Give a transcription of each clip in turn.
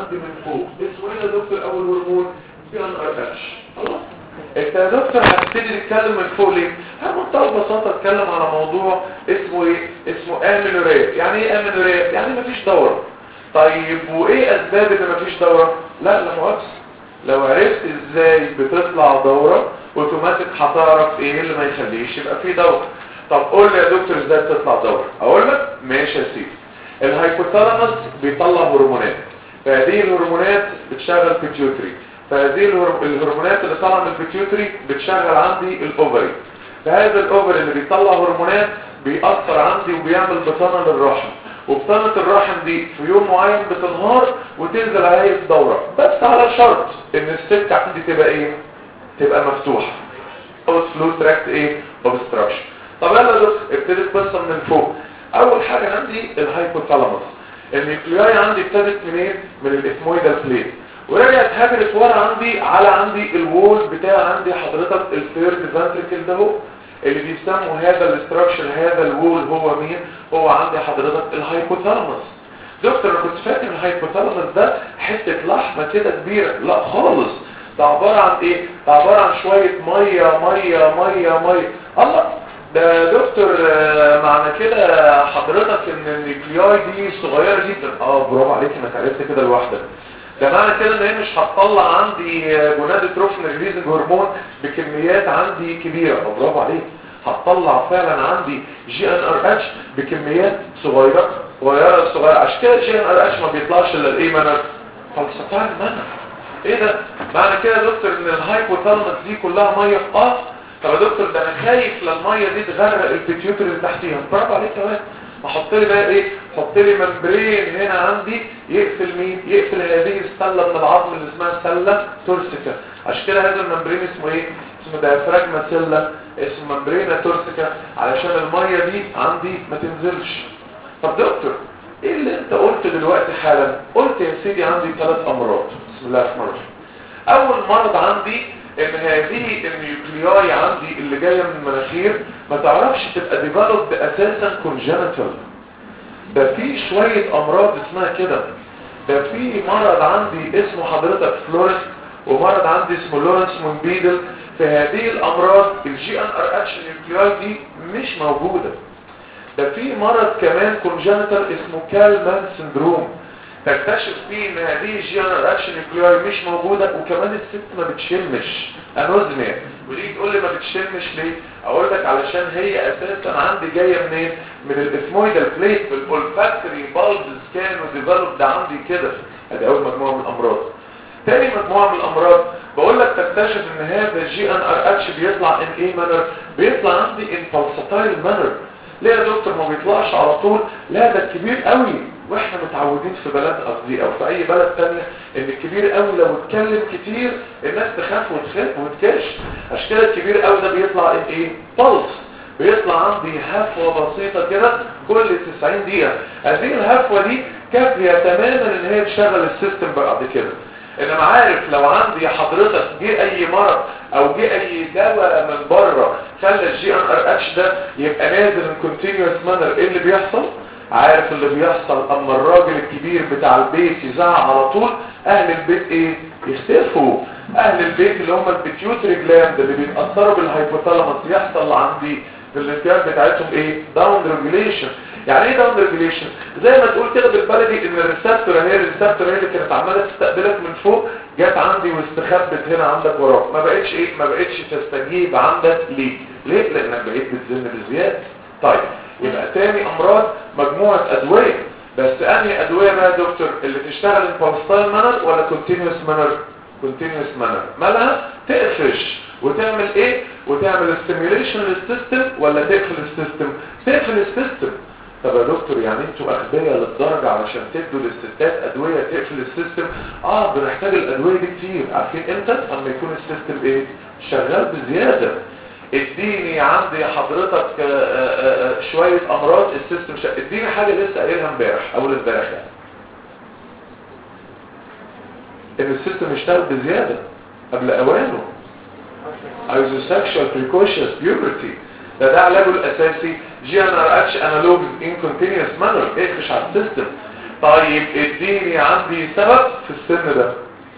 عندي من فوق اسمه ايه يا دكتور اول هرمون جي ان ار اتش خلاص انت يا دكتور هتبتدي تتكلم من فوق ليه بمنتهى البساطه اتكلم على موضوع اسمه ايه اسمه امينوريا يعني ايه امينوريا يعني مفيش دوره طيب وايه اسباب ان مفيش دوره لا لا مؤاخذه لو عرفت ازاي بتطلع دوره اوتوماتيك هتعرف ايه اللي ما يخليش يبقى في دوره طب قول لي يا دكتور ازاي بتطلع دوره اقول لك ماشي يا سيدي الهايبوثالاموس بيطلع هرمونات فهذه الهرمونات بتشغل بيتيوتري فهذه الهر- الهرمونات اللي طالعه من البيتيوتري بتشغل عندي الاوفري فهذا الاوفري اللي بيطلع هرمونات بيأثر عندي وبيعمل بطانه للرحم وبطانه الرحم دي في يوم معين بتنهار وتنزل عليها الدوره بس على شرط ان السكه عندي تبقى ايه تبقى مفتوحه او فلو تراكت ايه اوبستراكشن طب يلا يا دكتور ابتدي القصه من فوق اول حاجه عندي الهايبوثالاموس النيوكلياي عندي ابتدت منين من الاثمويدال بليت ورجعت هاجرت ورا عندي على عندي الوول بتاع عندي حضرتك الثيرد فانتريكل ده هو اللي بيسموا هذا الاستراكشر هذا الوول هو مين هو عندي حضرتك الهايبوثالاموس دكتور انا كنت فاكر الهايبوثالاموس ده حته لحمه كده كبيره لا خالص ده عباره عن ايه ده عباره عن شويه ميه ميه ميه ميه الله ده دكتور آه، معنى كده حضرتك ان النيوكلياي دي صغيره جدا اه برافو عليك انك عرفت كده لوحدك ده معنى كده ان هي مش هتطلع عندي جونادوتروفين ريليزنج هرمون بكميات عندي كبيره آه، برافو عليك هتطلع فعلا عندي جي ان ار اتش بكميات صغيره صغيره صغيره عشان كده جي ان ار اتش ما بيطلعش الا الايه منر فلسفه المنع ايه ده معنى كده يا دكتور ان الهايبوثالاموس دي كلها ميه اه طب يا دكتور ده انا خايف للميه دي تغرق البيتيوتري اللي تحتيها برافو عليك كمان احط لي بقى ايه احط لي ممبرين هنا عندي يقفل مين يقفل هذه السله من العظم اللي اسمها سله تورسيكا عشان كده هذا الممبرين اسمه ايه اسمه دايفراجما سله اسمه ممبرينا تورسيكا علشان الميه دي عندي ما تنزلش طب دكتور ايه اللي انت قلت دلوقتي حالا قلت يا سيدي عندي ثلاث امراض بسم الله الرحمن الرحيم اول مرض عندي ان هذه النيوكلياي عندي اللي جايه من المناخير ما تعرفش تبقى ديفلوبد اساسا كونجنتال ده في شويه امراض اسمها كده ده في مرض عندي اسمه حضرتك فلورس ومرض عندي اسمه لورنس مونبيدل في هذه الامراض الجي ان ار اتش نيوكلياي دي مش موجوده ده في مرض كمان كونجنتال اسمه كالمان سندروم تكتشف فيه ان هذه الجي ان ار اتش نيوكلياي مش موجوده وكمان الست ما بتشمش انوزميا وليه تقول لي ما بتشمش ليه اقول لك علشان هي اساسا عندي جايه منين من الاثمويدال بليت في الاولفاكتوري بالبز كانوا ديفلوبد عندي كده ادي اول مجموعه من الامراض تاني مجموعه من الامراض بقول لك تكتشف ان هذا الجي ان ار اتش بيطلع ان ايه مانر بيطلع عندي ان فالساتايل مانر ليه يا دكتور ما بيطلعش على طول لا ده الكبير قوي واحنا متعودين في بلد قصدي او في اي بلد تانية ان الكبير قوي لو اتكلم كتير الناس تخاف وتخاف وتكش عشان كده الكبير قوي ده بيطلع ان ايه بلس بيطلع عندي هفوة بسيطة كده كل 90 دقيقة هذه الهفوة دي كافية تماما ان هي تشغل السيستم بعد كده انما عارف لو عندي حضرتك جه اي مرض او جه اي دواء من بره خلى الجي ان ار اتش ده يبقى نازل ان كونتينوس مانر ايه اللي بيحصل عارف اللي بيحصل اما الراجل الكبير بتاع البيت يزعق على طول اهل البيت ايه يختفوا اهل البيت اللي هم البيتيوتري جلاند اللي بيتاثروا بالهايبوثالاموس يحصل عندي في الانتياج بتاعتهم ايه داون ريجوليشن يعني ايه داون ريجوليشن زي ما تقول كده بالبلدي ان الريسبتور هي الريسبتور هي اللي كانت عماله تستقبلك من فوق جت عندي واستخبت هنا عندك وراك ما بقتش ايه ما بقتش تستجيب عندك ليه ليه لانك بقيت بتزن بزياده طيب يبقى تاني امراض مجموعه ادويه بس انهي ادويه بقى يا دكتور اللي تشتغل الباستايل مانر ولا كونتينوس مانر كونتينوس مانر مالها تقفش وتعمل ايه وتعمل ستيميوليشن للسيستم ولا تقفل السيستم تقفل السيستم طب يا دكتور يعني انتوا اغبياء للدرجة علشان تدوا للستات ادوية تقفل السيستم اه بنحتاج الادوية دي كتير عارفين امتى اما يكون السيستم ايه شغال بزيادة اديني عندي حضرتك آآ آآ شوية امراض السيستم شغال اديني حاجة لسه قايلها امبارح اول امبارح يعني ان السيستم يشتغل بزيادة قبل اوانه ايزوسكشوال بريكوشنز بيوبرتي ده ده علاجه الاساسي جي ان ار اتش انالوج ان كونتينوس مانر اقفش على السيستم طيب اديني عندي سبب في السن ده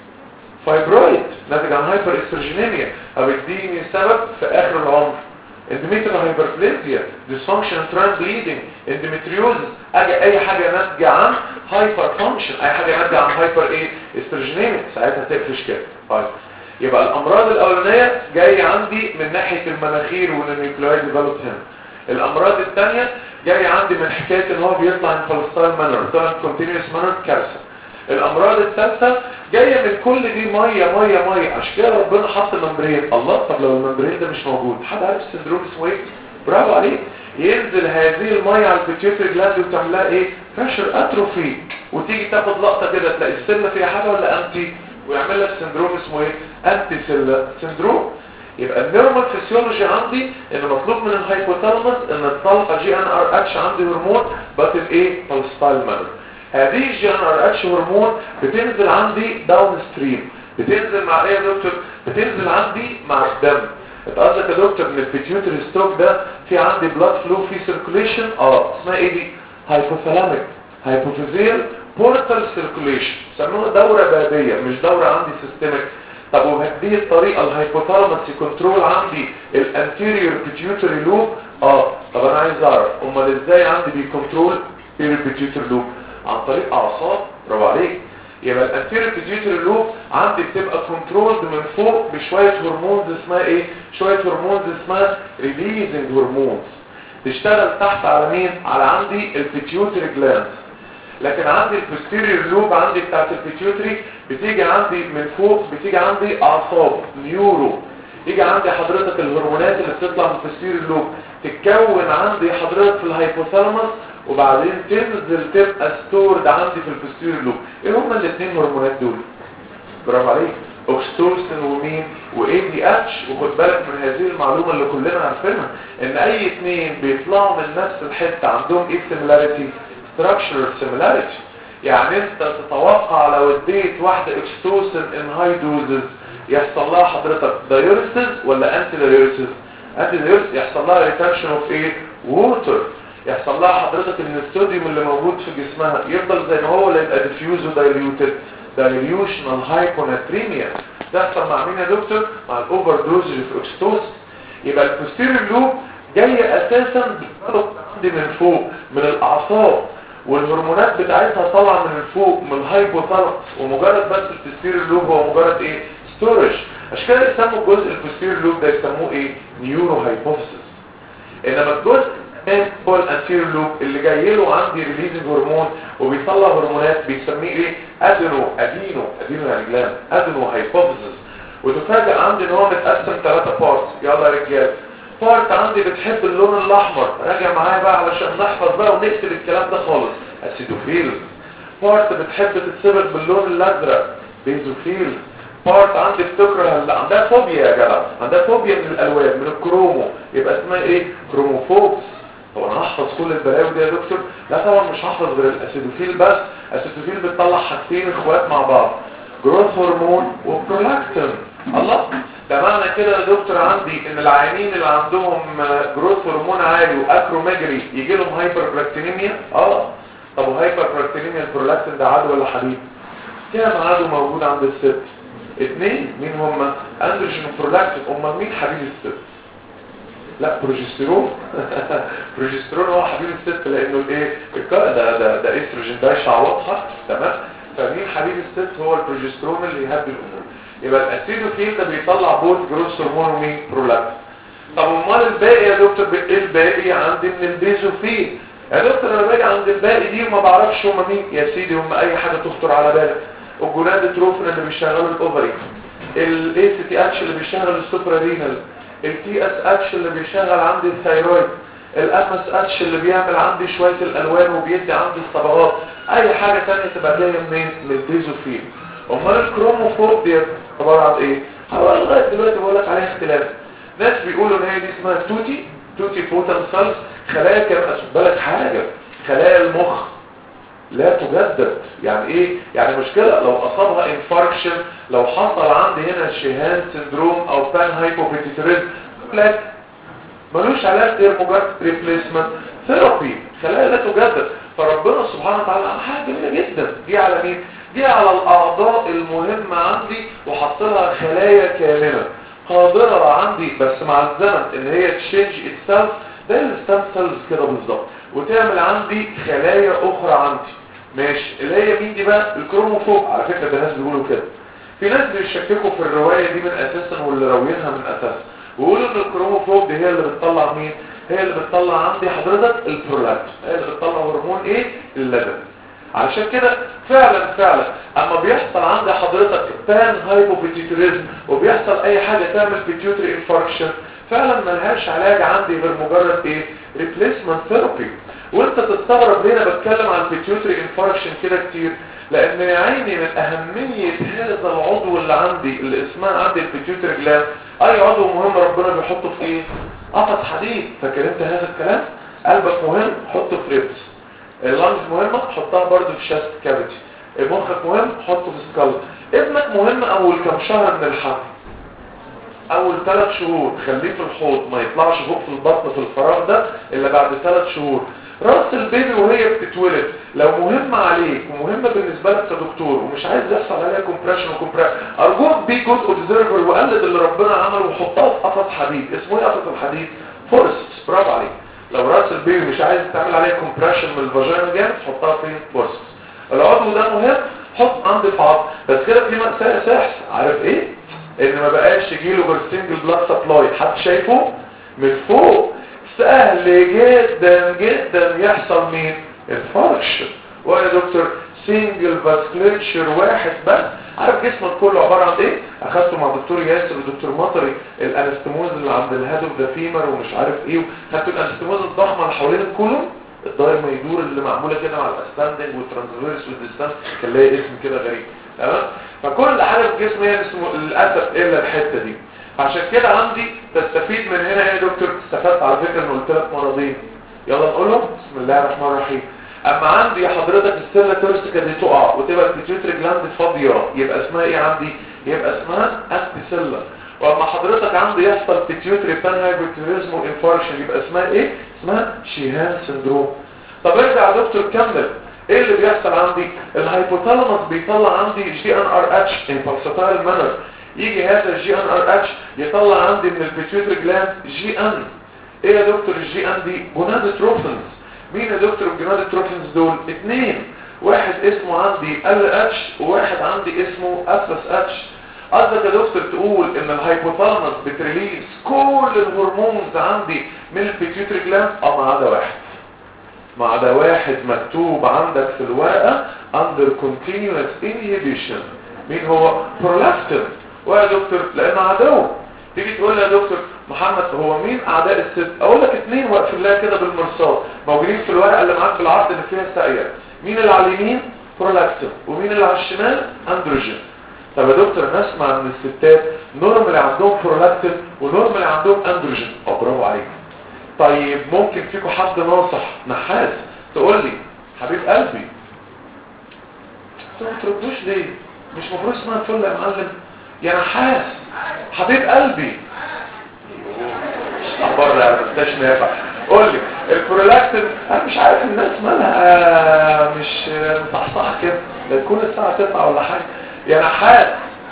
فايبرويد ناتج عن هايبر استروجينيميا او اديني سبب في اخر العمر اندوميتريال هايبربليزيا ديسفانكشن تران بليدنج اندوميتريوزس اجي اي حاجه ناتجه عن هايبر فانكشن اي حاجه ناتجه عن هايبر ايه استروجينيميا ساعتها تقفش كده طيب يبقى الامراض الاولانيه جايه عندي من ناحيه المناخير والنيوكليويد ديفلوب هنا الامراض الثانيه جايه عندي من حكايه ان هو بيطلع من فلسطين مانر طبعا كونتينيوس مانر كارثه الامراض الثالثه جايه من كل دي ميه ميه ميه عشان كده ربنا حط ممبرين الله طب لو الممبرين ده مش موجود حد عارف السندروم اسمه ايه برافو عليك ينزل هذه الميه على البيتيوتري جلاند وتعمل لها ايه بريشر اتروفي وتيجي تاخد لقطه كده تلاقي السله فيها حاجه ولا انتي ويعمل لك سندروم اسمه ايه انتي سيل سندروم يبقى النورمال فيسيولوجي عندي ان مطلوب من الهايبوثالاموس ان تطلع جي ان ار اتش عندي هرمون بس الايه بالستايل مانر هذه الجي ان ار اتش هرمون بتنزل عندي داون ستريم بتنزل مع ايه يا دكتور بتنزل عندي مع الدم انت قصدك يا دكتور ان البيتيوتري ستوك ده في عندي بلاد فلو في سيركوليشن اه اسمها ايه دي هايبوثالاميك هايبوفيزيال بورتال سيركوليشن سموها دوره بابيه مش دوره عندي سيستميك طب وبهذه الطريقه الهايبوثالاموس كنترول عندي الانتيريور بيتيوتري لوب اه طب انا عايز اعرف امال ازاي عندي بيكنترول البيتيوتري لوب عن طريق اعصاب برافو عليك يبقى الانتيريور بيتيوتري لوب عندي بتبقى كنترولد من فوق بشويه هرمونز اسمها ايه شويه هرمونز اسمها ريليزنج هرمونز تشتغل تحت على مين على عندي البيتيوتري جلاند لكن عندي البوستيريور لوب عندي بتاعت البيتيوتري بتيجي عندي من فوق بتيجي عندي اعصاب نيورو يجي عندي حضرتك الهرمونات اللي بتطلع من البوستيريور لوب تتكون عندي حضرتك في الهايبوثالاموس وبعدين تنزل تبقى ستورد عندي في البوستيريور لوب ايه هما الاثنين هرمونات دول برافو عليك اوكستوسن ومين واي دي اتش وخد بالك من هذه المعلومه اللي كلنا عارفينها ان اي اثنين بيطلعوا من نفس الحته عندهم ايه سيميلاريتي structural similarity يعني انت تتوقع لو اديت واحدة اكستوسن ان هاي دوزز يحصل لها حضرتك دايوريسز ولا انتي دايوريسز انتي دايوريسز يحصل لها ريتنشن اوف ايه ووتر يحصل لها حضرتك ان الصوديوم اللي موجود في جسمها يفضل زي ما هو ولا يبقى ديفيوز ودايليوتد دايليوشنال هايبوناتريميا تحصل مع مين يا دكتور مع الاوفر دوز في اكستوسن يبقى البوستيريور لوب جايه اساسا عندي من فوق من الاعصاب والهرمونات بتاعتها طالعه من فوق من الهايبوثالاموس ومجرد بس البوستيريور لوب هو مجرد ايه ستورج عشان كده يسموا الجزء البوستيريور لوب ده يسموه ايه نيورو هايبوثيسيس انما الجزء هو الانتيريور لوب اللي جاي له عندي ريليزنج هرمون وبيطلع هرمونات بيسميه ايه ادينو ادينو ادينو يعني جلاند ادينو هايبوثيسيس وتفاجئ عندي ان هو متقسم ثلاثة بارتس يلا يا رجاله بارت عندي بتحب اللون الاحمر راجع معايا بقى علشان نحفظ بقى ونقتل الكلام ده خالص اسيدوفيل بارت بتحب تتسبق باللون الازرق بيزوفيل بارت عندي بتكره اللي عندها فوبيا يا جدع عندها فوبيا من الالوان من الكرومو يبقى اسمها ايه كروموفوبس طب انا هحفظ كل البلاوي دي يا دكتور لا طبعا مش هحفظ غير الاسيدوفيل بس الاسيدوفيل بتطلع حاجتين اخوات مع بعض جروث هرمون وبرولاكتين الله ده معنى كده يا دكتور عندي ان العيانين اللي عندهم جروث هرمون عالي واكروميجري يجي لهم هايبر براكتينيميا اه طب وهايبر براكتينيميا البرولاكتين ده عدو ولا حبيب كام عدو موجود عند الست اثنين مين هم اندروجين وبرولاكتين امال مين حبيب الست لا بروجستيرون بروجستيرون هو حبيب الست لانه الايه ده ده ده استروجين ده واضحه تمام فمين حبيب الست هو البروجستيرون اللي يهدي الامور يبقى الاسيدوفيل ده بيطلع بوت جروس هرمون ومين برولاكتين طب امال الباقي يا دكتور ايه الباقي عندي من البيزوفيل يا دكتور انا باجي عند الباقي دي وما بعرفش هم مين يا سيدي هم اي حاجه تخطر على بالك الجولاد تروفين اللي بيشغلوا الاوفري الاي سي تي اتش اللي بيشغل السوبرا رينال التي اس اتش اللي بيشغل عندي الثايرويد الام اس اتش اللي بيعمل عندي شويه الالوان وبيدي عندي الصبغات اي حاجه ثانيه تبقى جايه منين من البيزوفيل امال الكروموفوب دي عباره عن ايه هو لغايه دلوقتي بقول لك عليها اختلاف ناس بيقولوا ان هي دي اسمها توتي توتي بوتن سيلز خلايا كان بالك حاجه خلايا المخ لا تجدد يعني ايه يعني مشكله لو اصابها انفاركشن لو حصل عندي هنا شيهان سندروم او بان هايبوبيتيتريزم ملوش علاج غير مجرد ريبليسمنت ثيرابي خلايا لا تجدد فربنا سبحانه وتعالى عمل حاجه جميله جدا دي على مين دي على الاعضاء المهمه عندي وحط لها خلايا كامله قادره عندي بس مع الزمن ان هي تشينج اتسلف زي الستام سيلز كده بالظبط وتعمل عندي خلايا اخرى عندي ماشي اللي هي مين دي بقى الكروموفوب على فكره ده ناس بيقولوا كده في ناس بيشككوا في الروايه دي من اساسا واللي راويينها من اساسا ويقولوا ان الكروموفوب دي هي اللي بتطلع مين هي اللي بتطلع عندي حضرتك البرولاكت هي اللي بتطلع هرمون ايه اللبن علشان كده فعلا فعلا اما بيحصل عند حضرتك بان هايبوبيتيتوريزم وبيحصل اي حاجه تعمل بيتيوتري انفاركشن فعلا ملهاش علاج عندي غير مجرد ايه ريبليسمنت ثيرابي وانت تستغرب ليه انا بتكلم عن بيتيوتري انفاركشن كده كتير لان يا عيني من اهميه هذا العضو اللي عندي اللي اسمها عندي البيتيوتري جلاند اي عضو مهم ربنا بيحطه في ايه قفص حديد فاكر انت هذا الكلام قلبك مهم حطه في ريبس اللانج مهمه حطها برضو في شاست كافيتي مخك مهم حطه في سكال ابنك مهم اول كام شهر من الحمل اول ثلاث شهور خليه في الحوض ما يطلعش فوق في البطن في الفراغ ده الا بعد ثلاث شهور راس البيبي وهي بتتولد لو مهمة عليك ومهمة بالنسبة لك كدكتور ومش عايز يحصل عليها كومبريشن وكومبريشن ارجوك بي جود اوبزرفر وقلد اللي ربنا عمله وحطها في قفص حديد اسمه ايه قفص الحديد فورست برافو عليك لو راس البيبي مش عايز تعمل عليه كومبريشن من الفاجينا جامد حطها في فورست العضو ده مهم حط عند الفعض بس كده في مأساة ساحس عارف ايه ان ما بقاش يجيله غير سنجل بلاد سبلاي حد شايفه من فوق سهل جدا جدا يحصل مين الفرش ويا دكتور سنجل فاسكليتشر واحد بس عارف جسمك كله عبارة عن ايه اخدته مع دكتور ياسر ودكتور مطري الانستموز اللي عند الهدف ده فيمر ومش عارف ايه خدت الانستموز الضخمه اللي حوالين الكولون الداير ما يدور اللي معموله كده مع الاستاندنج والترانسفيرس والديستانس كان لها اسم كده غريب تمام فكل حاجه في الجسم هي اسمه للاسف الا الحته دي عشان كده عندي تستفيد من هنا يا دكتور استفدت على فكره ان قلت لك مرضين يلا نقولهم بسم الله الرحمن الرحيم اما عندي حضرتك السله تورسيكا دي تقع وتبقى البيتيوتري جلاند فاضيه يبقى اسمها ايه عندي يبقى اسمها استيسيلا واما حضرتك عندي يحصل بيتيوتري بان هايبوتيريزم وانفاركشن يبقى اسمها ايه اسمها شيهان سندروم طب ارجع يا دكتور كمل ايه اللي بيحصل عندي الهايبوثالاموس بيطلع عندي جي ان ار اتش انفالساتايل مانر يجي هذا الجي ان ار اتش يطلع عندي من البيتيوتري جلاند جي ان ايه يا دكتور الجي ان دي جونادوتروفنز مين يا دكتور الجونادوتروفنز دول اتنين واحد اسمه عندي ال اتش وواحد عندي اسمه اف اس اتش قصدك يا دكتور تقول ان الهايبوثالاموس بتريليز كل الهرمونز عندي من البيتيوتري جلاند اه ما عدا واحد ما عدا واحد مكتوب عندك في الورقة under continuous inhibition مين هو prolactin ويا دكتور لانه عدو تيجي تقول لي يا دكتور محمد هو مين اعداء الست اقول لك اثنين واقفين لها كده بالمرصاد موجودين في الورقه اللي معاك بالعرض اللي فيها ساقيه مين اللي على اليمين برولاكتين ومين اللي على الشمال اندروجين طب يا دكتور انا اسمع ان الستات نورمال عندهم برولاكتين ونورمال عندهم اندروجين اه برافو عليك طيب ممكن فيكم حد ناصح نحاس تقول لي حبيب قلبي انتوا ما تردوش ليه مش مفروض اسمها تقول يا معلم يا نحاس حبيب قلبي بره يا مستاش نافع قول لي البرولاكتين انا مش عارف الناس مالها مش مصحصحه كده ده تكون الساعه 9 ولا حاجه يا نحاس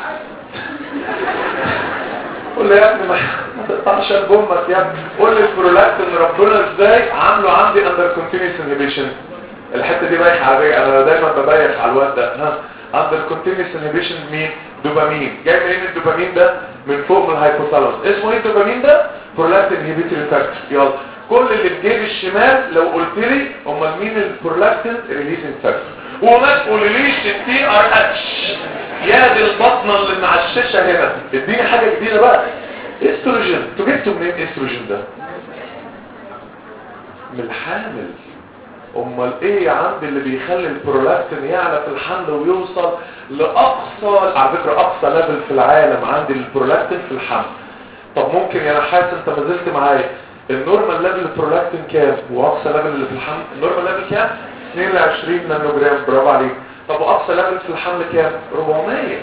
قول لي يا ابني ما تقطعش بامك يا ابني قول لي البرولاكتين ربنا ازاي عامله عندي اندر كونتينيوس انهبيشن الحته دي بايخه على انا دايما ببايخ على الواد ده ها اندر كونتينيوس انهبيشن مين دوبامين جاي منين الدوبامين ده من فوق من الهايبوثالاموس اسمه ايه الدوبامين ده برولاكتين انهبيتوري فاكتور يلا كل اللي في جيب الشمال لو قلت لي امال مين البرولاكتين ريليزنج فاكتور وما تقوليليش التي ار اتش يا دي البطنه اللي معششه هنا اديني حاجه جديده بقى استروجين انتوا جبتوا منين استروجين ده من الحامل امال ايه يا عم اللي بيخلي البرولاكتين يعلى في الحمل ويوصل لاقصى على فكره اقصى ليفل في العالم عند البرولاكتين في الحمل طب ممكن يا نحاس انت ما زلت معايا النورمال ليفل البرولاكتين كام واقصى ليفل اللي في الحمل النورمال ليفل كام 22 نانو جرام برافو عليك طب واقصى ليفل في الحمل كام 400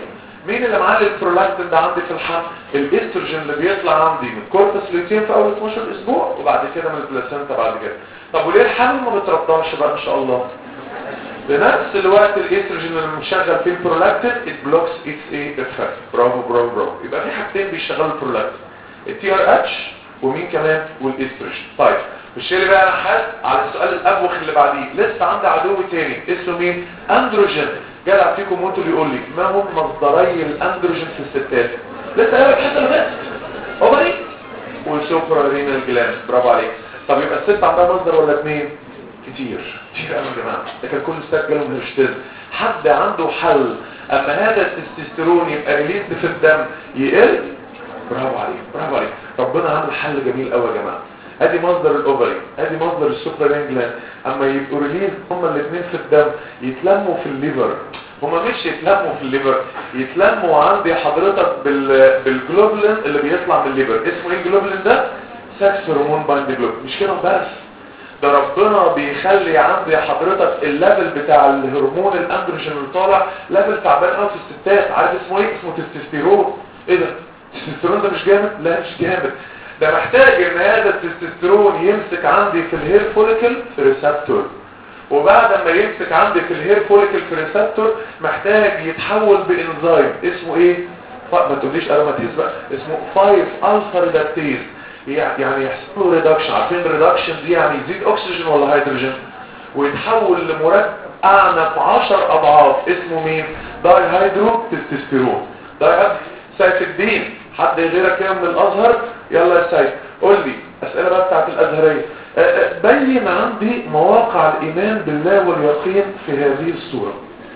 مين اللي معلي البرولاكتين ده عندي في الحمل الاستروجين اللي بيطلع عندي من كورتس لوتين في اول 12 اسبوع وبعد كده من البلاسينتا بعد كده طب وليه الحمل ما بترضعش بقى ان شاء الله بنفس الوقت الاستروجين اللي مشغل فيه البرولاكتين it blocks its ايه effect برافو برافو برافو يبقى في حاجتين بيشتغلوا البرولاكتين التي ار اتش ومين كمان والاستروجين طيب مش لي بقى انا حاسس على السؤال الابوخ اللي بعديه لسه عندي عدو تاني اسمه مين اندروجين جدع فيكم وانتوا بيقول لي ما هم مصدري الاندروجين في الستات لسه قايل الحته اللي فاتت اوفري والسوبرا رينال جلاند برافو عليك طب يبقى الست عندها مصدر ولا اثنين كتير كتير قوي يا جماعه ده كان كل ستات جالهم هيرشتيز حد عنده حل اما هذا التستوستيرون يبقى ريليزد في الدم يقل برافو عليك برافو عليك ربنا عامل حل جميل قوي يا جماعه ادي مصدر الاوفري ادي مصدر السوبرا جلاند اما يبقوا ريليز هما الاثنين في الدم يتلموا في الليفر هما مش يتلموا في الليفر يتلموا عندي حضرتك بال... بالجلوبلين اللي بيطلع من الليفر اسمه ايه الجلوبلين ده سكس هرمون بايند جلوبلين مش كده بس ده ربنا بيخلي عندي حضرتك الليفل بتاع الهرمون الاندروجين اللي طالع ليفل تعبان قوي في الستات عارف اسمه ايه اسمه تستوستيرون ايه ده التستوستيرون ده مش جامد لا مش جامد ده محتاج ان هذا التستوستيرون يمسك عندي في الهير فوليكل في ريسبتور وبعد ما يمسك عندي في الهير فوليكل في ريسبتور محتاج يتحول بانزيم اسمه ايه ما تقوليش اروماتيز بقى اسمه 5 الفا ريدكتيز يعني يحصل له ريدكشن عارفين الريدكشن دي يعني يزيد اكسجين ولا هيدروجين ويتحول لمركب اعنف 10 اضعاف اسمه مين داي هيدرو تستوستيرون داي سيف الدين حد غيرك كده من الازهر يلا يا سيد قول لي اسئله بقى بتاعت الازهريه بين عندي مواقع الايمان بالله واليقين في هذه الصوره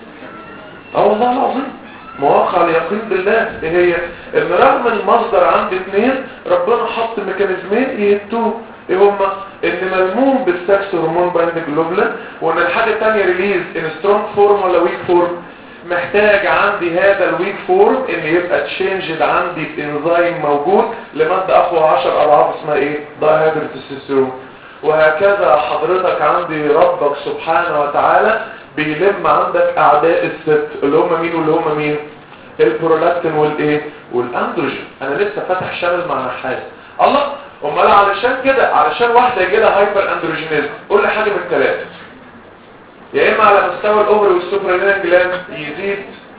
اه والله العظيم مواقع اليقين بالله ايه هي ان رغم المصدر عندي اثنين ربنا حط ميكانيزمين يهتوه ايه هما ان ملموم بالسكس هرمون بايند جلوبلين وان الحاجه الثانيه ريليز ان سترونج فورم ولا ويك فورم محتاج عندي هذا الويك فورم ان يبقى تشينجد عندي بانزيم موجود لماده اقوى 10 اضعاف اسمها ايه دايهيدروتستيرون وهكذا حضرتك عندي ربك سبحانه وتعالى بيلم عندك اعداء الست اللي هم مين واللي هم مين البرولاكتين والايه والاندروجين انا لسه فاتح شامل مع نحاس الله امال علشان كده علشان واحده يجي لها هايبر اندروجينيزم قول لي حاجه من الثلاثه يا اما على مستوى الاوفري والسوبرينال جلاند يزيد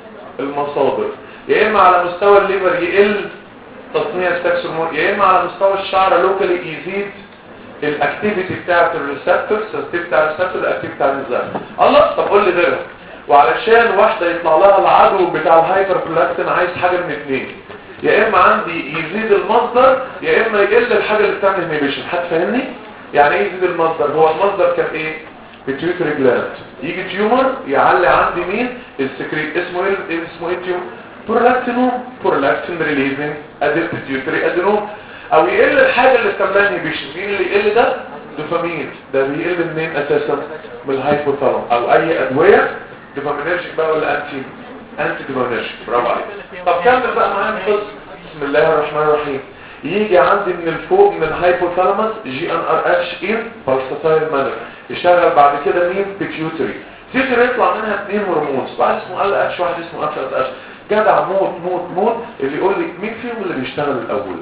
المصادر يا اما على مستوى الليفر يقل تصنيع السكس هرمون يا اما على مستوى الشعر لوكالي يزيد الاكتيفيتي بتاعت الريسبتور السيستم بتاع الريسبتور الاكتيفيتي بتاع النظام الله طب قول لي غيرها وعلشان واحده يطلع لها العدو بتاع الهايبر بلاكتين عايز حاجه من اثنين يا اما عندي يزيد المصدر يا اما يقل الحاجه اللي بتعمل انهبيشن حد فاهمني يعني ايه يزيد المصدر هو المصدر كان ايه بيتيوتري جلاند يجي تيومر يعلي عندي مين السكريت اسمه ايه اسمه ايه تيومر برولاكتينوم برولاكتين ريليزنج اديل بيتيوتري ادينوم او يقل الحاجه اللي بتعملها انهبيشن مين اللي يقل ده دوبامين ده بيقل منين اساسا من الهايبوثالاموس او اي ادويه دوبامينرجيك بقى ولا انتي انتي دوبامينرجيك برافو عليك طب كمل بقى معايا القصه بسم الله الرحمن الرحيم يجي عندي من الفوق من الهايبوثالاموس جي ان ار اتش ان بالساتايل مانر يشتغل بعد كده مين بيتيوتري بيتيوتري يطلع منها اثنين هرمونز واحد اسمه ال اتش واحد اسمه اف اتش جدع موت موت موت اللي يقول لي مين فيهم اللي بيشتغل الاول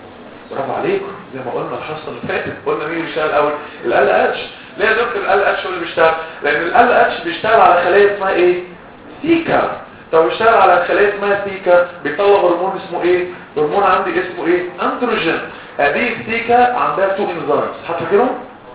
برافو عليكم زي ما قلنا الحصه اللي فاتت قلنا مين بيشتغل الاول ال اتش ليه يا دكتور ال اتش هو اللي بيشتغل لان ال اتش بيشتغل على خليه اسمها ايه ثيكا طب بيشتغل على خليه اسمها ثيكا بيطلع هرمون اسمه ايه هرمون عندي اسمه ايه اندروجين هذه الثيكا عندها تو انزيمز هتفكرهم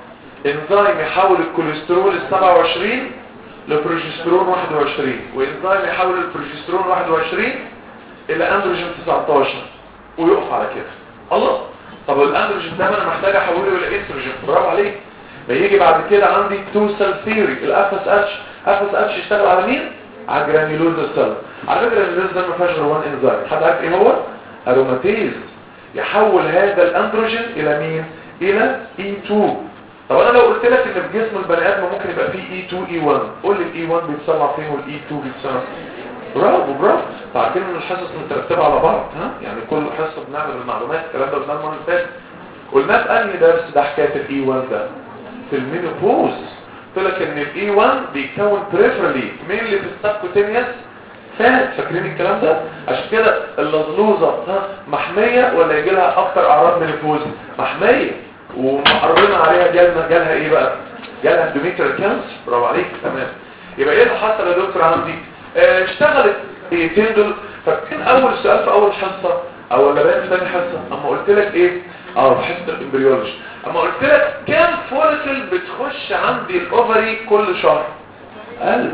انزيم يحول الكوليسترول ال 27 لبروجسترون 21 وانزيم يحول البروجسترون 21 الى اندروجين 19 ويقف على كده الله طب الاندروجين ده انا محتاج احوله الى استروجين برافو عليك بيجي بعد كده عندي تو سيل ثيوري الاف اس اتش اف اس اتش يشتغل على مين على جرانيولوز سيل على فكره الجرانيولوز ده ما فيهاش غير وان انزيم حد عارف ايه هو اروماتيز يحول هذا الاندروجين الى مين الى اي 2 طب انا لو قلت لك ان في جسم البني ادم ممكن يبقى فيه اي 2 اي 1 قول لي الاي 1 بيتصنع فين والاي 2 بيتصنع برافو برافو عارفين ان الحصص مترتبه على بعض ها يعني كل حصه بنعمل المعلومات الكلام ده قلناه المره اللي فاتت قلنا في انهي درس ده حكايه الاي 1 ده في المينوبوز قلت لك ان الاي 1 بيتكون بريفرالي مين اللي في السبكوتينيوس فات فاكرين الكلام ده عشان كده اللزلوزه ها محميه ولا يجي لها اكتر اعراض منفوز محميه ومقررنا عليها جالنا جالها ايه بقى جالها اندوميتريال كانسر برافو عليك تمام يبقى ايه اللي حصل يا دكتور عندي اه اشتغلت ايتين دول فكان اول سؤال في اول حصه او ولا باقي في ثاني حصه اما قلت لك ايه اه في حصه الامبريولوجي اما قلت لك كام فوليكل بتخش عندي الاوفري كل شهر ألف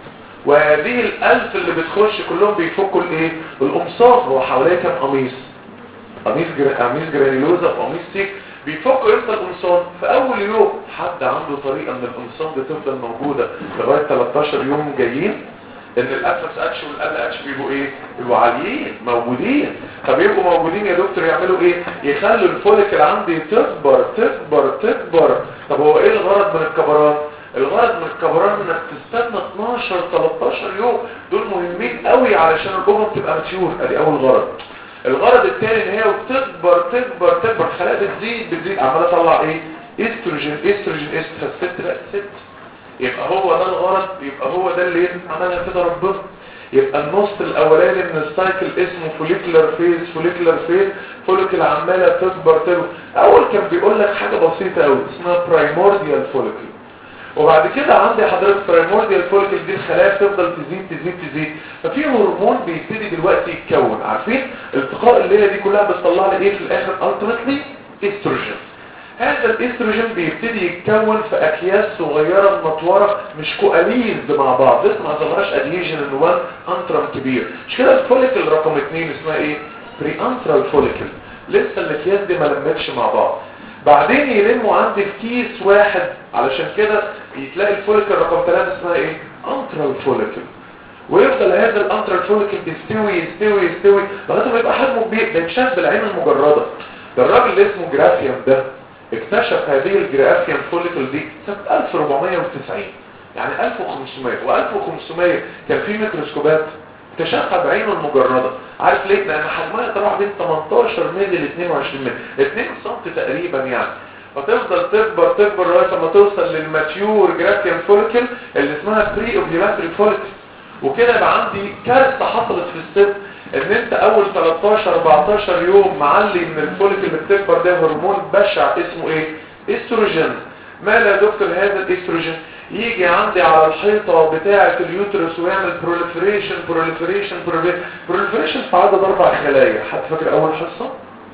وهذه الألف اللي بتخش كلهم بيفكوا الايه القمصان هو حواليه كام قميص قميص جر... قميص جرانيلوزا وقميص سيك بيفكوا امتى القمصان في اول يوم حد عنده طريقه ان القمصان دي تفضل موجوده لغايه 13 يوم جايين ان الافلس اتش والال اتش بيبقوا ايه بيبقوا عاليين موجودين فبيبقوا موجودين يا دكتور يعملوا ايه يخلوا الفوليكل عندي تكبر تكبر تكبر طب هو ايه الغرض من الكبران الغرض من الكبران انك تستنى 12 13 يوم دول مهمين قوي علشان الاوفر تبقى ماتيور ادي اول غرض الغرض الثاني ان هي بتكبر تكبر تكبر خلايا بتزيد بتزيد عماله تطلع ايه استروجين استروجين استروجين ست بقت ست يبقى هو ده الغرض يبقى هو ده اللي عملها كده ربنا يبقى النص الاولاني من السايكل اسمه فوليكولار فيز فوليكولار فيز فوليكل عماله تكبر تكبر اول كان بيقول لك حاجه بسيطه قوي اسمها برايمورديال فوليكل وبعد كده عندي حضرتك برايمورديال فوليكل دي الخلايا بتفضل تزيد تزيد تزيد ففي هرمون بيبتدي دلوقتي يتكون عارفين التقاء الليله دي كلها بتطلع لي ايه في الاخر التيمتلي استروجين هذا الاستروجين بيبتدي يتكون في اكياس صغيره منطوره مش كواليز مع بعض لسه ما ظهرش ادهيجن ان وان انترم كبير مش كده الفوليكل رقم 2 اسمها ايه بري انترال فوليكل لسه الاكياس دي ما لمتش مع بعض بعدين يلموا عندي في كيس واحد علشان كده يتلاقي الفوليكل رقم 3 اسمها ايه انترال فوليكل ويفضل هذا الانترال فوليكل يستوي يستوي يستوي لغايه ما يبقى حجمه كبير ده يتشاف بالعين المجرده ده الراجل اللي اسمه جرافيام ده اكتشف هذه الجرافيام فوليكل دي سنه 1490 يعني 1500 و1500 كان في ميكروسكوبات اكتشفها بعينه المجردة عارف ليه؟ لان حجمها يتراوح بين 18 مللي ل 22 مللي 2 سم تقريبا يعني فتفضل تكبر تكبر لغايه ما توصل للماتيور جرافيام فوليكل اللي اسمها بري اوبليماتري فوليكل وكده يبقى عندي كارثه حصلت في الست ان انت اول 13 14 يوم معلي من الفوليكل اللي بتكبر ده هرمون بشع اسمه ايه استروجين مال يا دكتور هذا الاستروجين يجي عندي على الحيطة بتاعة اليوترس ويعمل بروليفريشن بروليفريشن بروليفريشن في عدد اربع خلايا حد فاكر اول حصة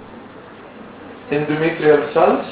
اندوميتريال سيلز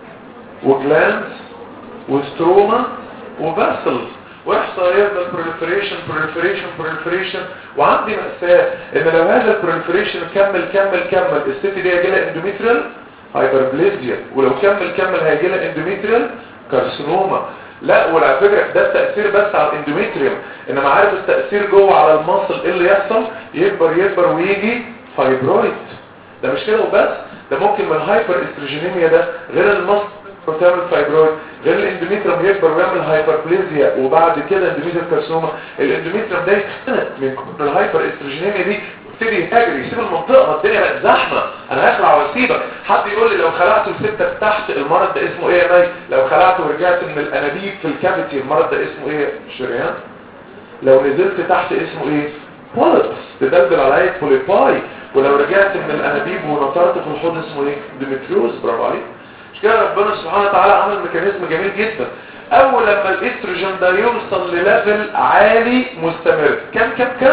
وجلاندز وستروما وباسلز ويحصل يفضل بروليفريشن بروليفريشن بروليفريشن وعندي مأساة ان لو هذا البروليفريشن كمل كمل كمل الست دي هيجي لها اندوميتريال هايبربليزيا ولو كمل كمل هيجي لها اندوميتريال كارسينوما لا وعلى فكرة ده التأثير بس على الاندوميتريوم انما عارف التأثير جوه على المصل ايه اللي يحصل يكبر يكبر ويجي فايبرويد ده مش كده وبس ده ممكن من الهايبر استروجينيميا ده غير المصل وتعمل فايبرويد غير الاندوميتريوم يكبر ويعمل هايبربليزيا وبعد كده اندوميتريوم كارسينوما الاندوميتريوم ده يختنق من كتر الهايبر استروجينيميا دي يبتدي يهاجر يسيب المنطقة الدنيا بقت زحمة انا هخلع واسيبك حد يقول لي لو خلعت وسبتك تحت المرض ده اسمه ايه يا مي لو خلعت ورجعت من الانابيب في الكافيتي المرض ده اسمه ايه شريان لو نزلت تحت اسمه ايه بوليبس تدلدل عليا بوليباي ولو رجعت من الانابيب ونطرت في الحوض اسمه ايه ديمتريوز برافو عليك مش كده ربنا سبحانه وتعالى عمل ميكانيزم جميل جدا اول لما الاستروجين ده يوصل لليفل عالي مستمر كم كم كم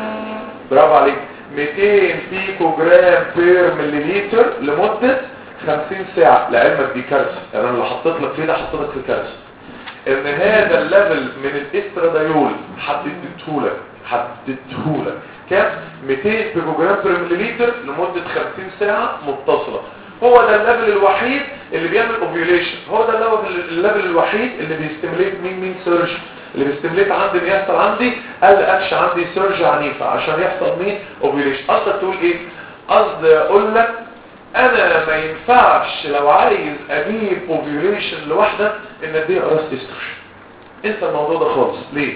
برافو عليك 200 بيكو جرام بير مليليتر لمدة 50 ساعة لعلمك دي كارثة يعني انا اللي حطيت لك فيه ده حطيت لك في كارثة ان هذا الليفل من الاسترادايول حددتهولك حددتهولك كام 200 بيكو جرام بير مليليتر لمدة 50 ساعة متصلة هو ده الليفل الوحيد اللي بيعمل اوفيوليشن هو ده الليفل الوحيد اللي بيستمليت مين مين سيرش اللي بيستمليت عندي اللي يحصل عندي قال اكش عندي سيرج عنيفة عشان يحصل مين اوفيوليشن قصدك تقول ايه قصدي اقول لك انا ما ينفعش لو عايز اجيب اوفيوليشن لوحدة ان اديها قراص استروجين انسى الموضوع ده خالص ليه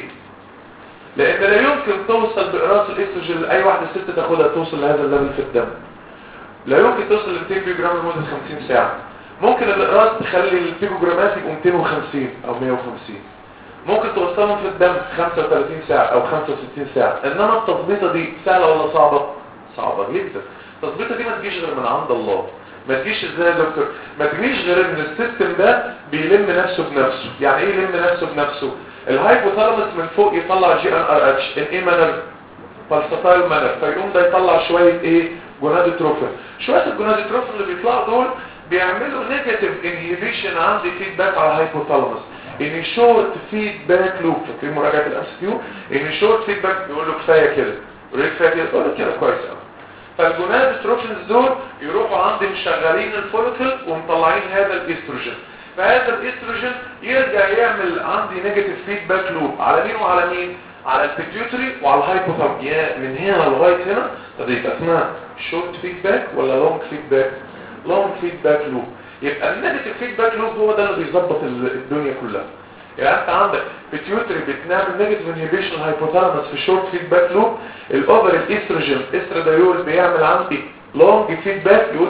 لان لا يمكن توصل باقراص الاستروجين لاي واحدة ست تاخدها توصل لهذا الليفل في الدم لا يمكن توصل ل 200 بيجرام لمدة 50 ساعة ممكن الاقراص تخلي البيجوجرامات يبقوا 250 او 150 ممكن توصلهم في الدم 35 ساعة او 65 ساعة انما التظبيطة دي سهلة ولا صعبة صعبة جدا التظبيطة دي ما تجيش غير من عند الله ما تجيش ازاي يا دكتور ما تجيش غير ان السيستم ده بيلم نفسه بنفسه يعني ايه يلم نفسه بنفسه الهايبوثالاموس من فوق يطلع جي ان ار اتش ان ايه مانر فالسطايل مانر فيقوم ده يطلع شوية ايه جونادوتروفين شوية الجونادوتروفين اللي بيطلعوا دول بيعملوا نيجاتيف انهيبيشن عندي فيدباك على الهايبوثالاموس ان شورت فيدباك لوب في مراجعه الام كيو ان شورت فيدباك بيقول له كفايه كده يقول لك كفايه كده يقول لك كده كويس قوي فالجونادوتروفينز دول يروحوا عندي مشغلين الفوليكل ومطلعين هذا الاستروجين فهذا الاستروجين يرجع يعمل عندي نيجاتيف فيدباك لوب على مين وعلى مين على البيتيوتري وعلى الهايبوثالاموس من هنا لغايه هنا طب يبقى اسمها شورت فيدباك ولا لونج فيدباك لونج فيدباك لوب يبقى النيجاتيف فيدباك لوب هو ده اللي بيظبط الدنيا كلها يعني انت عندك بيتيوتري بتنعمل نيجاتيف انهيبيشن هايبوثالاموس في شورت فيدباك لوب الاوفر الاستروجين استرادايول بيعمل عندي لونج فيدباك يقول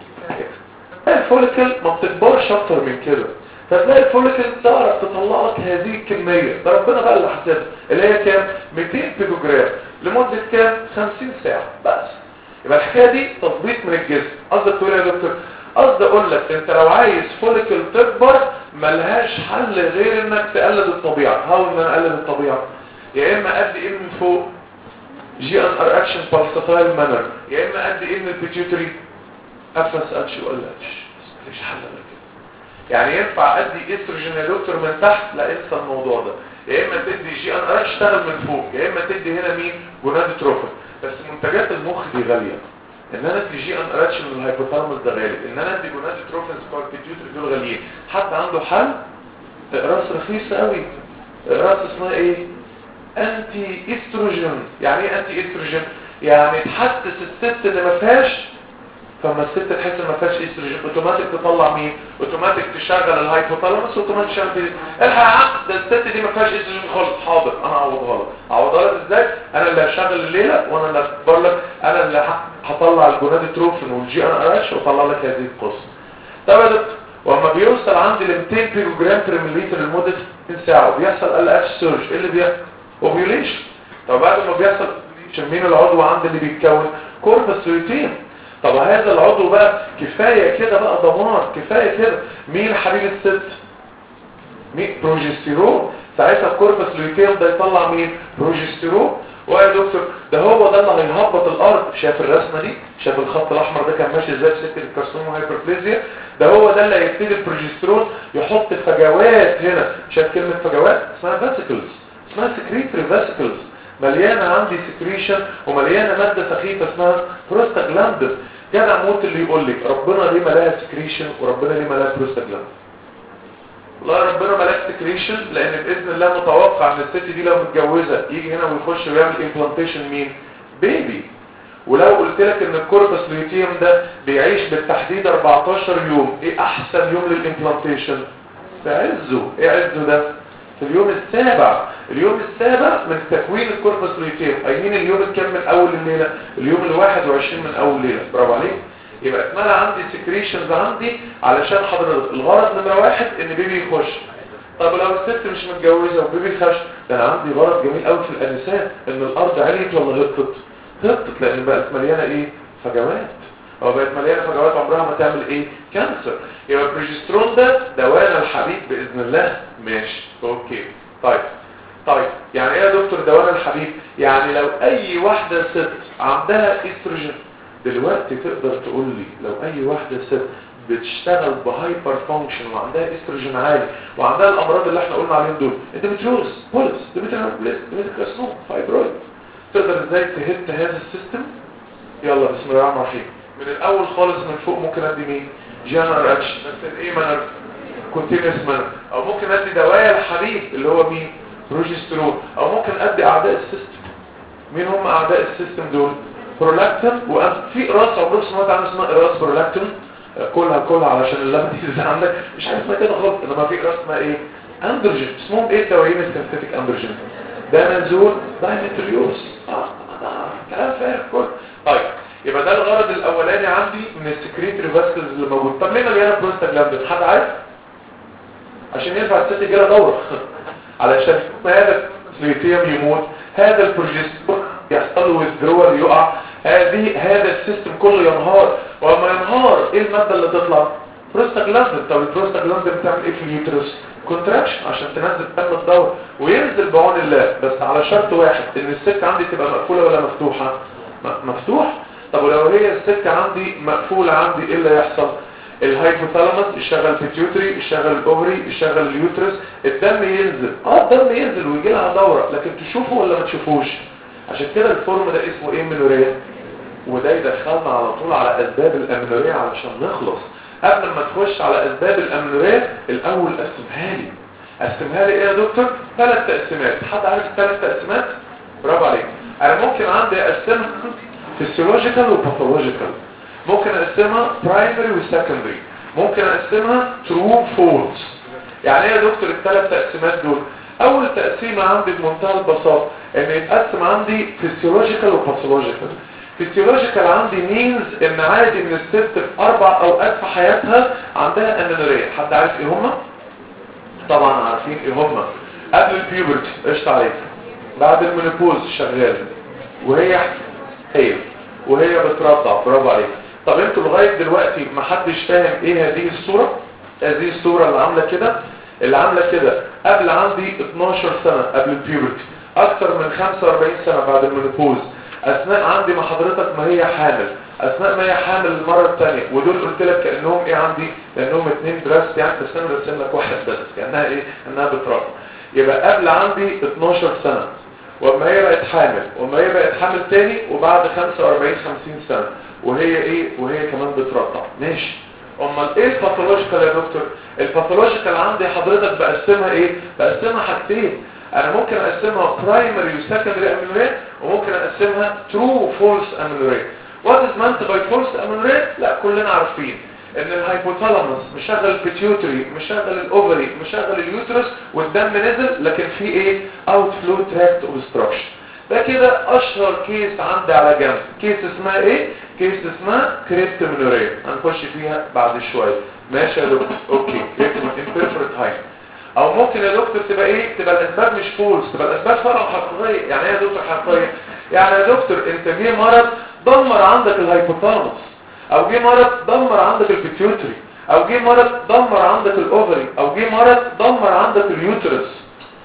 الفوليكل ما بتكبرش اكتر من كده فتلاقي الفوليكل تعرف تطلع لك هذه الكميه ده ربنا بقى اللي حسبها اللي هي كام 200 كيلو جرام لمده كام 50 ساعه بس يبقى الحكايه دي تظبيط من الجسم قصدك تقول يا دكتور قصدي اقول لك انت لو عايز فوليكل تكبر ملهاش حل غير انك تقلد الطبيعه هاو ان انا اقلد الطبيعه يا اما ادي ايه من فوق جي ان ار اكشن بالساتايل مانر يا اما ادي ايه من البيتيوتري افس اتش ولا اتش مفيش حل غير كده يعني ينفع ادي استروجين يا دكتور من تحت لا انسى الموضوع ده يا اما تدي جي ان ار اشتغل من فوق يا اما تدي هنا مين جونادوتروفين بس منتجات المخ دي غاليه ان انا ادي جي ان ار اتش من الهايبوثالاموس ده غالي ان انا ادي جونادوتروفين بتوع البيتيوتري دول غاليين حد عنده حل اقراص رخيصه قوي اقراص اسمها ايه انتي استروجين يعني ايه انتي استروجين يعني تحسس الست اللي ما فيهاش فما الست تحس ان ما فيهاش استروجين اوتوماتيك تطلع مين اوتوماتيك تشغل الهايبوثالاموس اوتوماتيك تشغل دي الحق يا عم ده الست دي ما فيهاش استروجين خالص حاضر انا هعوضها لك هعوضها لك ازاي انا اللي هشغل الليله وانا اللي هكبر لك انا اللي هطلع الجونادوتروفين والجي ان ار اتش واطلع لك هذه القصه طب يا دكتور واما بيوصل عندي ل 200 كيلو جرام بير مليلتر لمده 60 ساعه وبيحصل ال اتش سيرج ايه اللي بيحصل اوفيوليشن طب بعد ما بيحصل مين العضو عندي اللي بيتكون كوربس لوتين طب هذا العضو بقى كفاية كده بقى دمار كفاية كده مين حبيب الست مين بروجستيرون ساعتها الكوربس لوتين ده يطلع مين بروجستيرون ويا دكتور ده هو ده اللي هيهبط الارض شايف الرسمه دي شايف الخط الاحمر ده كان ماشي ازاي في سكه الكارسينوما هايبربليزيا ده هو ده اللي هيبتدي البروجستيرون يحط فجوات هنا شايف كلمه فجوات اسمها فاسيكلز اسمها سكريتري فاسيكلز مليانه عندي سكريشن ومليانه ماده سخيفه اسمها بروستاجلاندين جدع موت اللي يقول لك ربنا ليه ملاها سكريشن وربنا ليه ملاها بروستاجلاندين والله ربنا ملاها سكريشن لان باذن الله متوقع ان الست دي لو متجوزه يجي هنا ويخش ويعمل امبلانتيشن مين بيبي ولو قلت لك ان الكوربس لوتيوم ده بيعيش بالتحديد 14 يوم ايه احسن يوم للامبلانتيشن في عزه ايه عزه ده في اليوم السابع اليوم السابع من تكوين الكوربس لوتيوم ايمين اليوم الكام من اول الليله اليوم الواحد وعشرين من اول ليله برافو عليك يبقى اتمنى عندي سكريشنز عندي علشان حضرتك الغرض نمره واحد ان بيبي يخش طب لو الست مش متجوزه وبيبي خش ده انا عندي غرض جميل قوي في الانسان ان الارض عليت ولا هبطت هبطت لان بقت مليانه ايه فجوات او بقت مليانه فجوات عمرها ما تعمل ايه كانسر يبقى البروجسترون ده دوانا الحبيب باذن الله ماشي اوكي طيب طيب يعني ايه يا دكتور دوانا الحبيب يعني لو اي واحده ست عندها استروجين دلوقتي تقدر تقول لي لو اي واحده ست بتشتغل بهايبر فانكشن وعندها استروجين عالي وعندها الامراض اللي احنا قلنا عليهم دول اندوميتريوز بولس ديمتريوز ديمتريوز فايبرويد تقدر ازاي تهت هذا السيستم يلا بسم الله الرحمن الرحيم من الاول خالص من فوق ممكن ادي مين جنرال اكشن بس ايه مانر كونتينوس مانر او ممكن ادي دوايا الحبيب اللي هو مين بروجسترون او ممكن ادي اعداء السيستم مين هم اعداء السيستم دول برولاكتين وفي اقراص عمرك سمعت عنها اسمها اقراص برولاكتين كلها كلها علشان اللبن دي عندك مش عارف اسمها كده خالص انما في اقراص اسمها ايه اندروجين اسمهم ايه الدوايين السنتيتيك اندروجين ده منزول دايمتريوس اه كلام فارغ كله طيب يبقى ده الغرض الاولاني عندي من السكريتري فاسكلز اللي موجود طب ليه مليانه بروستاجلاندين حد عارف عشان ينفع الست يجيلها دوره علشان ما هذا الفليتيوم يموت هذا البروجسترون يحصل له withdrawal يقع هذه هذا السيستم كله ينهار وما ينهار ايه المادة اللي تطلع بروستاجلاندين طب البروستاجلاندين بتعمل ايه في اليوترس كونتراكشن عشان تنزل دم الدورة وينزل بعون الله بس على شرط واحد ان السكة عندي تبقى مقفولة ولا مفتوحة م- مفتوح طب ولو هي السكة عندي مقفولة عندي ايه اللي يحصل الهايبوثالاموس يشغل بيتيوتري يشغل الاوفري يشغل اليوترس الدم ينزل اه الدم ينزل ويجي لها دورة لكن تشوفه ولا ما تشوفوش عشان كده الفورم ده اسمه ايه منوريا وده يدخلنا على طول على اسباب الامنورية علشان نخلص قبل ما تخش على اسباب الامنورية الاول قسمها لي قسمها لي ايه يا دكتور ثلاث تقسيمات حد عارف الثلاث تقسيمات برافو عليك انا ممكن عندي اقسمها فيسيولوجيكال وباثولوجيكال ممكن اقسمها برايمري وسكندري ممكن اقسمها ترو فولس يعني ايه يا دكتور الثلاث تقسيمات دول اول تقسيمه عندي بمنتهى البساطه ان يتقسم عندي فيسيولوجيكال وباثولوجيكال فيسيولوجيكال عندي مينز ان عادي من الست في اربع اوقات في حياتها عندها امنوريه حد عارف ايه هما طبعا عارفين ايه هما قبل البيوبرتي قشطه عليك بعد المينوبوز شغال وهي هي وهي بترضع برافو عليك طب انتوا لغايه دلوقتي ما حدش فاهم ايه هذه الصوره هذه الصوره اللي عامله كده اللي عامله كده قبل عندي 12 سنه قبل البيوبرتي اكتر من 45 سنه بعد المينوبوز اثناء عندي مع حضرتك ما هي حامل اثناء ما هي حامل المره الثانيه ودول قلت لك كانهم ايه عندي لانهم اتنين براست يعني بس انا برسم لك واحد بس كانها ايه انها بتربى يبقى قبل عندي 12 سنه وما هي بقت حامل وما هي بقت حامل تاني وبعد 45 50 سنه وهي ايه وهي كمان بترضع ماشي امال ايه الباثولوجيكال يا دكتور الباثولوجيكال عندي حضرتك بقسمها ايه بقسمها حاجتين انا ممكن اقسمها برايمري وسكندري اميلوريت وممكن اقسمها ترو فولس اميلوريت وات از مانت باي فولس اميلوريت لا كلنا عارفين ان الهايبوثالاموس مشغل البيتيوتري مشغل الاوفري مشغل اليوترس والدم نزل لكن في ايه اوت فلو تراكت اوبستراكشن ده كده اشهر كيس عندي على جنب كيس اسمها ايه كيس اسمها كريبتومينوريا هنخش فيها بعد شويه ماشي يا دكتور اوكي كريبتومينوريا هاي او ممكن يا دكتور تبقى ايه تبقى الاسباب مش فولس تبقى الاسباب فعلا حقيقيه يعني ايه يا دكتور حقيقيه يعني يا دكتور انت جه مرض دمر عندك الهايبوثالاموس او جه مرض دمر عندك البيتيوتري او جه مرض دمر عندك الاوفري او جه مرض دمر عندك اليوترس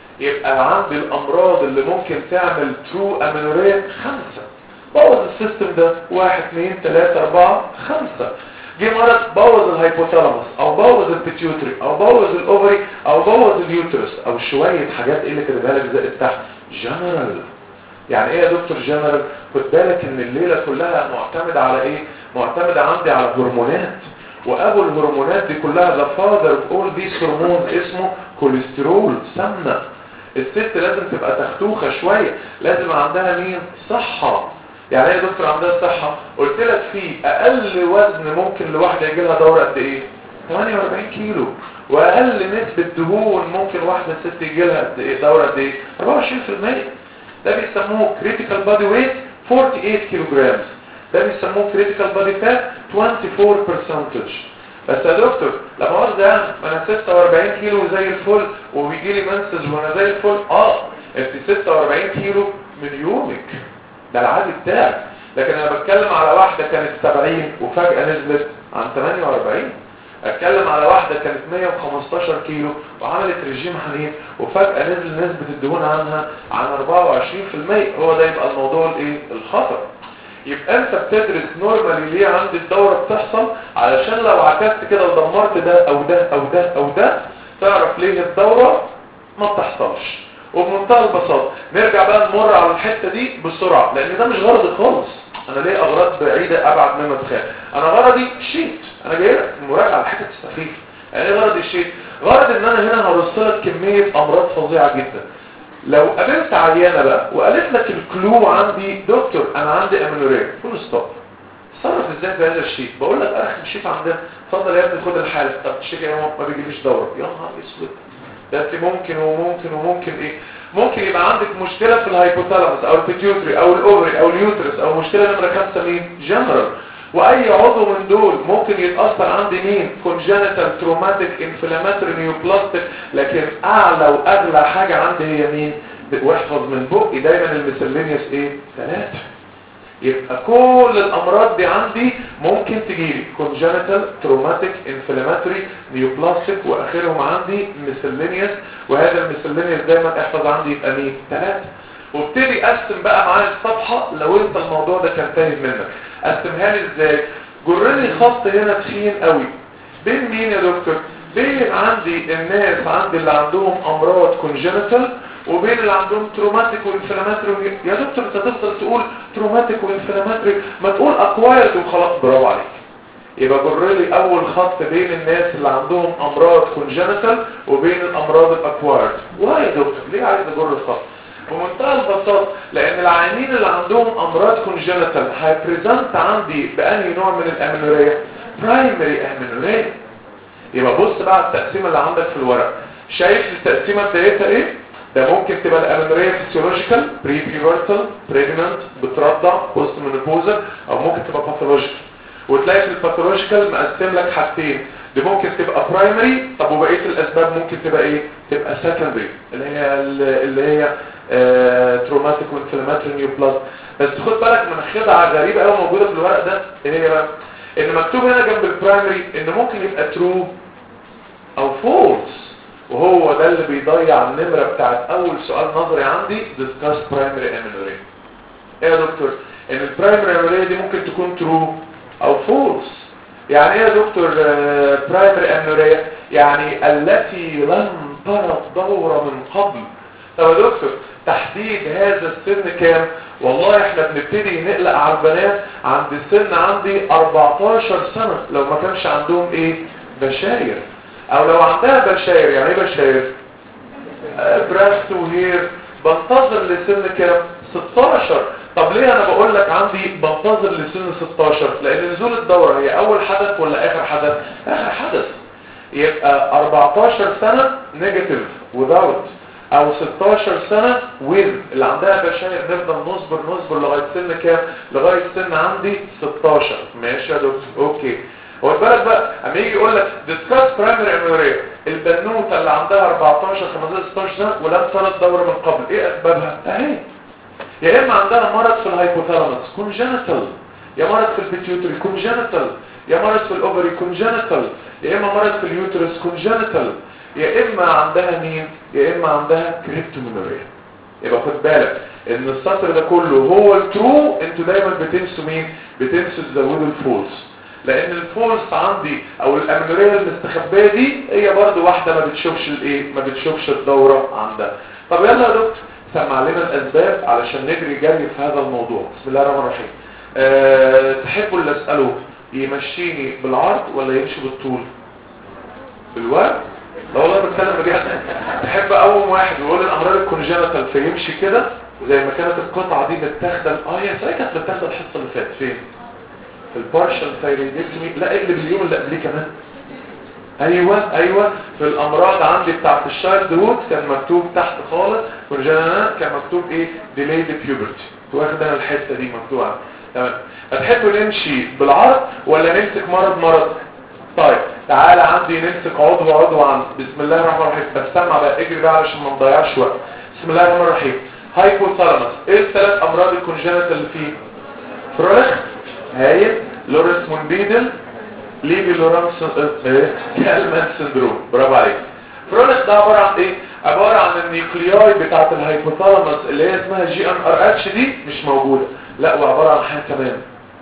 يبقى عندي الامراض اللي ممكن تعمل ترو امينوريا خمسة بوظ السيستم ده واحد اثنين ثلاثة اربعة خمسة جه مرض بوظ الهايبوثالاموس او بوظ البيتيوتري او بوظ الاوفري او بوظ اليوترس او شوية حاجات ايه اللي كاتبها لك زائد تحت جنرال يعني ايه يا دكتور جنرال خد بالك ان الليلة كلها معتمدة على ايه معتمدة عندي على هرمونات وابو الهرمونات دي كلها the father of all these hormones اسمه كوليسترول سمنة الست لازم تبقى تختوخة شوية لازم عندها مين صحة يعني ايه يا دكتور عندها صحة قلت لك في اقل وزن ممكن لواحدة يجي لها دورة قد ايه 48 كيلو واقل نسبة دهون ممكن واحدة ست يجي لها قد ايه دورة قد ايه 24% ده بيسموه critical body weight 48 كيلو جرام ده بيسموه critical body fat 24 percentage بس يا دكتور لما واخد يعني ما انا 46 كيلو زي الفل وبيجي لي منسج وانا زي الفل اه انت 46 كيلو من يومك ده العادي بتاعك لكن انا بتكلم على واحدة كانت 70 وفجأة نزلت عن 48 اتكلم على واحدة كانت 115 كيلو وعملت رجيم حنين وفجأة نزل نسبة الدهون عنها عن 24% هو ده يبقى الموضوع الايه الخطر يبقى انت بتدرس نورمالي ليه عندي الدورة بتحصل علشان لو عكست كده ودمرت ده او ده او ده او ده تعرف ليه الدورة ما بتحصلش وبمنتهى البساطة نرجع بقى نمر على الحتة دي بسرعة لان ده مش غرضي خالص انا ليه اغراض بعيدة ابعد مما تخيل انا غرضي شيت انا جاي لك مراجعة على حتة السخيف يعني ايه غرضي الشيت غرض ان انا هنا هرسلك كمية امراض فظيعة جدا لو قابلت عيانة بقى وقالت لك الكلو عندي دكتور انا عندي امينوريا فول ستوب تصرف ازاي في هذا الشيء بقول لك ارخم الشيء عندنا اتفضل يا ابني خد الحاله طب الشيء يا ما بيجيليش دوره يا نهار اسود ده انت ممكن وممكن وممكن ايه ممكن يبقى عندك مشكله في الهايبوثالاموس او البيتيوتري او الاوفري او اليوترس او مشكله نمره خمسة مين جنرال واي عضو من دول ممكن يتاثر عندي مين congenital traumatic inflammatory neoplastic لكن اعلى واغلى حاجه عندي هي مين واحفظ من بقي دايما الميسلينيوس ايه ثلاثه يبقى كل الامراض دي عندي ممكن تجيلي congenital traumatic inflammatory neoplastic واخرهم عندي miscellaneous وهذا الميسلينيوس دايما احفظ عندي يبقى مين ثلاثة وابتدي اقسم بقى معايا الصفحة لو انت الموضوع ده كان تايه منك قسمها لي ازاي جرني خط هنا تخين قوي بين مين يا دكتور بين عندي الناس عندي اللي عندهم امراض congenital وبين اللي عندهم تروماتيك وانفلاماتري يا دكتور انت تفضل تقول تروماتيك وانفلاماتري ما تقول اكوايرد وخلاص برافو عليك يبقى جر لي اول خط بين الناس اللي عندهم امراض كونجنتال وبين الامراض الاكوايرد واي يا دكتور ليه عايز اجر الخط بمنتهى البساطه لان العيانين اللي عندهم امراض كونجنتال هيبريزنت عندي بانهي نوع من الامينوريا برايمري امينوريا يبقى بص بقى على التقسيمه اللي عندك في الورق شايف التقسيمه بتاعتها ايه ده ممكن تبقى الامينوريا فيسيولوجيكال بري بيورتال بريجننت بترضع بوست مينوبوزا او ممكن تبقى باثولوجيكال وتلاقي في الباثولوجيكال مقسم لك حاجتين دي ممكن تبقى برايمري طب وبقيه الاسباب ممكن تبقى ايه تبقى سكندري اللي هي اللي هي تروماتيك وانفلاماتوري نيوبلاست بس خد بالك من خدعه غريبه قوي موجوده في الورق ده ايه هي بقى ان مكتوب هنا جنب البرايمري ان ممكن يبقى ترو او فولس وهو ده اللي بيضيع النمرة بتاعت اول سؤال نظري عندي discuss primary amenorrhea ايه يا دكتور ان البرايمري amenorrhea دي ممكن تكون true او false يعني ايه يا دكتور برايمري amenorrhea يعني التي لم ترى الدورة من قبل طب يا دكتور تحديد هذا السن كام والله احنا بنبتدي نقلق على البنات عند السن عندي 14 سنة لو ما كانش عندهم ايه بشاير او لو عندها بشاير يعني ايه بشاير براست وهير بنتظر لسن كام 16 طب ليه انا بقول لك عندي بنتظر لسن 16 لان نزول الدورة هي اول حدث ولا اخر حدث اخر حدث يبقى 14 سنة نيجاتيف without او 16 سنة with اللي عندها بشاير نفضل نصبر نصبر لغاية سن كام لغاية سن عندي 16 ماشي يا دكتور اوكي هو بالك بقى اما يجي يقول لك discuss primary amenorrhea البنوتة اللي عندها 14 15 16 سنة ولم ترى الدورة من قبل ايه اسبابها اهي يا اما عندها مرض في الهايبوثالاموس congenital يا مرض في البيتيوتري congenital يا مرض في الاوفري congenital يا اما مرض في اليوترس congenital يا اما عندها مين يا اما عندها كريبتومينوريا يبقى خد بالك ان السطر ده كله هو الترو انتوا دايما بتنسوا مين بتنسوا تزودوا الفولس لان الفولس عندي او الامنوريه المستخبيه دي هي برضو واحده ما بتشوفش الايه ما بتشوفش الدوره عندها طب يلا يا دكتور سمع لنا الاسباب علشان نجري جري في هذا الموضوع بسم الله الرحمن الرحيم أه تحبوا اللي اساله يمشيني بالعرض ولا يمشي بالطول بالورد لا والله بتكلم بجد تحب اول واحد يقول الامراض الكونجنتال فيمشي كده زي ما كانت القطعه دي متاخده اه هي ازاي كانت متاخده الحصه اللي فاتت فين في البارشال ثايرويدكتومي لا اقلب اليوم اللي قبليه كمان ايوه ايوه في الامراض عندي بتاعت الشايلد هود كان مكتوب تحت خالص كونجنتال كان مكتوب ايه ديليد بيوبرتي واخد انا الحته دي مكتوبه تمام هتحبوا نمشي بالعرض ولا نمسك مرض مرض طيب تعالى عندي نمسك عضو عضو عندي بسم الله الرحمن الرحيم بس سمع بقى اجري بقى علشان ما نضيعش وقت بسم الله الرحمن الرحيم هايبوثالاموس ايه الثلاث امراض الكونجنتال اللي فيه فرولخ هايل لورنس مونبيدل ليبي لورانس كالمان سندروم برافو عليك فرولخ ده عباره عن ايه عباره عن النيوكلياي بتاعه الهايبوثالاموس اللي هي اسمها جي ان ار اتش دي مش موجوده لا وعباره عن حاجه كمان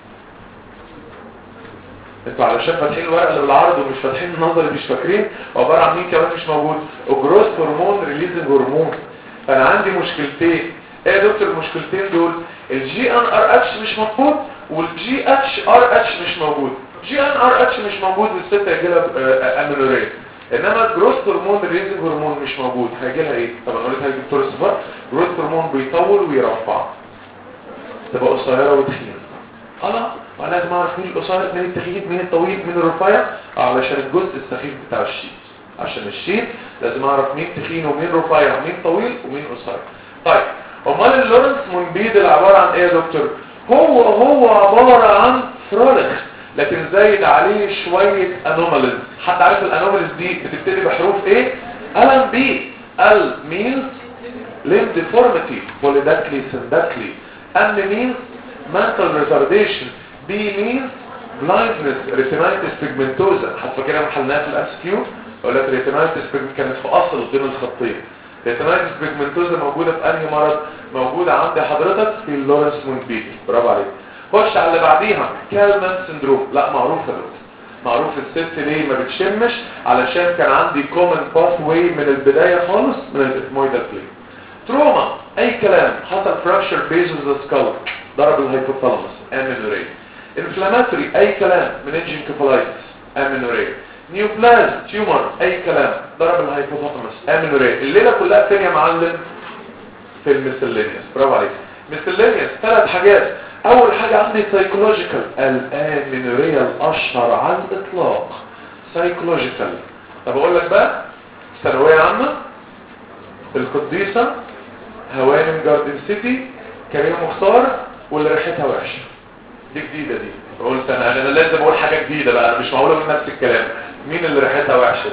انتوا علشان فاتحين الورقه اللي بالعرض ومش فاتحين النظري مش فاكرين عباره عن مين كمان مش موجود الجروث هرمون ريليزنج هرمون فانا عندي مشكلتين ايه يا دكتور المشكلتين دول الجي ان ار اتش مش موجود والجي اتش ار اتش مش موجود جي ان ار اتش مش موجود والست هيجي لها اميلوريا انما الجروث هرمون ريليزنج هرمون مش موجود هيجي لها ايه طبعا قلت هيجي دكتور الصفار جروث هرمون بيطول ويرفع تبقى قصيره وتخينه اه وانا لازم اعرف مين القصير مين التخين مين الطويل مين الرفيع علشان الجزء السخيف بتاع الشيت عشان الشيت لازم اعرف مين تخين ومين رفيع مين طويل ومين قصير طيب امال اللورنس مونبيد اللي عباره عن ايه يا دكتور هو هو عباره عن فرولخ لكن زايد عليه شوية انوماليز حد عارف الانوماليز دي بتبتدي بحروف ايه الم بي ال means limb deformity polydactyly syndactyly M means mental retardation B means blindness retinitis pigmentosa حتى كده محلناها في الاس كيو اقول لك retinitis pigmentosa كانت في اصل بين الخطين retinitis pigmentosa موجودة في انهي مرض موجودة عند حضرتك في اللورنس مونبيك برافو عليك خش على اللي بعديها كالمان سندروم لا معروفة دكتور معروف الست ليه ما بتشمش علشان كان عندي كومن باث واي من البداية خالص من الاثمويدال بلين تروما اي كلام حصل فراكشر بيزز سكال ضرب الهيبوثالاموس امينوري انفلاماتوري اي كلام مننجين كفالايتس امينوري نيوبلاز تيومر اي كلام ضرب الهيبوثالاموس امينوري الليله كلها فين يا معلم في الميسلينيوس برافو عليك ميسلينيوس ثلاث حاجات اول حاجه عندي سايكولوجيكال الامينوريا الاشهر على الاطلاق سايكولوجيكال طب اقول لك بقى ثانويه عامه القديسه هوانم جاردن سيتي كريم مختار واللي ريحتها وحشه دي جديده دي قلت انا انا لازم اقول حاجه جديده بقى انا مش معقول اقول نفس الكلام مين اللي ريحتها وحشه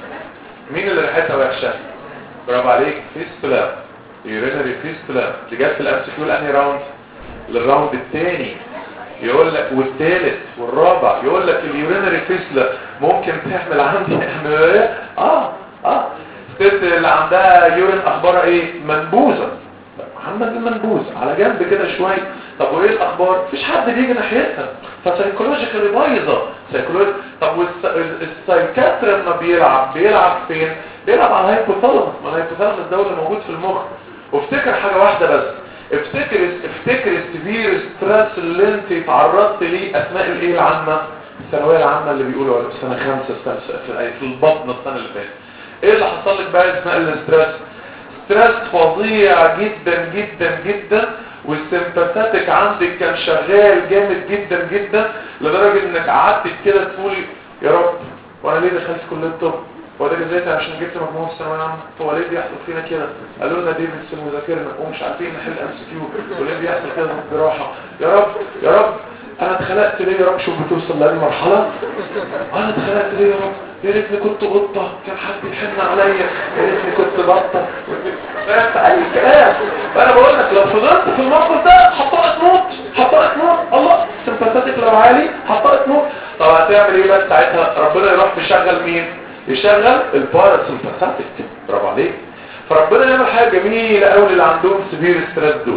مين اللي ريحتها وحشه برافو عليك فيستولا يورينري فيستولا اللي جت في الامسكيول انهي راوند للراوند الثاني يقول لك والثالث والرابع يقول لك اليورينري فيستولا ممكن تعمل عندي احمراريه اه اه الست اللي عندها يورين اخبارها ايه منبوذه محمد المنبوذ على جنب كده شويه طب وايه الاخبار مفيش حد بيجي ناحيتها فسايكولوجيكالي بايظه سايكولوجي طب والسايكاتر لما بيلعب بيلعب فين بيلعب على الهايبوثالاموس ما الهايبوثالاموس ده اللي موجود في المخ وافتكر حاجه واحده بس افتكر افتكر السيفير ستريس اللي انت تعرضت ليه اثناء الايه العامه الثانويه العامه اللي بيقولوا على سنه خمسة سنة في البطن السنه اللي فاتت ايه اللي حصل لك بقى اثناء الاسترس ستريس فظيع جدا جدا جدا والسمباثاتيك عندك كان شغال جامد جدا جدا لدرجة انك قعدت كده تقولي يا رب وانا ليه دخلت كلية الطب هو ده جزيتي عشان جبت مجموعة في الثانوية العامة هو ليه بيحصل فينا كده قالوا لنا ديفيدسون وذاكرنا ومش عارفين نحل ام سي كيو وليه بيحصل كده في الجراحة يا رب يا رب انا اتخلقت ليه يا رب شوف بتوصل لهذه المرحلة انا اتخلقت ليه يا رب يا ريتني كنت قطة كان حد يحن عليا يا ريتني كنت بطة فاهم اي كلام فانا بقول لك لو فضلت في الموقف ده حطها تموت حطها تموت الله سمباثاتيك لو عالي حطها تموت طب هتعمل ايه بقى ساعتها ربنا يروح يشغل مين يشغل الباراسمباثاتيك برافو عليك فربنا يعمل حاجه جميله قوي اللي عندهم سبير ستريس دول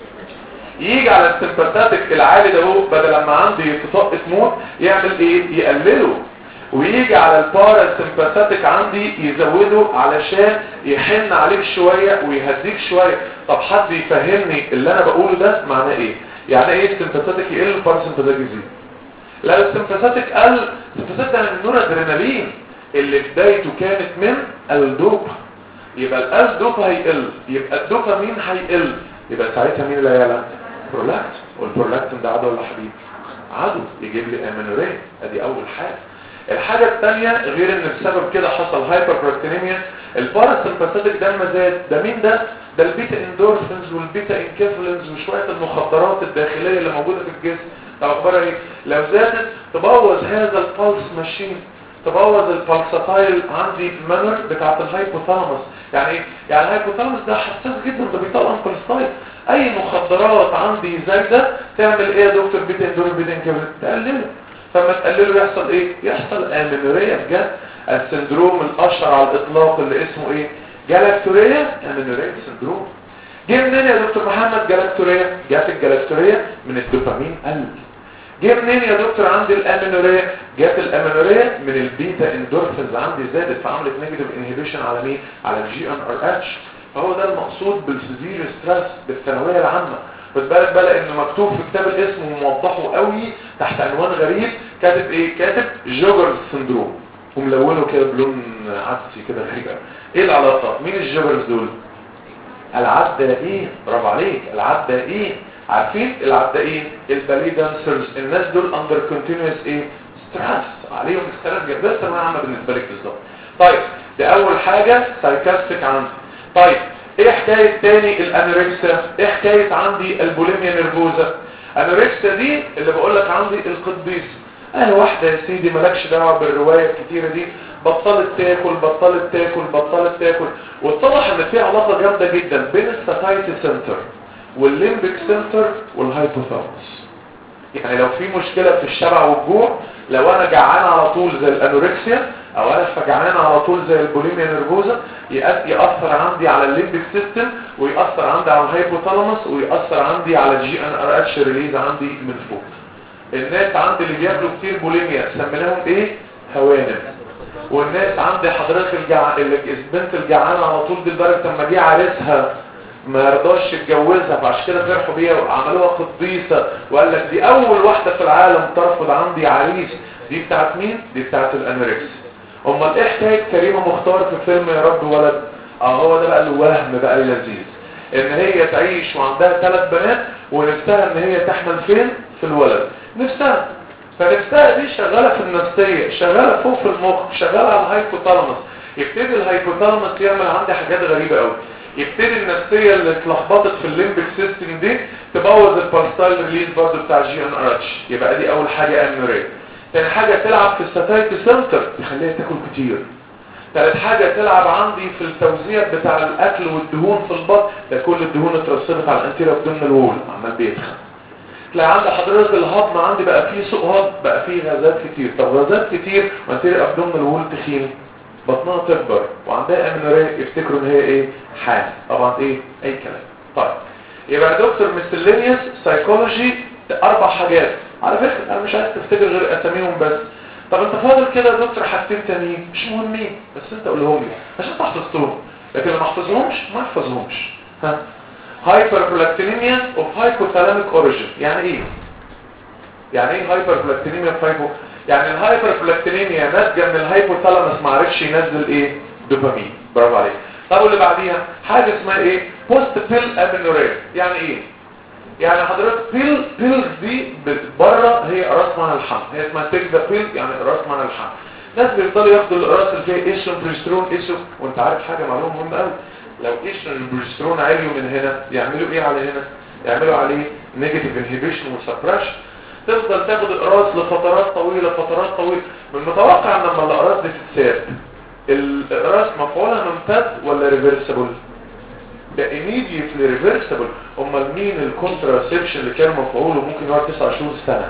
يجي على السمباثاتيك العالي ده هو بدل لما عندي تطق تموت يعمل ايه يقلله ويجي على الباراسمباثاتيك عندي يزوده علشان يحن عليك شوية ويهديك شوية طب حد يفهمني اللي انا بقوله ده معناه ايه يعني ايه السمباثاتيك يقل الباراسمباثاتيك يزيد لا السمباثاتيك قل السمباثاتيك ده من نور ادرينالين اللي بدايته كانت من الدوبا يبقى الدوبا هيقل يبقى الدوبامين هيقل يبقى ساعتها مين اللي هيعلى برولاكت والبرولاكتين ده عدو ولا حبيب عدو يجيب لي امينوريه ادي اول حاجه الحاجة الثانية غير ان بسبب كده حصل هايبربروتينيميا الباراسمباثيك ده المزاد ده مين ده ده البيتا اندورفينز والبيتا انكيفلينز وشوية المخدرات الداخلية اللي موجودة في الجسم طب اخبارها ايه لو زادت تبوظ هذا البلس ماشين تبوظ البلساتايل عندي مانر بتاعت الهايبوثالاموس يعني ايه يعني الهايبوثالاموس ده حساس جدا ده بيطلع بلساتايل اي مخدرات عندي زايده تعمل ايه يا دكتور بيتا اندور بيتا انكيفلينز تقلله فما تقلله يحصل ايه يحصل امينوريا بجد السندروم الاشهر على الاطلاق اللي اسمه ايه جالاكتوريا امينوريا سندروم جه منين يا دكتور محمد جالاكتوريا جات الجالاكتوريا من الدوبامين قل جه منين يا دكتور عندي الامينوريا جات الامينوريا من البيتا اندورفينز عندي زادت فعملت نيجاتيف انهبيشن على مين على الجي ان ار اتش فهو ده المقصود بالسيفير ستريس بالثانويه العامه خد بالك بقى انه مكتوب في كتاب الاسم وموضحه قوي تحت عنوان غريب كاتب ايه كاتب جوجر سندروم وملونه كده بلون عدسي كده غريب ايه العلاقه مين الجوجرز دول العدائين برافو عليك العدائين عارفين العدائين البالي دانسرز الناس دول اندر كونتينوس ايه ستريس عليهم ستريس جدا بس انا عامه بالنسبه لك بالظبط طيب دي اول حاجه سايكاستيك عندي طيب ايه حكاية تاني الانوركسيا ايه حكاية عندي البوليميا نيرفوزا انوركسيا دي اللي بقول لك عندي القديس انا واحده يا سيدي مالكش دعوه بالروايه الكتيره دي بطلت تاكل بطلت تاكل بطلت تاكل واتضح ان في علاقه جامده جدا بين الساتايتي سنتر والليمبيك سنتر والهايبوثالاموس يعني لو في مشكله في الشبع والجوع لو انا جعان على طول زي الانوركسيا او انا فجعان على طول زي البوليميا نيرفوزا يأثر عندي على الليمبيك سيستم ويأثر عندي على الهايبوثالاموس ويأثر عندي على الجي ان ار اتش ريليز عندي من فوق الناس عندي اللي بياكلوا كتير بوليميا سميناهم ايه هوانم والناس عندي حضرتك الجع... البنت الجعانه على طول دي لدرجه لما جه عريسها ما رضاش يتجوزها فعشان كده فرحوا بيها وعملوها قديسه وقال لك دي اول واحده في العالم ترفض عندي عريس دي بتاعت مين دي بتاعت الانوركس امال ايه حكايه كريمه مختار في فيلم يا رب ولد اه هو ده بقى الوهم بقى اللذيذ ان هي تعيش وعندها ثلاث بنات ونفسها ان هي تحمل فين في الولد نفسها فنفسها دي شغاله في النفسيه شغاله فوق في المخ شغاله على الهايبوثالاموس يبتدي الهايبوثالاموس يعمل عندي حاجات غريبه قوي يبتدي النفسيه اللي اتلخبطت في الليمبيك سيستم دي تبوظ البارستايل ريليز برضه بتاع الجي ان ار اتش يبقى دي اول حاجه امنوريه تاني حاجه تلعب في الساتايتي سنتر تخليها تاكل كتير تالت حاجة تلعب عندي في التوزيع بتاع الأكل والدهون في البطن ده كل الدهون اترسبت على الانتيرا بدون الوول عمال بيتخن تلاقي عند حضرتك الهضم عندي بقى فيه سوء هضم بقى فيه غازات كتير طب غازات كتير وانتيرا ابدومن الوول تخين بطنها تكبر وعندها امنوريه يفتكروا ان هي ايه حامل طبعا ايه اي كلام طيب يبقى دكتور ميسلينيوس سايكولوجي اربع حاجات على فكره انا مش عايز تفتكر غير اساميهم بس طب انت فاضل كده يا دكتور حاجتين تانيين مش مهمين بس انت قولهم لي عشان تحفظتهم لكن لو ما احفظهمش ما احفظهمش ها هايبربلاكتينيميا اوف هايبوثالاميك اوريجين يعني ايه يعني ايه هايبربلاكتينيميا اوف هايبو يعني الهايبربلاكتينيميا ناتجه من الهايبوثالاموس ما عرفش ينزل ايه دوبامين برافو عليك طب واللي بعديها حاجه اسمها ايه بوست بيل امينوريا يعني ايه يعني حضرتك بيل بيلز دي بره هي اقراص مع الحمل هي اسمها تيك ذا بيل يعني اقراص مع الحمل ناس بيفضلوا ياخدوا الاقراص اللي فيها ايسترون بريسترون ايسترون وانت عارف حاجه معلومه مهمه قوي لو ايسترون بريسترون عاليوا من هنا يعملوا ايه على هنا يعملوا عليه نيجاتيف انهبيشن وسبريشن تفضل تاخد الاقراص لفترات طويله فترات طويله من المتوقع ان لما الاقراص دي تتساب الاقراص مفعولها ممتد ولا ريفرسبل ده immediately reversible امال مين الكونتراسبشن اللي كان مفعوله ممكن يقعد 9 شهور سنه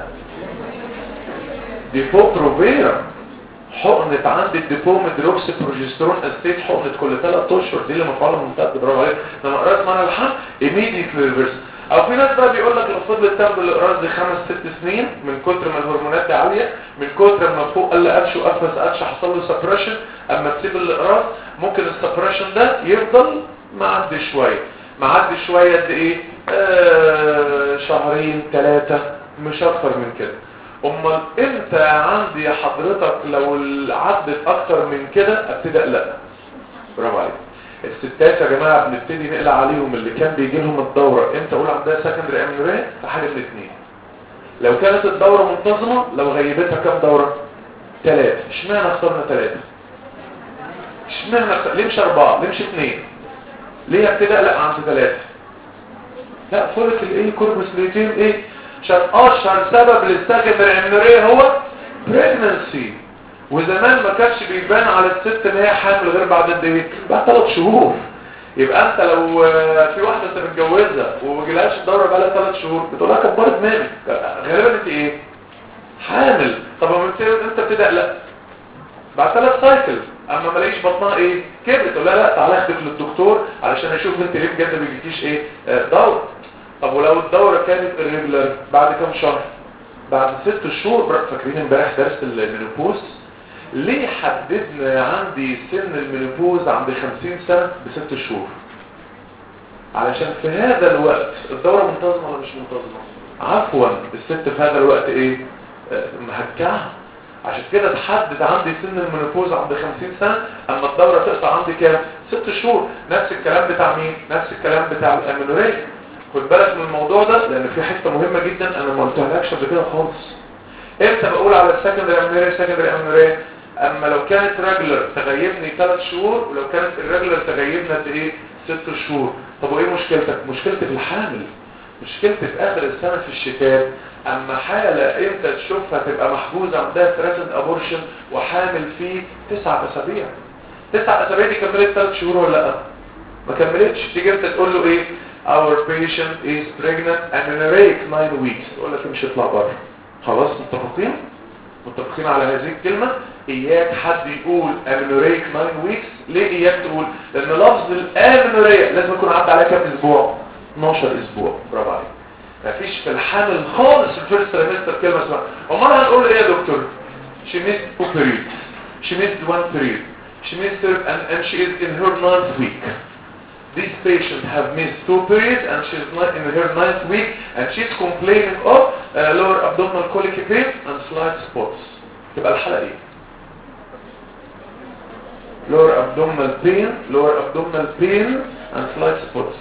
ديبوبروفيرا حقنة عند الديبوميدروكس بروجسترون استيت حقنة كل 3 اشهر دي اللي مفعولها ممتد برافو عليك لما قرأت معنا الحمل immediately reversible او في ناس بقى بيقول لك لو فضلت تاخد الاقراص دي خمس ست سنين من كتر ما الهرمونات دي عاليه من كتر ما فوق قل قفش وقفز قفش حصل له سبريشن اما تسيب الاقراص ممكن السبريشن ده يفضل معدي شويه معدي شويه قد ايه آه شهرين ثلاثه مش اكتر من كده امال امتى عندي حضرتك لو عدت اكتر من كده ابتدي اقلق برافو عليك الستات يا جماعه بنبتدي نقلق عليهم اللي كان بيجي لهم الدوره امتى اقول عندها سكندري امنوريه في حاجه من الاثنين لو كانت الدوره منتظمه لو غيبتها كام دوره ثلاثه اشمعنى اخترنا ثلاثه اشمعنى ليه مش اربعه ليه مش اثنين ليه ابتدي اقلق عند ثلاثه لا فولك الايه كوربس ليتين ايه عشان اشهر سبب للسكندري امنوريه هو بريجنسي وزمان ما كانش بيبان على الست ان هي حامل غير بعد قد ايه بعد ثلاث شهور يبقى انت لو في واحده انت متجوزها وما جالهاش الدوره بقى لها ثلاث شهور بتقول لها كبرت دماغك غالبا انت ايه حامل طب ما انت انت بتبدا لا بعد ثلاث سايكل اما ما الاقيش بطنها ايه كبرت تقول لها لا تعالى اخدك للدكتور علشان اشوف انت ليه بجد ما بيجيكيش ايه دوره طب ولو الدوره كانت الريجولار بعد كام شهر بعد ست شهور فاكرين امبارح درس المينوبوز ليه حددنا عندي سن المينوبوز عند 50 سنة بست شهور علشان في هذا الوقت الدورة منتظمة ولا مش منتظمة عفوا الست في هذا الوقت ايه آه مهكعة عشان كده تحدد عندي سن المينوبوز عند 50 سنة اما الدورة تقطع عندي كام ست شهور نفس الكلام بتاع مين نفس الكلام بتاع الامينورية خد بالك من الموضوع ده لان في حته مهمه جدا انا ما قلتهالكش قبل كده خالص امتى بقول على السكندري امنوريه السكندري امنوريه اما لو كانت ريجولر تغيبني 3 شهور ولو كانت الريجولر تغيبنا قد ايه 6 شهور طب وايه مشكلتك مشكلتك الحامل مشكلتي في اخر السنه في الشتاء اما حاله انت تشوفها تبقى محجوزه عندها ثريتند ابورشن وحامل فيه تسع اسابيع تسع اسابيع دي كملت ثلاث شهور ولا لا ما كملتش تيجي انت تقول له ايه our patient is pregnant amenorrheic 9 weeks يقول لك مش هيطلع بره خلاص متفقين متفقين على هذه الكلمة اياك حد يقول amenorrheic 9 weeks ليه اياك تقول لان لفظ الامنوريا لازم يكون عدى عليها كام اسبوع 12 اسبوع برافو عليك مفيش في الحمل خالص في الفيرست تريمستر كلمه اسمها امال هنقول ايه يا دكتور she missed two periods she missed one period she missed her and, and she is in her ninth week this patient have missed two periods and she is not in her ninth week and she is complaining of uh, lower abdominal colic pain and slight spots تبقى الحلقه ايه lower abdominal pain lower abdominal pain and slight spots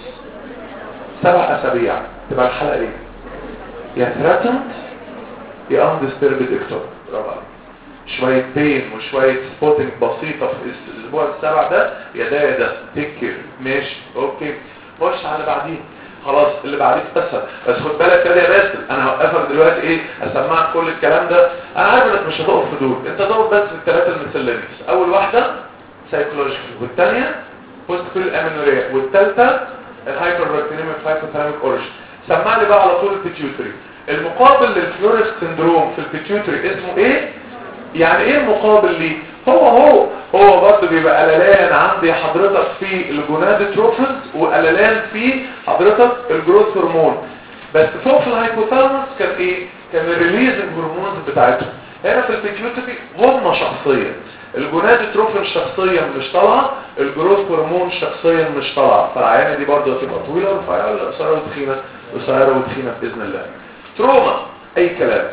سبع اسابيع تبقى الحلقه ايه يا threatened يا undisturbed ectopic برافو عليك شوية بين وشوية سبوتنج بسيطة في الاسبوع السبع ده يا ده يا ده تكر ماشي اوكي خش على اللي بعديه خلاص اللي بعديه اسهل بس خد بالك كده يا باسل انا هوقفك دلوقتي ايه اسمعك كل الكلام ده انا عارف انك مش هتقف في دول انت تقف بس في الثلاثه المسلمينز اول واحده سايكولوجيكال والثانيه بوست كل امينوريا والثالثه الهايبر بكتيريميك هايبوثالاميك اوريجن سمع لي بقى على طول البيتيوتري المقابل للفلوريس سندروم في البيتيوتري اسمه ايه يعني ايه المقابل ليه هو هو هو برضه بيبقى قللان عندي حضرتك في الجونادوتروفز وقللان في حضرتك الجروث هرمون بس فوق في الهايبوثالاموس كان ايه كان الريليزنج هرمونز بتاعتهم هنا في البيتيوتري هم شخصيا الجونادوتروفين شخصيا مش طالعه الجروث هرمون شخصيا مش طالعه فالعيانه دي برضه هتبقى طويله ورفيعه ولا قصيره وتخينه قصيره وتخينه باذن الله تروما اي كلام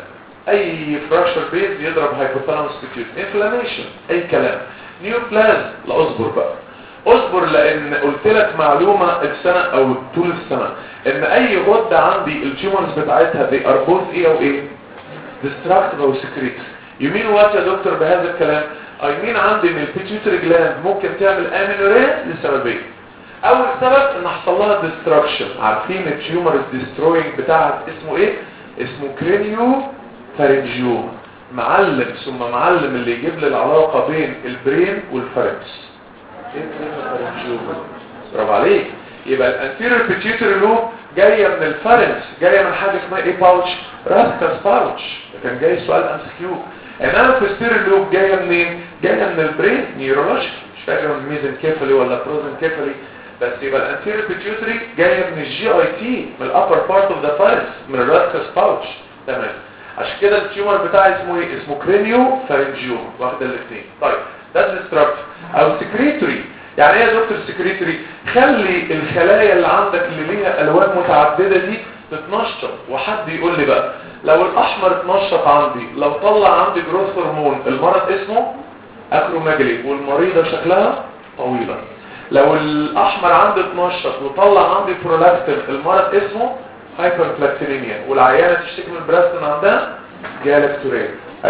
اي فراكشر بيز يضرب هايبوثالاموس بيتيوت انفلاميشن اي كلام نيوبلازم لا اصبر بقى اصبر لان قلت لك معلومة السنة او طول السنة ان اي غدة عندي التيومرز بتاعتها دي اربوز ايه او ايه ديستراكتيف او سكريت يمين وقت يا دكتور بهذا الكلام اي مين عندي ان البيتيوتري جلاند ممكن تعمل امينوريا لسببين اول سبب ان حصل لها ديستراكشن عارفين التيومر الديستروينج بتاعها اسمه ايه اسمه كرينيو فارنجيوم معلم ثم معلم اللي يجيب لي العلاقة بين البرين والفارنكس ايه كرينيو فارنجيوم برافو عليك يبقى الانتيريور بيتيوتري لوب جاية من الفارنكس جاية من حاجة اسمها ايه باوتش راسكاس باوتش كان جاي سؤال ام كيو انما البوستيريور لوب جاية منين جاية من البرين نيورولوجيك مش فاكر من ميزن كيفلي ولا بروزن كيفلي بس يبقى الانتيريور بيتيوتري جاية من الجي اي تي من الابر بارت اوف ذا فارنكس من الراسكاس باوتش تمام عشان كده التيومر بتاعي اسمه ايه اسمه كرينيو فارنجيوم واخد الاثنين طيب ده ديستراكت او سكريتوري يعني ايه يا دكتور سكريتوري خلي الخلايا اللي عندك اللي ليها الوان متعدده دي تتنشط وحد يقول لي بقى لو الاحمر اتنشط عندي لو طلع عندي جروث هرمون المرض اسمه اكروماجلي والمريضه شكلها طويله لو الاحمر عندي اتنشط وطلع عندي برولاكتين المرض اسمه هايبربلاكتينيميا والعيانه تشتكي من البراستين عندها جالكتوريا 20%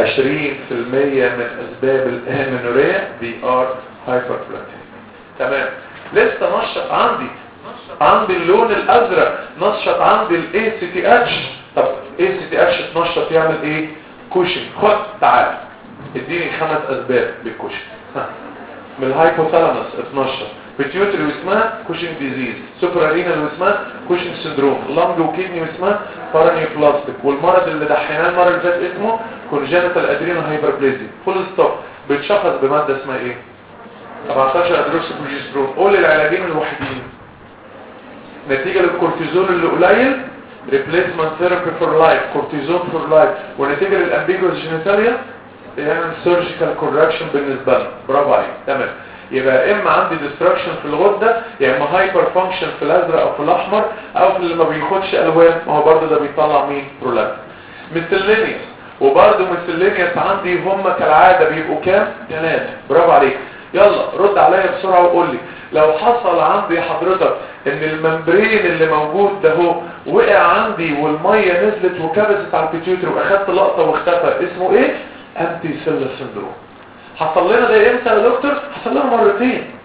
من اسباب الامينوريا دي ار هايبربلاكتينيميا تمام لسه نشط عندي عندي اللون الازرق نشط عندي الاي سي تي اتش طب اي سي تي اتش اتنشط يعمل ايه كوشن خد تعال اديني خمس اسباب للكوشن من الهايبوثالاموس اتنشط بيتيوتري واسمها كوشن ديزيز سوبرارينال واسمها كوشن سندروم لانج وكيدني واسمها بارانيوبلاستيك والمرض اللي دحيناه المره اللي فاتت اسمه كونجنتال ادرينال هايبربليزيا فول ستوب بيتشخص بماده اسمها ايه 17 ادروكسي بروجسترون قول العلاجين الوحيدين نتيجه للكورتيزون اللي قليل ريبليسمنت ثيرابي فور لايف كورتيزون فور لايف ونتيجه للامبيجوس جينيتاليا يعمل سيرجيكال كوركشن بالنسبه لنا برافو عليك تمام يبقى اما عندي ديستراكشن في الغده يا اما هايبر فانكشن في الازرق او في الاحمر او في اللي ما بياخدش الوان ما هو برضه ده بيطلع مين برولاكت مثلينيوس وبرضه مثلينيوس عندي هم كالعاده بيبقوا كام ثلاثه برافو عليك يلا رد عليا بسرعه وقول لي لو حصل عندي حضرتك ان الممبرين اللي موجود ده هو وقع عندي والميه نزلت وكبست على البيتيوتري واخدت لقطه واختفى اسمه ايه انتي سيلر سندروم حصل لنا ده امتى يا دكتور حصل لنا مرتين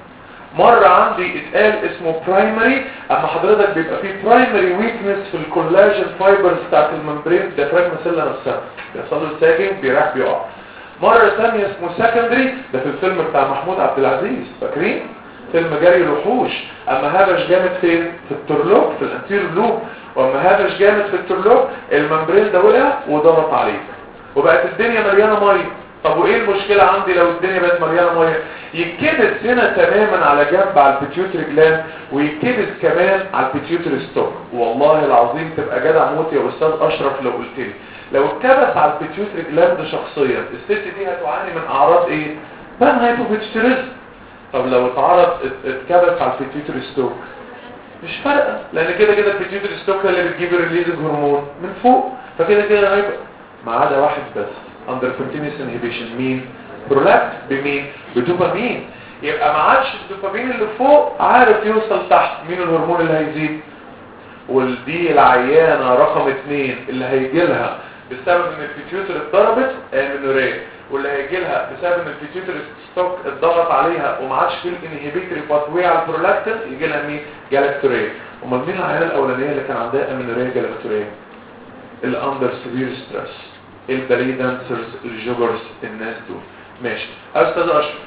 مرة عندي اتقال اسمه برايمري اما حضرتك بيبقى فيه برايمري ويكنس في الكولاجين فايبرز بتاعت الممبرين ديافراجما سيلا نفسها بيحصل له ساجن بيراح بيقع مرة ثانية اسمه سكندري ده في الفيلم بتاع محمود عبد العزيز فاكرين فيلم جري الوحوش اما هبش جامد فين في الترلوك في الانتير لوب واما هبش جامد في الترلوك الممبرين ده وقع وضغط عليه وبقت الدنيا مليانه ميه طب وايه المشكله عندي لو الدنيا بقت مليانه ميه يتكبس هنا تماما على جنب على البيتيوتري جلاند ويتكبس كمان على البيتيوتري ستوك والله العظيم تبقى جدع موت يا استاذ اشرف لو قلت لي لو اتكبس على البيتيوتري جلاند شخصيا الست دي هتعاني من اعراض ايه بان هايبوبيتيوتريزم طب لو اتعرض اتكبس على البيتيوتري ستوك مش فارقه لان كده كده البيتيوتري ستوك اللي بتجيب الريليز هرمون من فوق فكده كده هيبقى ما عدا واحد بس under continuous inhibition مين برولاكت بمين بدوبامين يبقى ما عادش الدوبامين اللي فوق عارف يوصل تحت مين الهرمون اللي هيزيد والدي العيانة رقم اتنين اللي هيجي لها بسبب ان البيتيوتر اتضربت امينوريا واللي هيجي لها بسبب ان البيتيوتر ستوك اتضغط عليها وما عادش فيه الانهبيتوري باثوي على البرولاكتين يجي لها مين جالاكتوريا امال مين العيانة الاولانية اللي كان عندها امينوريا جالاكتوريا اللي اندر سيفير ستريس البالي دانسرز الجوجرز الناس دول ماشي استاذ اشرف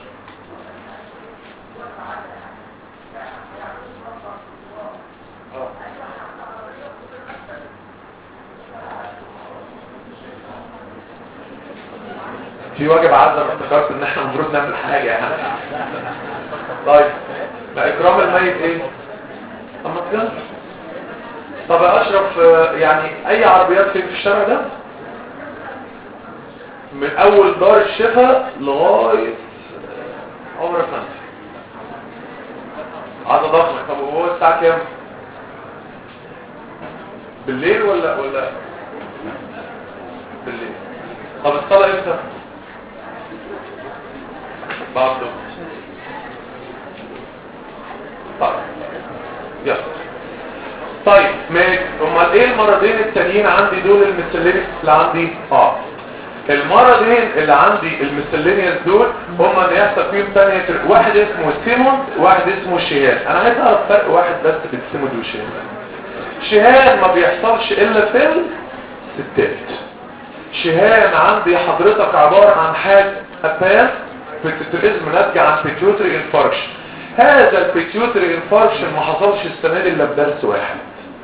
في واجب عزة ما افتكرت ان احنا المفروض نعمل حاجة يعني طيب ما اكرام الميت ايه طب ما تجلس طب يا اشرف يعني اي عربيات فين في الشارع ده من اول دار الشفا لغاية عمر فانت عدد ضخم طب وهو الساعة كام بالليل ولا ولا بالليل طب الصلاة امتى بعد الظهر طيب يلا طيب ماشي امال ايه المرضين التانيين عندي دول المسلينيس اللي عندي اه المرضين اللي عندي المسلينيس دول هم ان يحصل فيهم ثانيه واحد اسمه سيمون واحد اسمه شهاد انا عايز اعرف فرق واحد بس بين سيمون وشهاد شهاد ما بيحصلش الا في الستات شهاد عندي حضرتك عباره عن حاجه ابان بتتريزم ناتجه عن بيتيوتري انفاركشن هذا البيتيوتري انفاركشن ما حصلش السنه دي الا بدرس واحد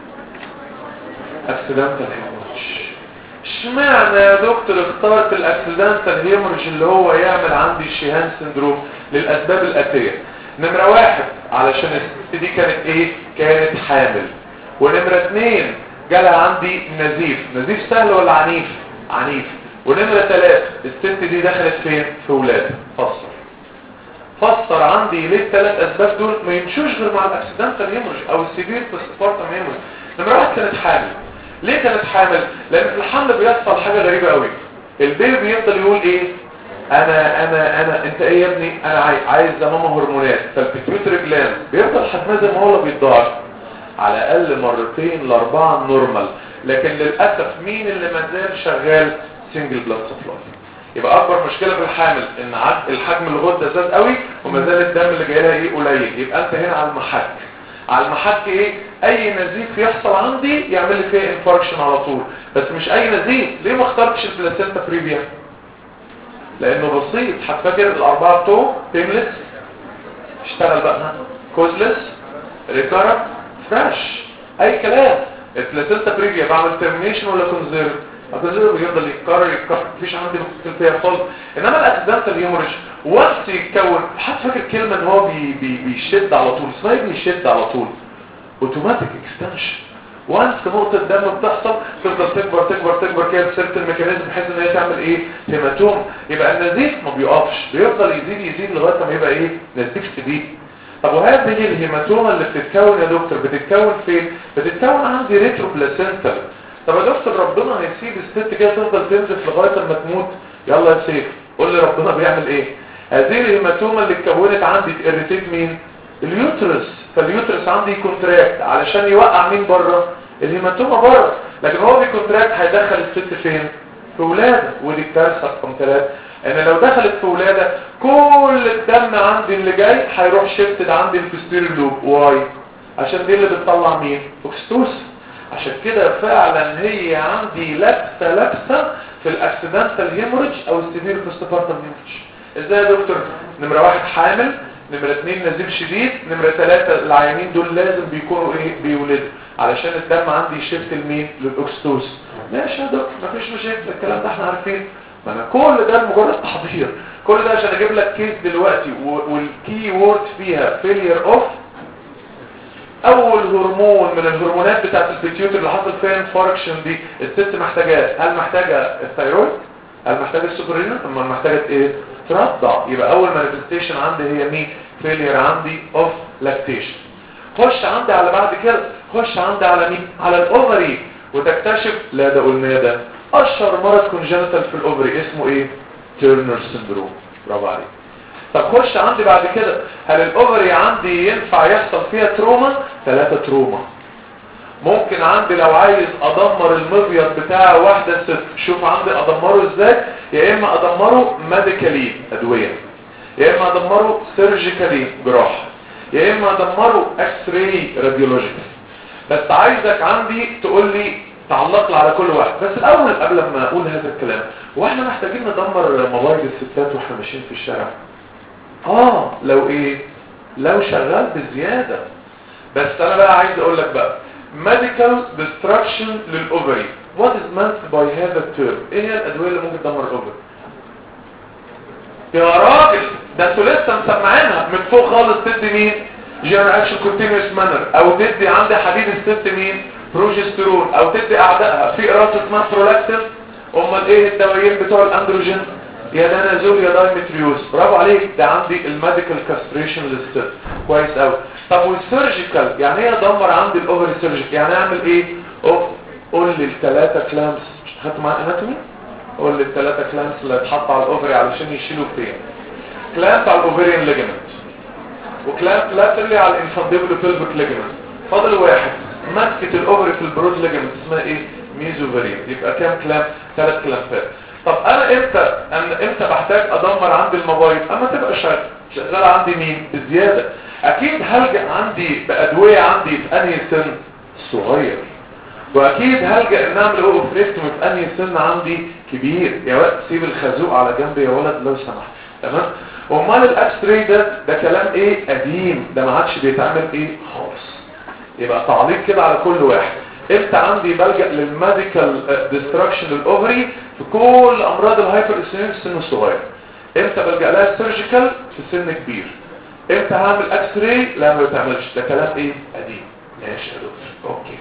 اكسيدنتال هيموريج اشمعنى يا دكتور اخترت الاكسيدنتال هيموريج اللي هو يعمل عندي الشيهان سندروم للاسباب الاتيه نمره واحد علشان الست دي كانت ايه كانت حامل ونمره اتنين جالها عندي نزيف نزيف سهل ولا عنيف عنيف ونمره ثلاثة الست دي دخلت فين في ولاده فصل فسر عندي ليه الثلاث اسباب دول ما يمشوش غير مع الاكسيدنتال هيموريج او السيفير بوستبارتم هيموريج نمره واحد كانت حامل ليه كانت حامل لان في الحمل بيحصل حاجه غريبه قوي البيبي بيفضل يقول ايه انا انا انا انت ايه يا ابني انا عايز عايز يا ماما هرمونات فالبيتيوتري جلاند بيفضل حجمها زي ما هو بيتضاعف على الاقل مرتين لاربعه نورمال لكن للاسف مين اللي ما زال شغال سنجل بلاد سبلاي يبقى اكبر مشكله في الحامل ان الحجم الغده زاد قوي وما زال الدم اللي جاي لها ايه قليل يبقى انت هنا على المحك على المحك ايه اي نزيف يحصل عندي يعمل لي فيها انفاركشن على طول بس مش اي نزيف ليه ما اخترتش البلاسينتا بريفيا لانه بسيط هتفكر الاربعه بتوع بيملس اشتغل بقى كوزلس ريكارا فريش اي كلام البلاسينتا بريفيا بعمل ترمينيشن ولا كونزيرف الكونزيرف بيفضل يتكرر يتكرر مفيش عندي مشكله فيها خالص انما الاكسيدنتال هيموريج وقت يتكون حد فاكر كلمه ان هو بي بي بيشد على طول اسمها بيشد على طول اوتوماتيك اكستنشن وانس نقطة دم بتحصل تفضل تكبر تكبر تكبر كده بسيرة الميكانيزم بحيث ان هي تعمل ايه هيماتوم يبقى النزيف ما بيقفش بيفضل يزيد يزيد لغاية ما يبقى ايه نزيف شديد طب وهذه الهيماتوما اللي بتتكون يا دكتور بتتكون فين بتتكون عندي ريترو بلاسنتال طب يا دكتور ربنا هيسيب الست كده تفضل تنزف لغاية ما تموت يلا يا سيف قول لي ربنا بيعمل ايه هذه الهيماتوما اللي اتكونت عندي تقريتيت مين اليوترس فاليوترس عندي كونتراكت علشان يوقع مين بره الهيماتوما بره لكن هو بيكونتراكت هيدخل الست فين في ولاده ودي الكارثه رقم ثلاثة ان لو دخلت في ولاده كل الدم عندي اللي جاي هيروح شيفتد عندي الفستير لوب واي عشان دي اللي بتطلع مين اوكستوسن عشان كده فعلا هي عندي لبسه لبسه في الاكسيدنتال هيموريج او السيفير بوستبارتم هيموريج ازاي يا دكتور نمره واحد حامل نمرة اتنين نزيف شديد نمرة تلاتة العيانين دول لازم بيكونوا ايه بيولدوا علشان الدم عندي يشفت لمين للاكستوس ماشي يا دكتور مفيش مشاكل الكلام ده احنا عارفين ما انا كل ده مجرد تحضير كل ده عشان اجيب لك كيس دلوقتي والكي وورد فيها فيلير اوف اول هرمون من الهرمونات بتاعت البيتيوت اللي حصل فيها انفاركشن دي الست محتاجاه هل محتاجه الثيرويد هل محتاجه السوبرينال اما محتاجه ايه ترضع يبقى اول مانيفستيشن عندي هي مين فيلير عندي اوف لاكتيشن خش عندي على بعد كده خش عندي على مين على الاوفري وتكتشف لا ده قلنا ده اشهر مرض كونجنتال في الاوفري اسمه ايه تيرنر سندروم برافو عليك طب خش عندي بعد كده هل الاوفري عندي ينفع يحصل فيها تروما ثلاثة تروما ممكن عندي لو عايز ادمر المبيض بتاع واحدة ست شوف عندي ادمره ازاي يا اما ادمره ميديكالي ادوية يا اما ادمره سيرجيكالي جراحة يا اما ادمره اكس راي راديولوجيكال بس عايزك عندي تقول لي تعلق لي على كل واحد بس الاول قبل ما اقول هذا الكلام واحنا محتاجين ندمر موبايل الستات واحنا ماشيين في الشارع اه لو ايه لو شغال بزيادة بس انا بقى عايز اقول لك بقى medical destruction للاوفري what is meant by هذا التيرم ايه هي الادويه اللي ممكن تدمر الاوفري يا راجل ده انتوا لسه مسمعينها من فوق خالص تدي مين جنرال اكشن كونتينوس مانر او تدي عندي حديد الست مين بروجسترون او تدي اعدائها في قراصه اسمها برولاكتين امال ايه الدوايين بتوع الاندروجين يا دانازول يا دايمتريوز برافو عليك ده عندي الميديكال كاستريشن للست كويس قوي طب والسيرجيكال يعني ايه ادمر عندي الاوفري سيرجيكال يعني اعمل ايه اوف قول لي الثلاثه كلامس مش خدتوا معايا اناتومي قول لي الثلاثه كلامس اللي هتحط على الاوفري علشان يشيلوا فين كلامس على الاوفريان ليجمنت وكلامس لاترلي على الانفانديبل بيلفيك ليجمنت فاضل واحد مسكه الاوفري في البرود ليجمنت اسمها ايه ميزوفيرين يبقى كام كلام ثلاث كلامات طب انا امتى انا امتى بحتاج ادمر عندي الموبايل اما تبقى شغال شغال عندي مين بزياده اكيد هلجأ عندي بادويه عندي في انهي سن صغير واكيد هلجأ ان اعمل اوفريكتوم في انهي سن عندي كبير يا وقت سيب الخازوق على جنب يا ولد لو سمحت تمام امال الاكس راي ده ده كلام ايه قديم ده ما عادش بيتعمل ايه خالص يبقى تعليق كده على كل واحد امتى عندي بلجأ للميديكال ديستراكشن للاوفري في كل امراض الهايبر انسولين في السن الصغير امتى بلجأ لها السيرجيكال في سن كبير امتى هعمل اكس راي لا ما بتعملش ده كلام ايه قديم ماشي يا دكتور اوكي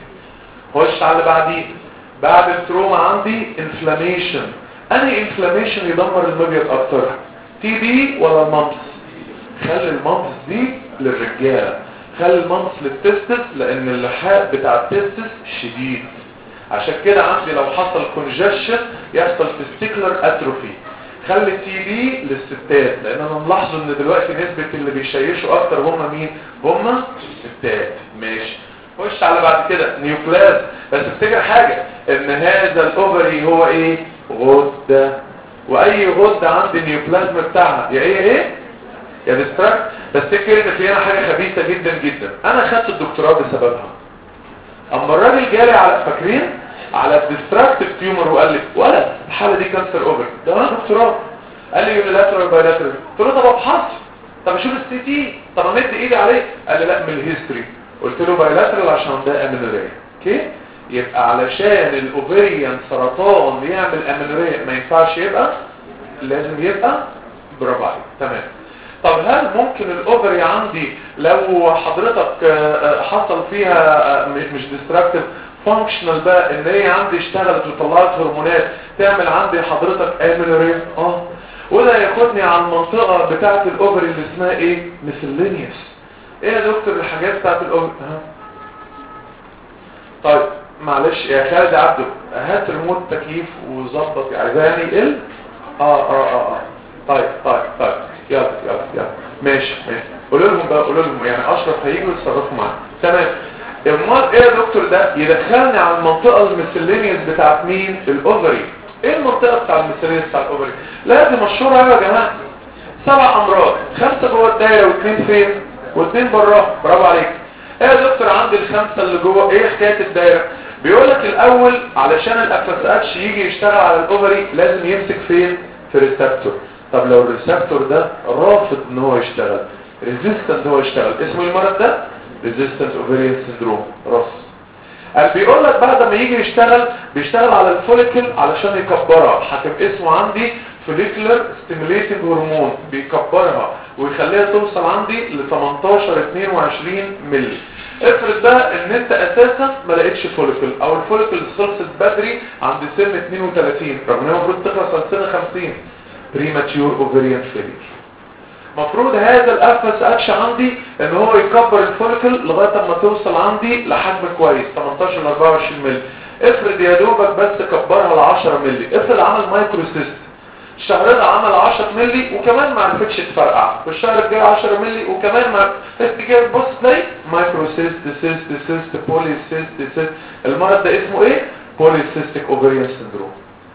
خش على اللي بعديه بعد التروما عندي انفلاميشن انهي انفلاميشن يدمر المبيض اكتر تي بي ولا الممس خلي الممس دي للرجاله خلي الممس للتستس لان اللحاق بتاع التستس شديد عشان كده عندي لو حصل كونجشن يحصل تستيكلر اتروفي خلي التي بي للستات لان انا ملاحظ ان دلوقتي نسبة اللي بيشيشوا اكتر هم مين هم الستات ماشي خش على بعد كده نيوكلاز بس افتكر حاجة ان هذا الاوفري هو ايه غدة واي غدة عندي النيوبلازم بتاعها يا ايه ايه يا ديستراكت بس تفتكر ان في هنا حاجة خبيثة جدا جدا انا خدت الدكتوراه بسببها اما الراجل جالي على فاكرين على الديستراكتيف تيومر وقال لي ولا الحالة دي كانسر اوفر ده انا دكتوراه قال لي يونيلاترال بايلاترال قلت له طب ابحث طب اشوف السي تي طب امد ايدي عليه قال لي لا من الهيستوري قلت له بايلاترال عشان ده امينوريا اوكي يبقى علشان الاوفريان سرطان يعمل امينوريا ما ينفعش يبقى لازم يبقى برافو عليك تمام طب هل ممكن الاوفري عندي لو حضرتك حصل فيها مش ديستراكتيف فانكشنال بقى ان هي عندي اشتغلت وطلعت هرمونات تعمل عندي حضرتك امينوريا اه وده ياخدني على المنطقة بتاعة الاوفري اللي اسمها ايه مثلينيوس ايه يا دكتور الحاجات بتاعة الاوفري ها طيب معلش يا خالد عبده هات ريموت تكييف وظبط عايزاني ال اه اه اه اه طيب طيب طيب يلا يلا يلا ماشي ماشي قولوا لهم بقى قولوا لهم يعني اشرف هيجوا يتصرفوا معايا تمام امال ايه يا دكتور ده يدخلني على المنطقه الميسلينيوس بتاعت مين الاوفري ايه المنطقه بتاع المثاليه بتاع الاوفري لا دي مشهوره قوي يا جماعه سبع امراض خمسه جوه الدايره واثنين فين واثنين براها برافو عليك ايه يا دكتور عندي الخمسه اللي جوه ايه حكايه الدايره بيقول لك الاول علشان الاف اس اتش يجي يشتغل على الاوفري لازم يمسك فين في الريسبتور طب لو الريسبتور ده رافض ان هو يشتغل ريزيستنت هو يشتغل اسمه المرض ده ريزيستنت اوفريان سيندروم راس قال بيقول لك بعد ما يجي يشتغل بيشتغل على الفوليكل علشان يكبرها هتبقى اسمه عندي فوليكولر ستيميليتنج هرمون بيكبرها ويخليها توصل عندي ل 18 22 مللي افرض بقى ان انت اساسا ما لقيتش فوليكل او الفوليكل خلصت بدري عند سن 32 رغم ان هي المفروض تخلص عند سن 50 بريماتيور اوفريان فيلير مفروض هذا الافس اتش عندي ان هو يكبر الفوليكل لغايه ما توصل عندي لحجم كويس 18 ل 24 مللي افرض يا دوبك بس كبرها ل 10 مللي افرض عمل مايكرو سيست الشهر ده عمل 10 مللي وكمان ما عرفتش تفرقع في الشهر الجاي 10 مللي وكمان ما تيجي تبص تلاقي مايكرو سيست سيست سيست بولي سيست سيست المرض ده اسمه ايه بولي سيستيك اوفريان سيندروم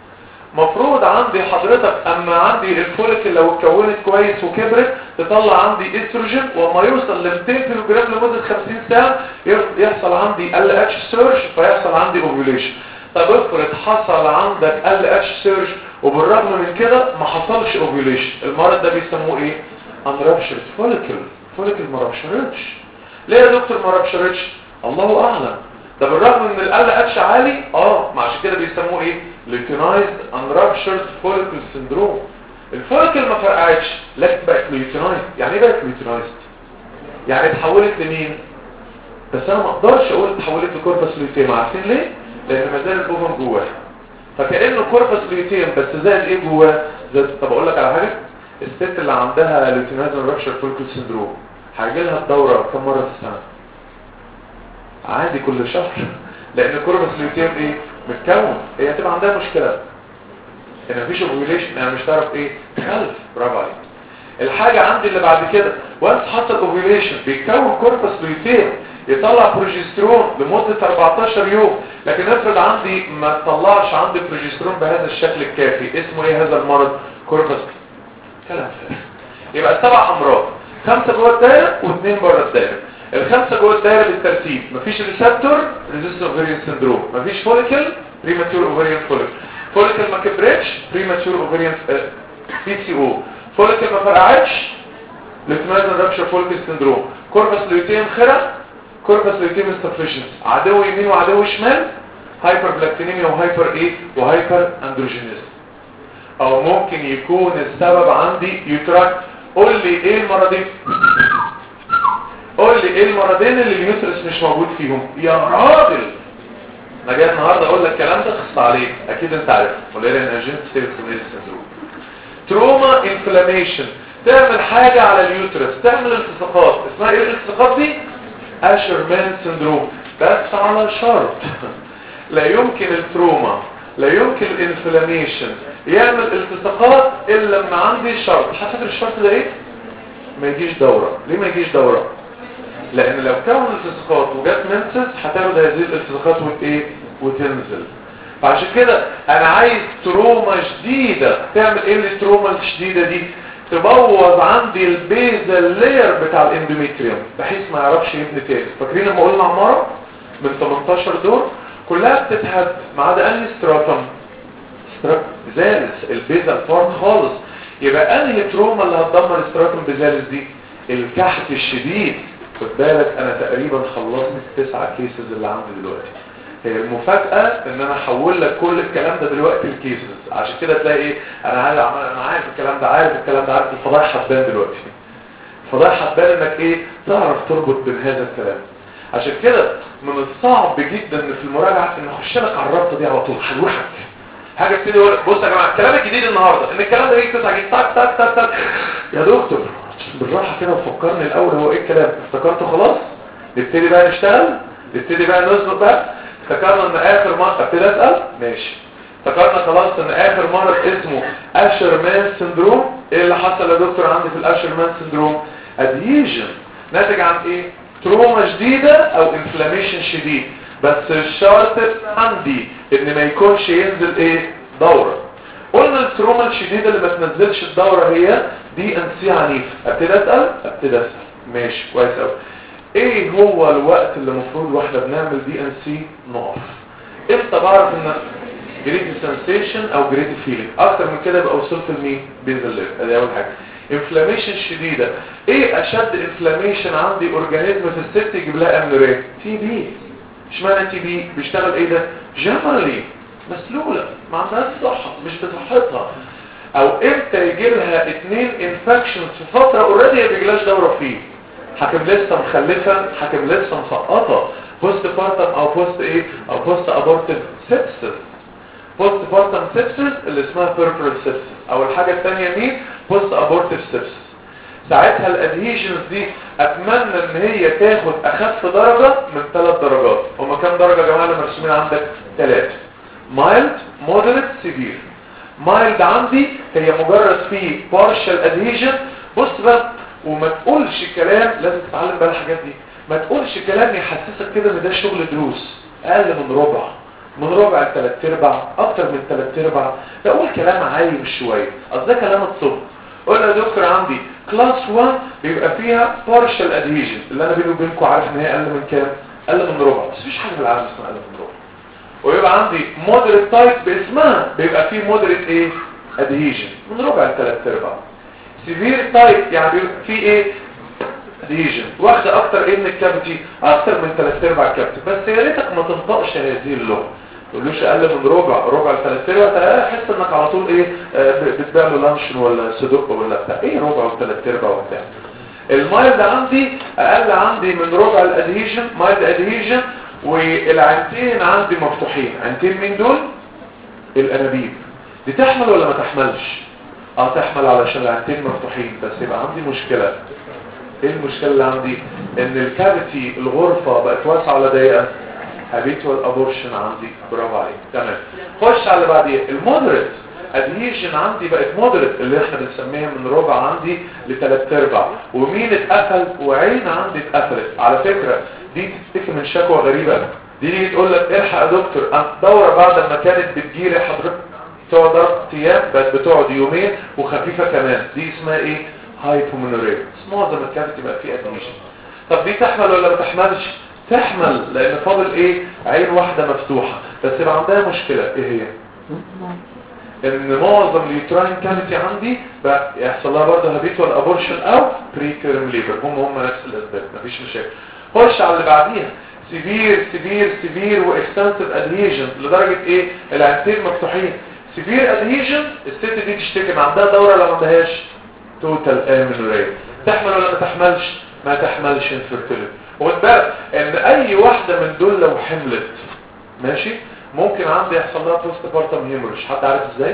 مفروض عندي حضرتك اما عندي الفوليكل لو اتكونت كويس وكبرت تطلع عندي استروجين وما يوصل ل 200 كيلو جرام لمده 50 ساعه يحصل عندي ال اتش سيرج فيحصل عندي اوفيوليشن طب افرض حصل عندك ال اتش سيرج وبالرغم من كده ما حصلش اوفيوليشن المرض ده بيسموه ايه انرابشرت فوليكل فوليكل ما رابشرتش ليه يا دكتور ما رابشرتش الله اعلم ده بالرغم ان ال اتش عالي اه ما عشان كده بيسموه ايه ليوتينايزد انرابشرت فوليكل سيندروم الفوليكل ما فرقعتش لكن بقت ليوتينايزد يعني ايه بقت ليوتينايزد يعني اتحولت لمين بس انا ما اقدرش اقول اتحولت لكوربس ليوتيم عارفين ليه لان ما زال الاوفر جواه فكانه كوربس ليوتيم بس زائد ايه جواه زائد طب اقول لك على حاجه الست اللي عندها ليوتينايزد انرابشرت فوليكل سيندروم هيجي لها الدوره كم مره في السنه عادي كل شهر لان كوربس ليوتيم ايه متكون هي هتبقى عندها مشكله ان مفيش اوفيوليشن يعني مش تعرف ايه تخلف برافو عليك الحاجه عندي اللي بعد كده وانس حصل اوفيوليشن بيتكون كوربس ليوتيم يطلع بروجسترون لمده 14 يوم لكن افرض عندي ما طلعش عندي بروجسترون بهذا الشكل الكافي اسمه ايه هذا المرض كوربس كلام فارغ يبقى سبع امراض خمسه جوه الدايره واثنين بره الدايره الخمسه جوه الدايره بالترتيب مفيش ريسبتور ريزيستنت اوفريان سيندروم مفيش فوليكل بريماتور اوفريان فوليكل فوليكل ما كبرتش بريماتور اوفريان بي سي او فوليكل ما فرقعتش ليتمازن رابشر فوليكل سيندروم كوربس ليوتيم خرق كوربس ليوتيم انسفشنس عدو يمين وعدو شمال هايبر بلاكتينيميا وهايبر ايه وهايبر اندروجينيزم او ممكن يكون السبب عندي يوتراك قول لي ايه المرضين قول لي ايه المرضين اللي اليوترس مش موجود فيهم يا راجل انا جاي النهارده اقول لك الكلام ده خص عليك اكيد انت عارف موليريان اجنت سيركوليز سندروم تروما انفلاميشن تعمل حاجة على اليوترس تعمل التصاقات اسمها ايه الالتصاقات دي اشرمان سندروم بس على شرط لا يمكن التروما لا يمكن الانفلاميشن يعمل التصاقات الا لما عندي شرط حسب الشرط ده ايه ما يجيش دورة ليه ما يجيش دورة لان لو كون التصاقات وجات منسس هتاخد هذه الالتصاقات وايه وتنزل فعشان كده انا عايز تروما شديدة تعمل ايه التروما الشديدة دي تبوظ عندي البيزل لاير بتاع الاندوميتريوم بحيث ما يعرفش يبني تاني فاكرين لما قلنا عمارة من 18 دور كلها بتتهد ما عدا انهي ستراتم ستراتم بزالس البيزل فورم خالص يبقى انهي تروما اللي هتدمر الستراتم بزالس دي الكحت الشديد خد بالك انا تقريبا خلصت التسعة كيسز اللي عندي دلوقتي هي المفاجأة ان انا احول لك كل الكلام ده دلوقتي الكيسز عشان كده تلاقي ايه انا عارف انا عارف الكلام ده عارف الكلام ده عارف الفضايح هتبان دلوقتي الفضايح هتبان انك ايه تعرف تربط بين هذا الكلام عشان كده من الصعب جدا ان في المراجعة ان اخش لك على الرابطة دي على طول هلوحك حاجة ابتدي اقول بص يا جماعة الكلام الجديد النهاردة ان الكلام ده يجي 9 جيجا تك تك تك تك يا دكتور بالراحة كده وفكرني الاول هو ايه الكلام افتكرته خلاص نبتدي بقى نشتغل نبتدي بقى نظبط بقى افتكرنا ان اخر مرة ابتدي اسأل ماشي افتكرنا خلاص ان اخر مرض اسمه اشر مان سندروم ايه اللي حصل يا دكتور عندي في الاشر مان سندروم اديجن ناتج عن ايه تروما شديدة او انفلاميشن شديد بس الشرط عندي ان ما يكونش ينزل ايه دورة الشديدة اللي ما تنزلش الدورة هي دي ان سي عنيف ابتدي اسأل ابتدي اسأل ماشي كويس قوي ايه هو الوقت اللي المفروض واحنا بنعمل دي ان سي نقف امتى بعرف ان جريد سنسيشن او جريد فيلينج اكتر من كده يبقى وصلت لمين بيز الليف ادي اول حاجه انفلاميشن شديده ايه اشد انفلاميشن عندي اورجانيزم في الست يجيب لها امنوريه تي بي اشمعنى تي بي بيشتغل ايه ده جنرالي مسلوله ما عندهاش صحه مش بصحتها او امتى يجي لها اتنين انفكشن في فتره اوريدي ما بيجيلهاش دوره فيه حاكم لسه مخلفه حاكم لسه مسقطه بوست بارتم او بوست ايه او بوست ابورتيف سيبسس بوست بارتم سيبسس اللي اسمها بيربرال سيبسس او الحاجه الثانيه مين بوست ابورتيف سيبسس ساعتها الادهيشنز دي اتمنى ان هي تاخد اخف درجه من ثلاث درجات هما كام درجه يا جماعه اللي مرسومين عندك ثلاثه مايلد مودريت سيفير مايلد عندي هي مجرد فيه بارشال ادهيشن بص بقى وما تقولش كلام لازم تتعلم بقى الحاجات دي ما تقولش كلام يحسسك كده ان ده شغل دروس اقل من ربع من ربع لثلاث ارباع اكتر من ثلاث ارباع لا قول كلام عايم شويه اصل ده كلام الطب قول يا دكتور عندي كلاس 1 بيبقى فيها بارشال ادهيجن اللي انا بيني وبينكم عارف ان هي اقل من كام اقل من ربع بس مفيش حاجه في العالم اسمها اقل من ربع ويبقى عندي مودريت تايب باسمها بيبقى فيه مودريت ايه ادهيجن من ربع لثلاث ارباع سيفير تايب يعني بيبقى فيه ايه ادهيجن واخده اكتر ايه من الكافيتي اكتر من ثلاث ارباع الكافيتي بس يا ريتك ما تنطقش هذه اللغه تقولوش اقل من ربع ربع لثلاث ارباع تحس انك على طول ايه آه بتبيع له لانشون ولا صدق ولا بتاع ايه ربع وثلاث ارباع وبتاع المايلد عندي اقل عندي من ربع الادهيجن مايلد ادهيجن والعينتين عندي مفتوحين عينتين مين دول الانابيب دي تحمل ولا ما تحملش اه تحمل علشان العينتين مفتوحين بس يبقى عندي مشكلة ايه المشكلة اللي عندي ان الكافيتي الغرفة بقت واسعة ولا ضيقة habitual abortion عندي برافو عليك تمام خش على اللي بعديه المودريت ادهيشن عندي بقت مودريت اللي احنا بنسميها من ربع عندي لثلاث ارباع ومين اتقفل وعين عندي اتقفلت على فكرة دي تشتكي من شكوى غريبة دي تيجي تقول لك الحق يا دكتور انا الدورة بعد ما كانت بتجيلي حضرتك تقعد اربع ايام بقت بتقعد يومين وخفيفة كمان دي اسمها ايه هايبومينوريا معظم الكافيتي بقى فيه ادهيشن طب دي تحمل ولا ما تحملش تحمل لان فاضل ايه عين واحدة مفتوحة بس يبقى عندها مشكلة ايه هي ان معظم اليوتراين كافيتي عندي بقى يحصل لها برضه هابيتوال ابورشن او بريكيرم ليبر هم هم نفس الاسباب مفيش مشاكل خش على اللي بعديها سيفير سيفير سيفير واكستنسيف ادهيجن لدرجة ايه العينتين مفتوحين سيفير ادهيجن الست دي تشتكي ان عندها دورة ولا ما عندهاش توتال امينوريا تحمل ولا ما تحملش ما تحملش انفيرتيليتي وخد بالك ان اي واحدة من دول لو حملت ماشي ممكن عندي يحصل لها بوست بارتم هيموريج حد عارف ازاي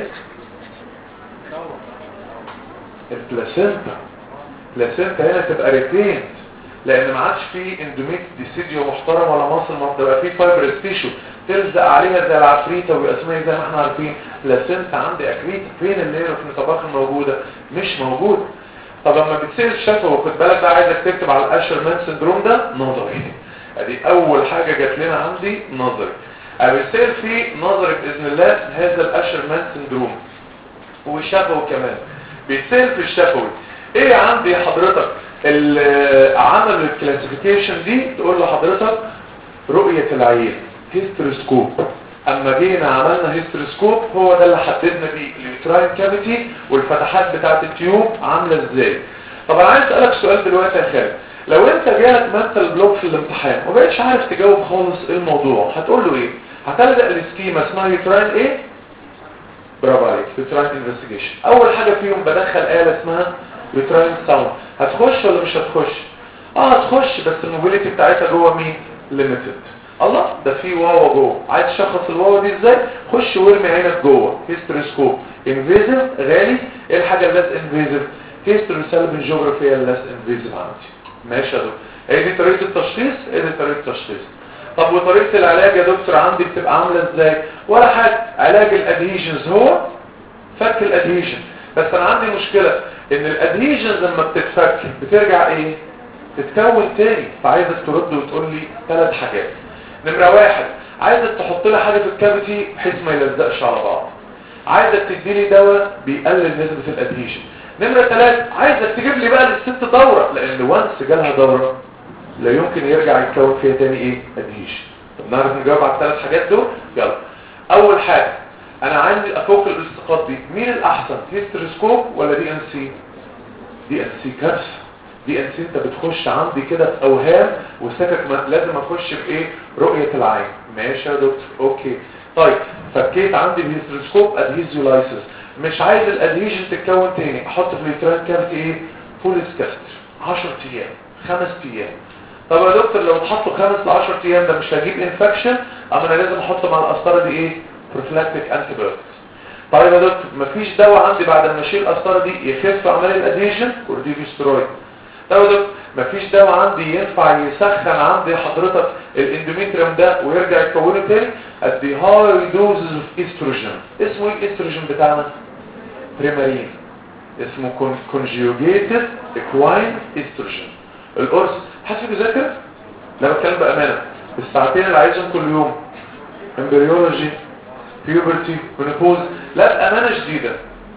البلاسينتا البلاسينتا هنا تبقى ريتينت لان ما عادش في اندوميت ديسيديو محترم ولا مصل ما بتبقى في فايبرس تيشو تلزق عليها زي العفريته واسمها زي ما احنا عارفين بلاسينتا عندي اكريتا فين اللي هي في الطباخ الموجوده مش موجوده طب لما بتصير الشفوي وخد بالك بقى عايزك تكتب على الاشر مان سندروم ده نظري ادي اول حاجه جات لنا عندي نظري بيصير في نظري باذن الله هذا الاشر مان سندروم والشفوي كمان بيصير في الشفوي ايه عندي حضرتك عمل الكلاسيفيكيشن دي تقول لحضرتك رؤيه العين هيستروسكوب اما جينا عملنا هيستروسكوب هو ده اللي حددنا بيه اليوتراين كافيتي والفتحات بتاعه التيوب عامله ازاي طب انا عايز اسالك سؤال دلوقتي يا خالد لو انت جالك منتل بلوك في الامتحان وما بقتش عارف تجاوب خالص ايه الموضوع هتقول له ايه هتلجأ لسكيما اسمها يوتراين ايه برافو عليك يوتراين انفستيجيشن اول حاجه فيهم بدخل آلة اسمها يوتراين ساوند هتخش ولا مش هتخش اه هتخش بس الموبيليتي بتاعتها جوه مين ليميتد الله ده في واوا جوه عايز تشخص الواوا دي ازاي خش وارمي عينك جوه هيستروسكوب انفيزيف غالي ايه الحاجه اللاس انفيزيف هيستروسالبن جيوغرافيا اللاس انفيزيف عندي ماشي يا دكتور هي دي طريقه التشخيص ايه دي طريقه التشخيص طب وطريقه العلاج يا دكتور عندي بتبقى عامله ازاي ولا حاجه علاج الادهيجنز هو فك الادهيجن بس انا عندي مشكله ان الادهيجنز لما بتتفك بترجع ايه تتكون تاني فعايزك ترد وتقول لي ثلاث حاجات نمرة واحد عايزك تحط لي حاجة في الكافيتي بحيث ما يلزقش على بعض عايزك تدي لي دواء بيقلل نسبة الادهيشن نمرة ثلاثة عايزك تجيب لي بقى للست دورة لان وانس جالها دورة لا يمكن يرجع يتكون فيها تاني ايه ادهيشن طب نعرف نجاوب على الثلاث حاجات دول يلا اول حاجة انا عندي افوق الالتصاقات دي مين الاحسن هيستروسكوب ولا دي ان سي دي ان سي كارثه دي ان سي انت بتخش عندي كده في اوهام وسكك ما لازم اخش بايه رؤيه العين ماشي يا دكتور اوكي طيب فكيت عندي الهيستروسكوب ادهيزيولايسيس مش عايز الادهيجن تتكون تاني احط في اليوتران كافيتي ايه فول سكاستر 10 ايام 5 ايام طب يا دكتور لو اتحطوا 5 ل 10 ايام ده مش هجيب انفكشن اما انا لازم احط مع القسطره دي ايه بروفلاكتيك انتيبيوتكس طيب يا دكتور مفيش دواء عندي بعد ما اشيل القسطره دي يخف عمليه الادهيجن كورتيكوستيرويد طيب يا دكتور مفيش دواء عندي ينفع يسخن عندي حضرتك الاندوميتريوم ده ويرجع يكونه تاني ادي هاي دوزز اوف استروجين اسمه ايه الاستروجين بتاعنا بريمارين اسمه كونجيوجيتد اكواين استروجين القرص حد فيكم ذاكر لا بتكلم بامانه الساعتين اللي عايزهم كل يوم امبريولوجي بيوبرتي مينوبوز لا بامانه شديده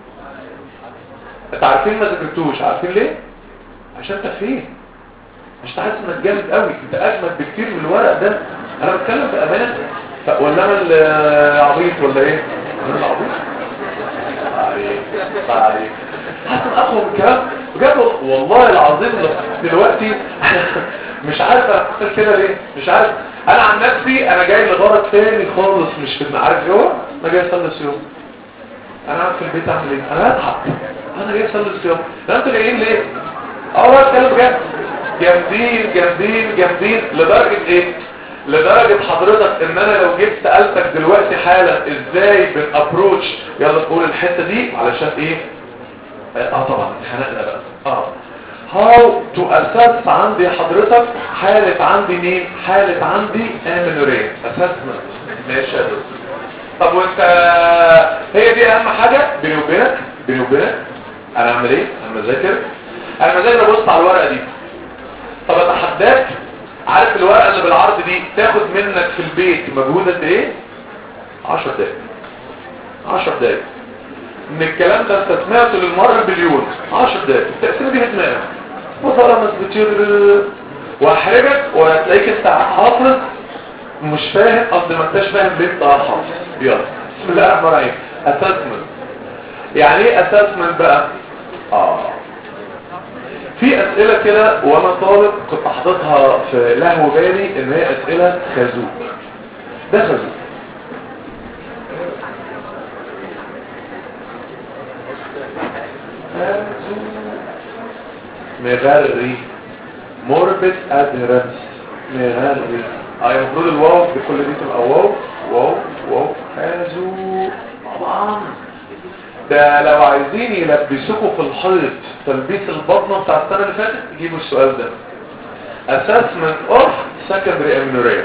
انت عارفين ما ذاكرتوش عارفين ليه عشان انت فين مش حاسس انك جامد قوي انت اجمد بكتير من الورق ده انا بتكلم بامانه ف- ولا انا العبيط ولا ايه انا العبيط عليك عليك حاسس اقوى من الكلام بجد والله العظيم دلوقتي مش عارف اقول كده ليه مش عارف انا عن نفسي انا جاي لغرض تاني خالص مش في عارف ايه هو انا جاي اصلي الصيام انا قاعد في البيت اعمل ايه انا هضحك انا جاي اصلي الصيام ده انتوا جايين ليه اه والله اتكلم بجد جامدين جامدين جامدين لدرجه ايه لدرجة حضرتك ان انا لو جيت سألتك دلوقتي حالا ازاي بنابروتش يلا تقول الحتة دي علشان ايه اه طبعا اتخنقنا بقى اه هاو تو اساس عندي حضرتك حالة عندي مين حالة عندي امينوريا اساسمنت ماشي يا دكتور طب وانت هي دي اهم حاجة بيني وبينك بيني وبينك انا اعمل ايه انا مذاكر انا مذاكر ابص على الورقة دي طب اتحداك عارف الورقة اللي بالعرض دي تاخد منك في البيت مجهود قد ايه 10 دقايق 10 دقايق ان الكلام ده انت سمعته للمرة بليون 10 دقايق التقسيمة دي هتنام وطالما بتشير واحرجك وهتلاقيك انت حافظ مش فاهم قصدي ما انتش فاهم ليه انت حافظ يلا بسم الله الرحمن الرحيم اسسمنت يعني ايه اسسمنت بقى اه في اسئلة كده وانا طالب كنت حاططها في لهو بالي ان هي اسئلة خازوق ده خازوق مغري موربت ادهرنس مغري اه المفروض الواو بكل دي تبقى واو واو واو خازوق طبعا ده لو عايزين يلبسوكوا في الحيط تلبيس البطنة بتاع السنة اللي فاتت يجيبوا السؤال ده assessment of secondary amenorrhea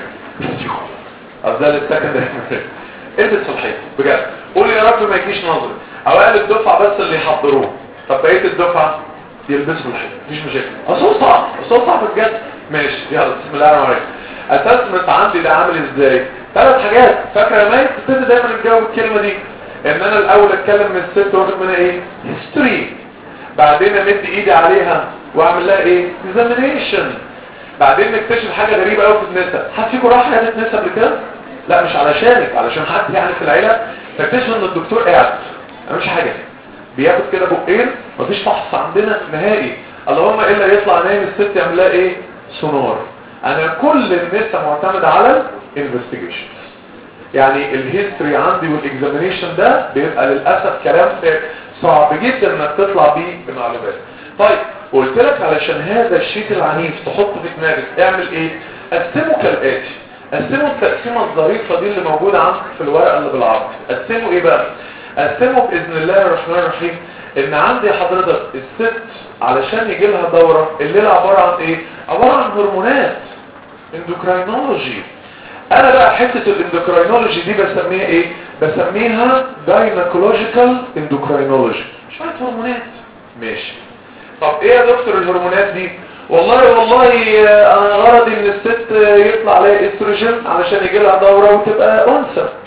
افضل السكندري amenorrhea البس في الحيط بجد قول يا رب ما يجيش نظري اوائل الدفعة بس اللي يحضروه طب بقية الدفعة يلبسوا في الحيط مفيش مشاكل اصل صعب اصل صعب بجد ماشي يلا بسم الله الرحمن الرحيم assessment عندي ده عامل ازاي ثلاث حاجات فاكره يا مايك تبتدي دايما نجاوب الكلمه دي ان انا الاول اتكلم من الست واخد منها ايه هيستوري بعدين امد ايدي عليها واعمل لها ايه اكزامينيشن بعدين نكتشف حاجه غريبه قوي في النسب حد فيكم راح عياده نسب قبل كده لا مش علشانك علشان حد يعني في العيله تكتشف ان الدكتور قاعد ما مش حاجه بياخد كده بقين مفيش فحص عندنا نهائي اللهم الا يطلع نايم الست يعمل لها ايه سونار انا كل النسب معتمد على الانفستيجيشن يعني الهيستوري عندي والاكزامينيشن ده بيبقى للاسف كلام صعب جدا انك تطلع بيه بمعلومات طيب قلت لك علشان هذا الشيت العنيف تحطه في دماغك اعمل ايه قسمه كالاتي قسمه التقسيمه الظريفه دي اللي موجوده عندك في الورقه اللي بالعرض قسمه ايه بقى قسمه باذن الله الرحمن الرحيم ان عندي حضرتك الست علشان يجي لها دوره الليله عباره عن ايه عباره عن هرمونات اندوكراينولوجي انا بقى حتة الاندوكراينولوجي دي بسميها ايه بسميها جاينكولوجيكال اندوكراينولوجي شوية هرمونات ماشي طب ايه يا دكتور الهرمونات دي والله والله انا غرضي ان الست يطلع عليها استروجين علشان يجي لها دورة وتبقى انثى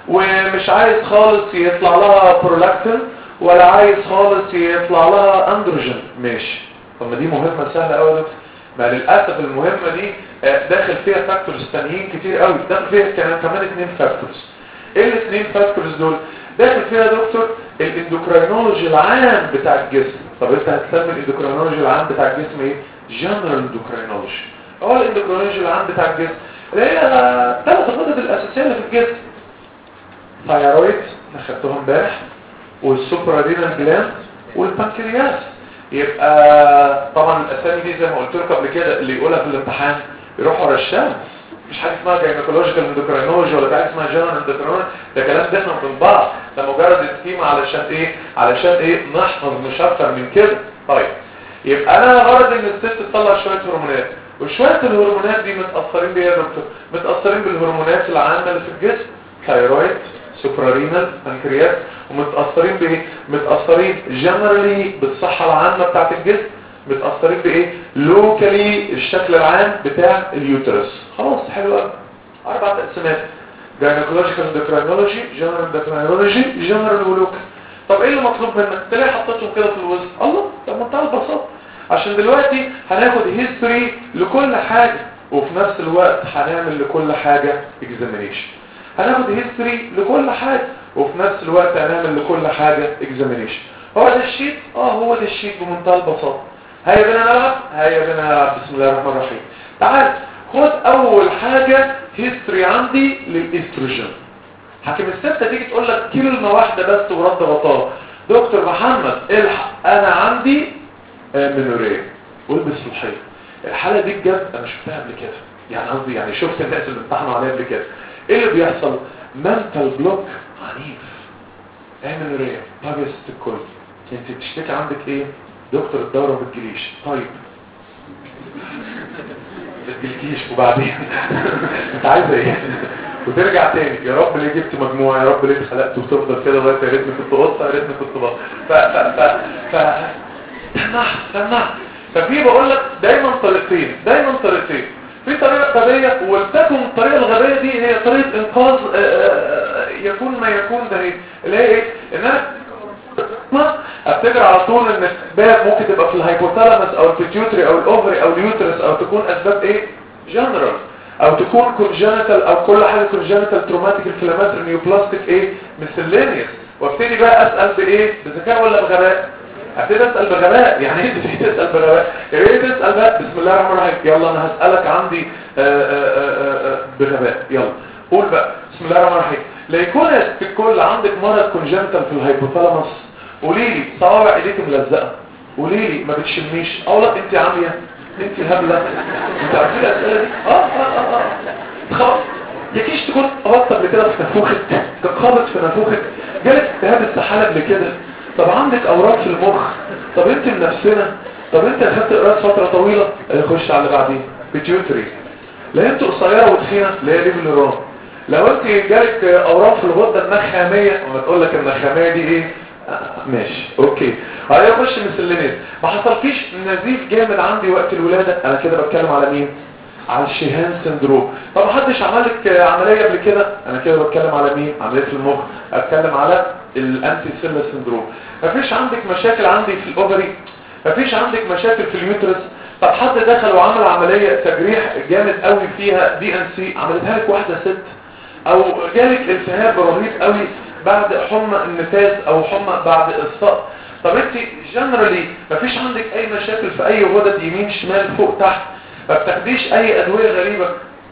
ومش عايز خالص يطلع لها برولاكتين ولا عايز خالص يطلع لها اندروجين ماشي طب ما دي مهمة سهلة قوي يا دكتور ما للأسف المهمة دي آه، داخل فيها فاكتورز تانيين كتير قوي داخل فيها كمان كمان اتنين فاكتورز ايه الاثنين فاكتورز دول داخل فيها يا دكتور الاندوكرينولوجي العام بتاع الجسم طب انت هتسمي الاندوكرينولوجي العام بتاع الجسم ايه جنرال اندوكرينولوجي هو الاندوكرينولوجي العام بتاع الجسم اللي هي ثلاث غدد الاساسيه اللي في الجسم ثايرويد انا خدتهم امبارح والسوبرادينال جلاند والبنكرياس يبقى طبعا الاسامي دي زي ما قلت لكم قبل كده اللي يقولها في الامتحان يروح ورا الشمس مش حاجه اسمها جاينيكولوجيكال اندوكرينولوجي ولا حاجه اسمها جنرال اندوكرينولوجي ده كلام داخل من بعض ده مجرد سكيما علشان ايه علشان ايه نحفظ مش اكتر من كده طيب يبقى انا غرض ان الست تطلع شويه هرمونات وشويه الهرمونات دي متاثرين بيها يا دكتور متاثرين بالهرمونات العامه اللي في الجسم ثايرويد سوبرارينال بنكرياس ومتاثرين بايه متاثرين جنرالي بالصحه العامه بتاعه الجسم متاثرين بايه لوكالي الشكل العام بتاع اليوترس خلاص حلو قوي اربع تقسيمات جاينيكولوجيكال اندوكرينولوجي جنرال اندوكرينولوجي جنرال ولوكال طب ايه اللي مطلوب منك تلاقي حطيتهم كده في الوسط الله ده منتهى البساطه عشان دلوقتي هناخد هيستوري لكل حاجه وفي نفس الوقت هنعمل لكل حاجه اكزامينيشن هناخد هيستوري لكل حاجه وفي نفس الوقت هنعمل لكل حاجه اكزامينيشن هو ده الشيت اه هو ده الشيت بمنتهى البساطه هيا بنا نلعب هيا بنا نلعب بسم الله الرحمن الرحيم تعال خد اول حاجه هيستوري عندي للاستروجين حكم الستة تيجي تقول لك كلمة واحدة بس ورد غطاء دكتور محمد الحق انا عندي منورية والبس الحيط الحالة دي بجد انا شفتها قبل كده يعني قصدي يعني شفت الناس اللي امتحنوا عليها قبل كده ايه اللي بيحصل منتال بلوك عنيف ايه منورية طب يا ست الكل انت بتشتكي عندك ايه دكتور الدورة ما بتجيليش طيب بتجيلكيش وبعدين انت عايزه ايه وترجع تاني يا رب ليه جبت مجموعة يا رب ليه اتخلقت وتفضل كده لغايه يا ريتني كنت قطه يا ريتني كنت بقى ف ف ف ف سمح سمح ففي بقول لك دايما طريقتين دايما طريقتين في طريقه غبيه ولتكن الطريقه الغبيه دي هي طريقه انقاذ آه، آه، يكون ما يكون ده ايه اللي هي ايه انها ما افتكر على طول ان الاسباب ممكن تبقى في الهايبوثالاموس او البيتيوتري او الاوفري او اليوترس او تكون اسباب ايه جنرال او تكون كونجنتال او كل حاجه كونجنتال تروماتيك انفلاماتوري نيوبلاستيك ايه مسلينيوس وابتدي بقى اسال بايه بذكاء ولا بغباء ابتدي اسال بغباء يعني ايه تبتدي تسال بغباء يعني ايه تسال بقى بسم الله الرحمن الرحيم يلا انا هسالك عندي آآ آآ آآ بغباء يلا قول بقى بسم الله الرحمن الرحيم لا يكون في الكل عندك مرض كونجنتال في الهايبوثالاموس قولي لي صوابع ايديك ملزقه قولي لي ما بتشميش او لا انت عاميه انت الهبله انت عارفين الاسئله دي اه اه اه اه خلاص يكيش تكون قبضت قبل كده في نافوخك خابط في نافوخك جالك التهاب السحالة قبل كده طب عندك اوراق في المخ طب انت منفسنه طب انت اخدت قراص فتره طويله خش على اللي بعدين بيتيوتري لا انت قصيره وتخينه لا هي ليفل الرام لو انت جالك اوراق في الغده النخاميه وما تقول لك النخاميه دي ايه آه ماشي اوكي هيخش مسلينيز ما حصلكيش نزيف جامد عندي وقت الولاده انا كده بتكلم على مين على الشيهان سندروم طب محدش عمل لك عمليه قبل كده انا كده بتكلم على مين عمليه في المخ اتكلم على الانتي سيلر سندروم مفيش عندك مشاكل عندي في الاوفري مفيش عندك مشاكل في اليوترس طب حد دخل وعمل عمليه تجريح جامد قوي فيها دي ان سي عملتها لك واحده ست او جالك التهاب رهيب قوي بعد حمى النفاس او حمى بعد الصق طب انت جنرالي مفيش عندك اي مشاكل في اي غدد يمين شمال فوق تحت ما بتاخديش اي ادويه غريبه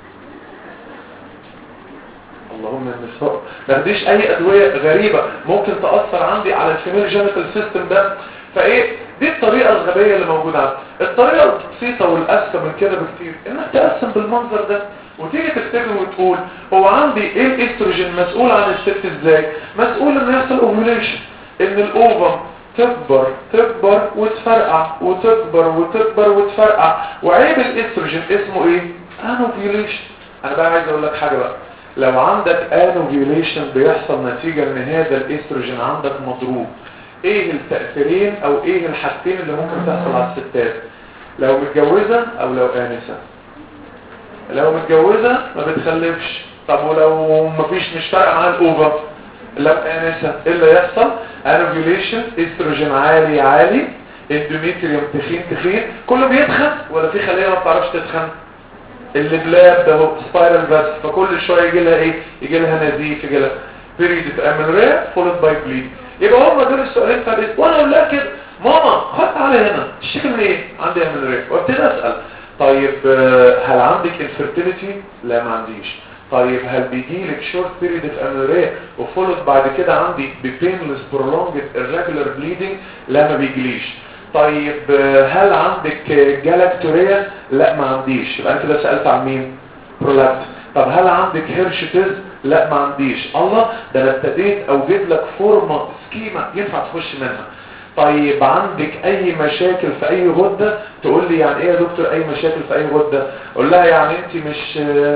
اللهم النساء ما بتاخديش اي ادويه غريبه ممكن تاثر عندي على الفيميل جينيتال سيستم ده فايه دي الطريقه الغبيه اللي موجوده عندي الطريقه البسيطه والاذكى من كده بكتير انك تقسم بالمنظر ده وتيجي تفتكر وتقول هو عندي ايه الاستروجين مسؤول عن الست ازاي مسؤول ان يحصل اوفيوليشن ان الاوفم تكبر تكبر وتفرقع وتكبر وتكبر وتفرقع وعيب الاستروجين اسمه ايه انوفيوليشن انا بقى عايز اقول لك حاجه بقى لو عندك انوفيوليشن بيحصل نتيجه ان هذا الاستروجين عندك مضروب ايه التاثيرين او ايه الحاجتين اللي ممكن تحصل على الستات لو متجوزه او لو انسه لو متجوزة ما بتخلفش طب ولو مفيش مش فارقه معاه الاوفر لا انسه ايه اللي يحصل انوفيوليشن استروجين عالي عالي اندوميتريوم تخين تخين كله بيتخن ولا في خليه ما بتعرفش تتخن اللي بلاب ده هو سبايرال بس فكل شويه يجي لها ايه يجي لها نزيف يجي لها بيريد امنوريا فولد باي بليد يبقى هم دول السؤالين بتاع وانا اقول لها كده ماما خد تعالى هنا تشتكي من ايه عندي امنوريا وابتدي اسال طيب هل عندك انفيرتيليتي لا ما عنديش طيب هل بيجي لك شورت بيريد اوف امنوريا وفولد بعد كده عندي ببينلس برولونجد irregular bleeding لا ما بيجيليش طيب هل عندك جالاكتوريا لا ما عنديش يبقى انا كده سالت عن مين برولابت طب هل عندك هيرشتز لا ما عنديش الله ده انا ابتديت اوجد لك فورمه سكيما ينفع تخش منها طيب عندك اي مشاكل في اي غده تقول لي يعني ايه يا دكتور اي مشاكل في اي غده اقول لها يعني انت مش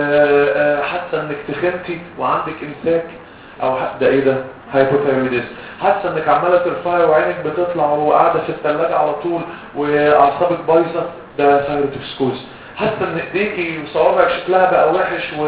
حاسه انك تخنتي وعندك امساك او ده ايه ده هايبوثايرويدز حاسه انك عماله ترفعي وعينك بتطلع وقاعده في الثلاجه على طول واعصابك بايظه ده ثايروتوكسكوز حاسه ان ايديكي وصوابعك شكلها بقى وحش و...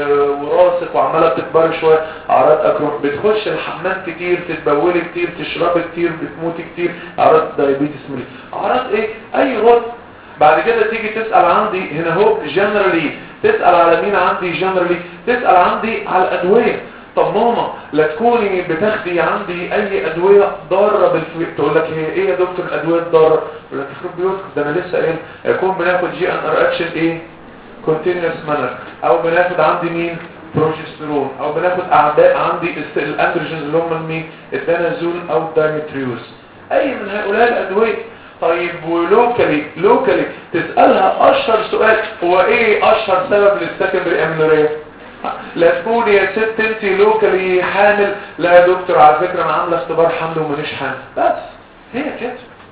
وراسك وعماله بتكبري شويه اعراض اكروح بتخش الحمام كتير تتبولي كتير تشربي كتير بتموتي كتير اعراض دايابيتس ملي اعراض ايه اي غد بعد كده تيجي تسال عندي هنا هو جنرالي تسال على مين عندي جنرالي تسال عندي على الادويه طب ماما لا تكوني بتاخدي عندي اي ادويه ضاره بالفوق تقول لك هي ايه يا دكتور الادويه الضاره تقول لك يخرب بيوتك ده انا لسه قايل يكون بناخد جي ان ار اتش ايه كونتينوس مانر او بناخد عندي مين بروجسترون او بناخد اعداء عندي الاندروجينز اللي هم مين الدانازول او الدايمتريوز اي من هؤلاء الادويه طيب ولوكالي لوكالي تسالها اشهر سؤال هو ايه اشهر سبب للسكندري امنوريا لا تقول يا ست انت لوكالي حامل لا يا دكتور على فكرة انا عامله اختبار حمل ومانيش حامل بس هي كده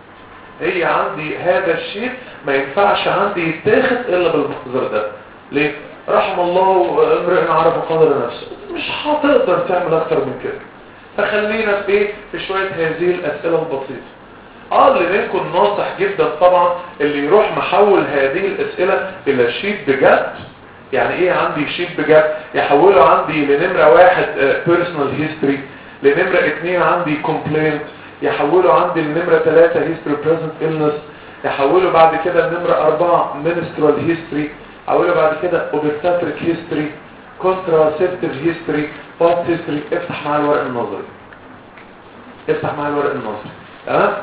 هي عندي هذا الشيء ما ينفعش عندي يتاخد الا بالمحظر ده ليه رحم الله امرئ عرف قدر نفسه مش هتقدر تعمل اكتر من كده فخلينا في ايه في شوية هذه الاسئلة البسيطة اه اللي منكم ناصح جدا طبعا اللي يروح محول هذه الاسئلة الى شيت بجد يعني ايه عندي شيت بجد يحوله عندي لنمرة واحد بيرسونال هيستوري لنمرة اتنين عندي كومبلينت يحوله عندي لنمرة ثلاثة هيستوري بريزنت إلنس يحوله بعد كده لنمرة أربعة منسترال هيستوري يحوله بعد كده اوبستاتريك هيستوري كونتراسيبتيف هيستوري باست هيستوري افتح معايا الورق النظري افتح معايا الورق النظري تمام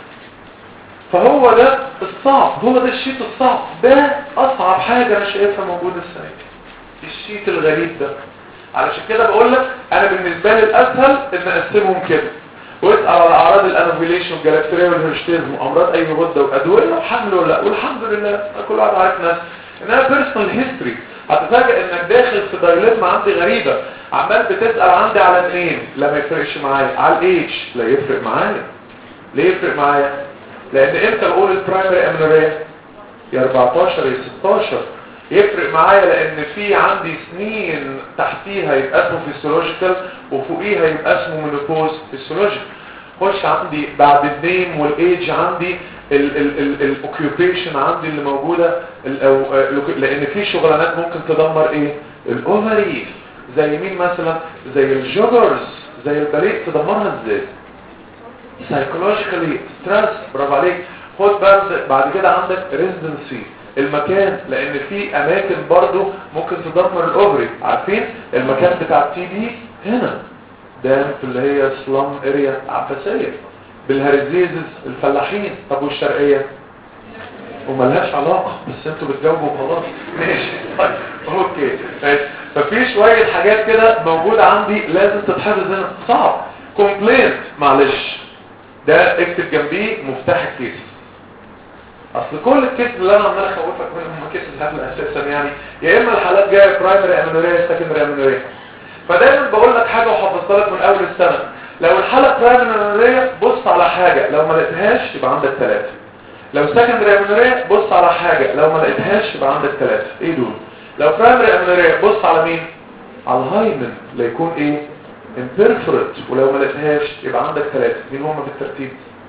فهو ده الصعب هو ده الشيت الصعب ده اصعب حاجة انا شايفها موجودة السنة دي الشيت الغريب ده علشان كده بقول لك انا بالنسبة لي الاسهل ان اقسمهم كده واسأل على اعراض الانوفيليشن والجلاكتوريا والهرشتيزم وامراض اي غدة وادوية وحمل ولا لا والحمد لله كل واحد عارف نفسه انها بيرسونال هيستوري هتفاجئ انك داخل في دايلما عندي غريبة عمال بتسأل عندي على منين لا ما يفرقش معايا على الايدج لا يفرق معايا ليه يفرق معايا لان امتى بقول البرايمري امنوريا يا 14 يا 16 يفرق معايا لان في عندي سنين تحتيها يبقى اسمه فيسيولوجيكال وفوقيها يبقى اسمه مينوبوز فيسيولوجيكال خش عندي بعد النيم والايدج عندي الاوكيوبيشن عندي اللي موجوده لان في شغلانات ممكن تدمر ايه الاوفري زي مين مثلا زي الجوجرز زي البريق تدمرها ازاي سايكولوجيكالي ستريس برافو عليك خد بقى بعد كده عندك ريزيدنسي المكان لان في اماكن برضو ممكن تدمر الاوفري عارفين المكان بتاع التي بي هنا ده في اللي هي سلام اريا عباسيه بالهرزيزز الفلاحين طب والشرقيه وملهاش علاقه بس انتوا بتجاوبوا وخلاص ماشي طيب اوكي ماشي ففي شويه حاجات كده موجوده عندي لازم تتحفظ هنا صعب كومبلينت معلش ده اكتب جنبيه مفتاح الكيس اصل كل الكيس اللي انا عمال اخوفك منهم كيس الهبل اساسا يعني يا اما الحالات جايه برايمري امنوريا سكندري امنوريا فدايما بقول لك حاجه وحفظتها لك من اول السنه لو الحاله برايمري امنوريا بص على حاجه لو ما لقيتهاش يبقى عندك ثلاثه لو سكندري امنوريا بص على حاجه لو ما لقيتهاش يبقى عندك ثلاثه ايه دول لو برايمري امنوريا بص على مين على الهايمن لا يكون ايه imperforate ولو ما لقيتهاش يبقى عندك ثلاثة مين هم بالترتيب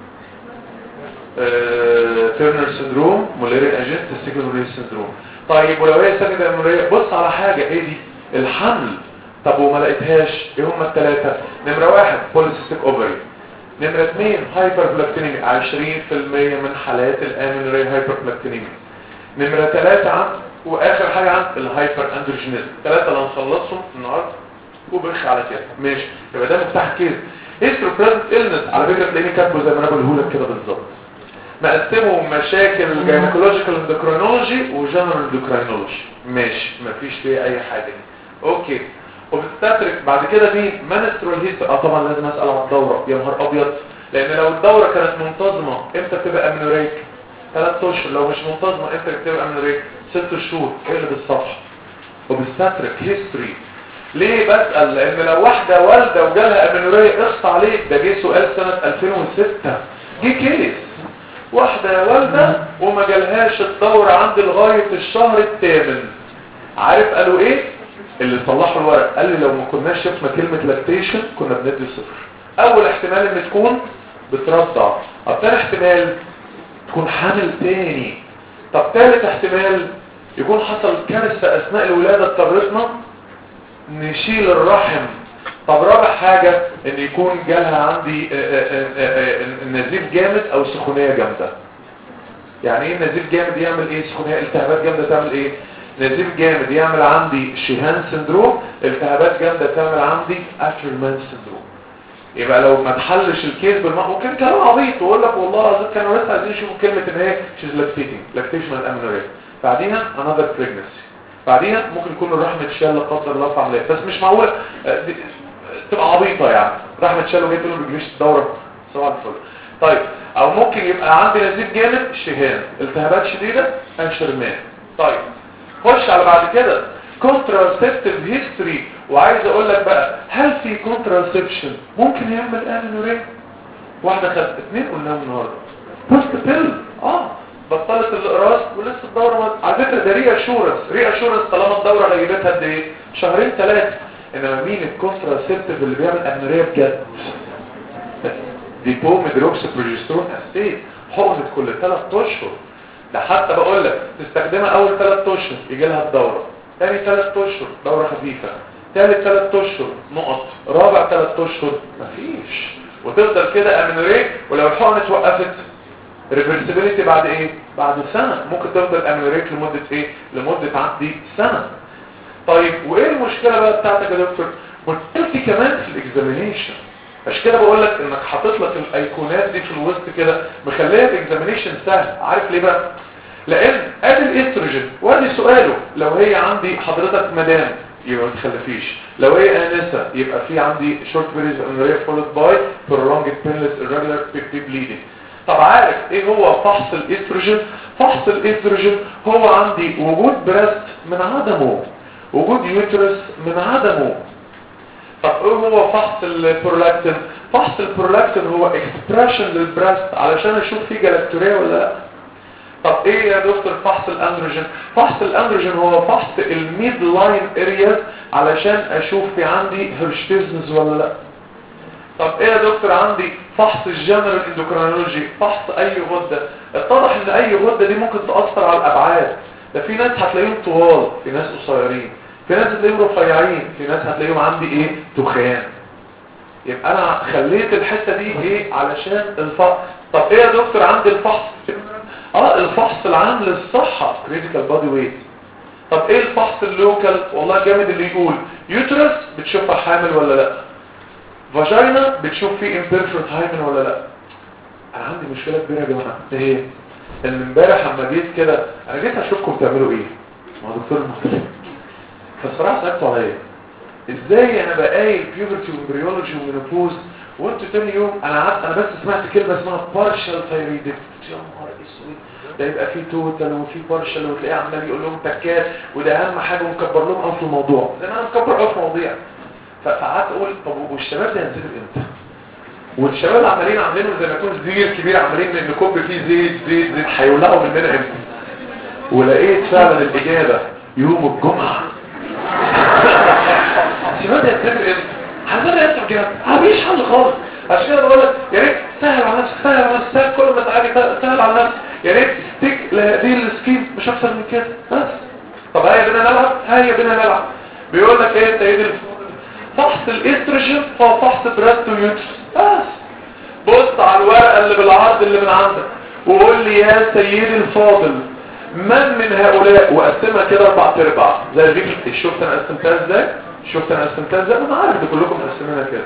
تيرنر سندروم موليرين اجنت تستيكلوري سندروم طيب ولو هي سكندري امنوريا بص على حاجة ايه دي الحمل طب وما لقيتهاش ايه هم الثلاثه نمره واحد بوليسيستيك اوفري نمره اثنين هايبر بلاكتينيميا 20% من حالات الامينوري هايبر بلاكتينيميا نمره ثلاثه عن واخر حاجه عن الهايبر اندروجينيزم ثلاثه اللي هنخلصهم النهارده وبرخ على كده ماشي يبقى ده مفتاح الكيس هيسترو بريزنت إلنس على فكره تلاقيني كاتبه زي ما انا بقوله لك كده بالظبط مقسمه مشاكل جينيكولوجيكال اندوكرينولوجي وجنرال اندوكرينولوجي ماشي مفيش فيه اي حاجه اوكي وبتستدرك بعد كده مين منسترال هيستري اه طبعا لازم اسال عن الدوره يا نهار ابيض لان لو الدوره كانت منتظمه امتى بتبقى امنوريك ثلاث اشهر لو مش منتظمه امتى بتبقى امنوريك ست شهور اقلب الصفحه وبستترك هيستوري ليه بسأل لان لو واحدة والدة وجالها امنورية اخص عليك ده جه سؤال سنة 2006 جه كيس واحدة والدة وما جالهاش الدورة عند لغاية الشهر الثامن عارف قالوا ايه اللي صلحوا الورق قال لي لو ما كناش شفنا كلمة لاكتيشن كنا بندي صفر اول احتمال ان تكون بترضع طب تاني احتمال تكون حامل تاني طب تالت احتمال يكون حصل كارثة اثناء الولادة اضطرتنا نشيل الرحم طب رابع حاجة ان يكون جالها عندي نزيف جامد او سخونية جامدة يعني ايه نزيف جامد يعمل ايه سخونية التهابات جامدة تعمل ايه نزيف جامد يعمل عندي شيهان سندروم التهابات جامدة تعمل عندي اترمان سندروم يبقى لو ما تحلش الكيس بالماء ممكن كلام عبيط ويقول لك والله العظيم كانوا لسه عايزين يشوفوا كلمة ان هي شيز لاكتيتنج لاكتيشن الامنوريا بعديها another pregnancy بعديها ممكن يكون الرحم اتشال لا قدر الله في عمليه بس مش معقول تبقى عبيطه يعني رحم اتشال وجيت له بيجيش الدوره صباح الفل طيب او ممكن يبقى عندي نزيف جامد شهان التهابات شديده انشرمان طيب خش على بعد كده كونتراسبتيف هيستوري وعايز اقول لك بقى هل في كونتراسبشن ممكن يعمل امنوريه واحده خدت اثنين قلناهم النهارده بوست بيل اه بطلت الاقراص ولسه الدوره مد... على فكره ده ري اشورنس ري اشورنس طالما الدوره غيبتها قد ايه شهرين ثلاثه انما مين الكونتراسبتيف اللي بيعمل امنوريه بجد ديبو ميدروكس بروجسترون اسيد حقنه كل ثلاث اشهر ده حتى بقول لك تستخدمها اول ثلاث اشهر يجي لها الدوره ثاني ثلاث اشهر دوره خفيفه ثالث ثلاث اشهر نقط رابع ثلاث اشهر مفيش وتفضل كده امنوريه ولو الحقنه اتوقفت ريفرسيبيليتي بعد ايه بعد سنة ممكن تفضل امنوريك لمدة ايه لمدة عندي سنة طيب وايه المشكلة بقى بتاعتك يا دكتور مشكلتي كمان في الاكزامينيشن عشان كده بقول لك انك حاطط لك الايقونات دي في الوسط كده مخليها الاكزامينيشن سهل عارف ليه بقى لان ادي الاستروجين وادي سؤاله لو هي عندي حضرتك مدام يبقى ما تخلفيش لو هي انسه يبقى في عندي شورت بيريز امنوريا فولد باي prolonged painless irregular bleeding طب عارف ايه هو فحص الاستروجين فحص الاستروجين هو عندي وجود بريست من عدمه وجود يوترس من عدمه طب ايه هو فحص البرولاكتين فحص البرولاكتين هو اكسبريشن للبريست علشان اشوف فيه جلاكتوريا ولا لا طب ايه يا دكتور فحص الاندروجين فحص الاندروجين هو فحص الميد لاين ارياز علشان اشوف في عندي هيرشتيزمز ولا لا طب ايه يا دكتور عندي فحص الجنرال اندوكرينولوجي فحص اي غدة اتضح ان اي غدة دي ممكن تأثر على الابعاد ده في ناس هتلاقيهم طوال في ناس قصيرين في ناس هتلاقيهم رفيعين في ناس هتلاقيهم عندي ايه تخان يبقى انا خليت الحتة دي ايه علشان الفحص طب ايه يا دكتور عندي الفحص اه الفحص العام للصحة كريتيكال بادي ويت طب ايه الفحص اللوكال والله جامد اللي يقول يوترس بتشوفها حامل ولا لا فاجينا بتشوف فيه امبيرفكت هايمن ولا لا انا عندي مشكله كبيره يا جماعه ايه ان امبارح لما جيت كده انا جيت اشوفكم بتعملوا ايه مع دكتور المختلف فالصراحه سالته عليا ازاي انا بقايل بيوبرتي وامبريولوجي ومينوبوز وانتوا تاني يوم انا قعدت انا بس سمعت كلمه اسمها بارشال ثايرويدكت يا نهار اسود ده يبقى فيه توتال وفيه بارشال وتلاقيه عمال يقول لهم تكات وده اهم حاجه ومكبر لهم قوي في الموضوع زي ما انا مكبر قوي في المواضيع فقعدت اقول طب والشباب ده ينزلوا امتى والشباب عمالين عاملينه زي ما يكون زير كبير عمالين ان كوب فيه زيت زيت زيت هيولعوا مننا امتى ولقيت فعلا الاجابه يوم الجمعه الشباب ده ينزلوا امتى هنزل امتى بجد مفيش حل خالص عشان كده بقول لك يا ريت سهل على نفسك سهل على نفسك سهل كل ما تعالي سهل على نفسك يا ريت ستيك لهذه السكيم مش اكتر من كده بس طب هيا بينا نلعب هيا بينا نلعب بيقول لك ايه يا سيدي الفاضل فحص الاستروجين هو فحص بريست ويوترس بس بص على الورقه اللي بالعرض اللي من عندك وقول لي يا سيدي الفاضل من من هؤلاء وقسمها كده اربع ارباع زي الفيديو شفت انا قسمتها ازاي شفت انا قسمتها ازاي انا عارف ان كلكم مقسمينها كده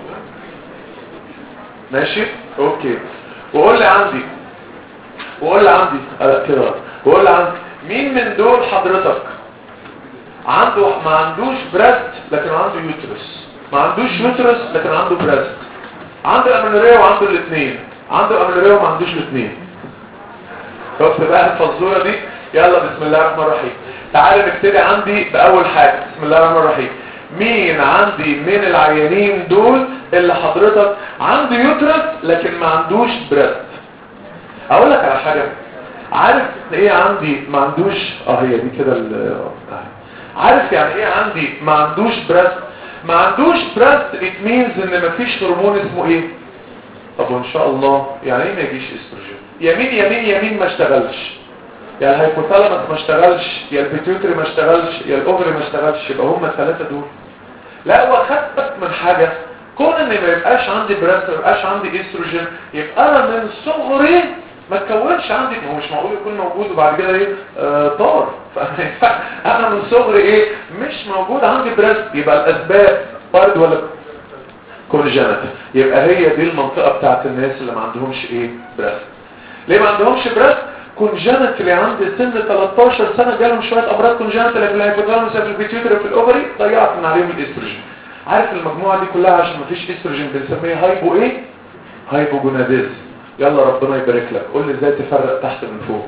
ماشي اوكي وقول لي عندي وقول لي عندي لا كده وقول لي عندي مين من دول حضرتك عنده ما عندوش بريست لكن عنده يوترس ما عندوش يوترس لكن عنده بريست عنده امنوريا وعنده الاثنين عنده امنوريا وما عندوش الاثنين شفت بقى الفزوره دي يلا بسم الله الرحمن الرحيم تعالى نبتدي عندي باول حاجه بسم الله الرحمن الرحيم مين عندي من العيانين دول اللي حضرتك عنده يوترس لكن ما عندوش بريست اقول لك على حاجه عارف ايه عندي ما عندوش اه هي دي كده عارف يعني ايه عندي ما عندوش بريست ما عندوش بريست ات مينز ان مفيش هرمون اسمه ايه طب وان شاء الله يعني ايه ما يجيش استروجين يمين يمين يمين ما اشتغلش يا الهيبوثالامس ما اشتغلش يا البيتيوتري ما اشتغلش يا الاوفري ما اشتغلش يبقى هم الثلاثه دول لا هو خدت من حاجه كون ان ما يبقاش عندي بريست ما يبقاش عندي استروجين يبقى انا من صغري ما تكونش عندي ما هو مش معقول يكون موجود وبعد كده ايه آه طار انا من صغري ايه مش موجود عندي بريست يبقى الاسباب فرد ولا كونجنت يبقى هي دي المنطقه بتاعت الناس اللي ما عندهمش ايه بريست ليه ما عندهمش بريست كونجنت اللي عند سن 13 سنه جالهم شويه امراض كونجنت اللي في الهيبوثالاموس في البيتيوتري في الاوفري ضيعت من عليهم الاستروجين عارف المجموعه دي كلها عشان ما فيش استروجين بنسميها هايبو ايه هايبوجوناديزم يلا ربنا يبارك لك قول لي ازاي تفرق تحت من فوق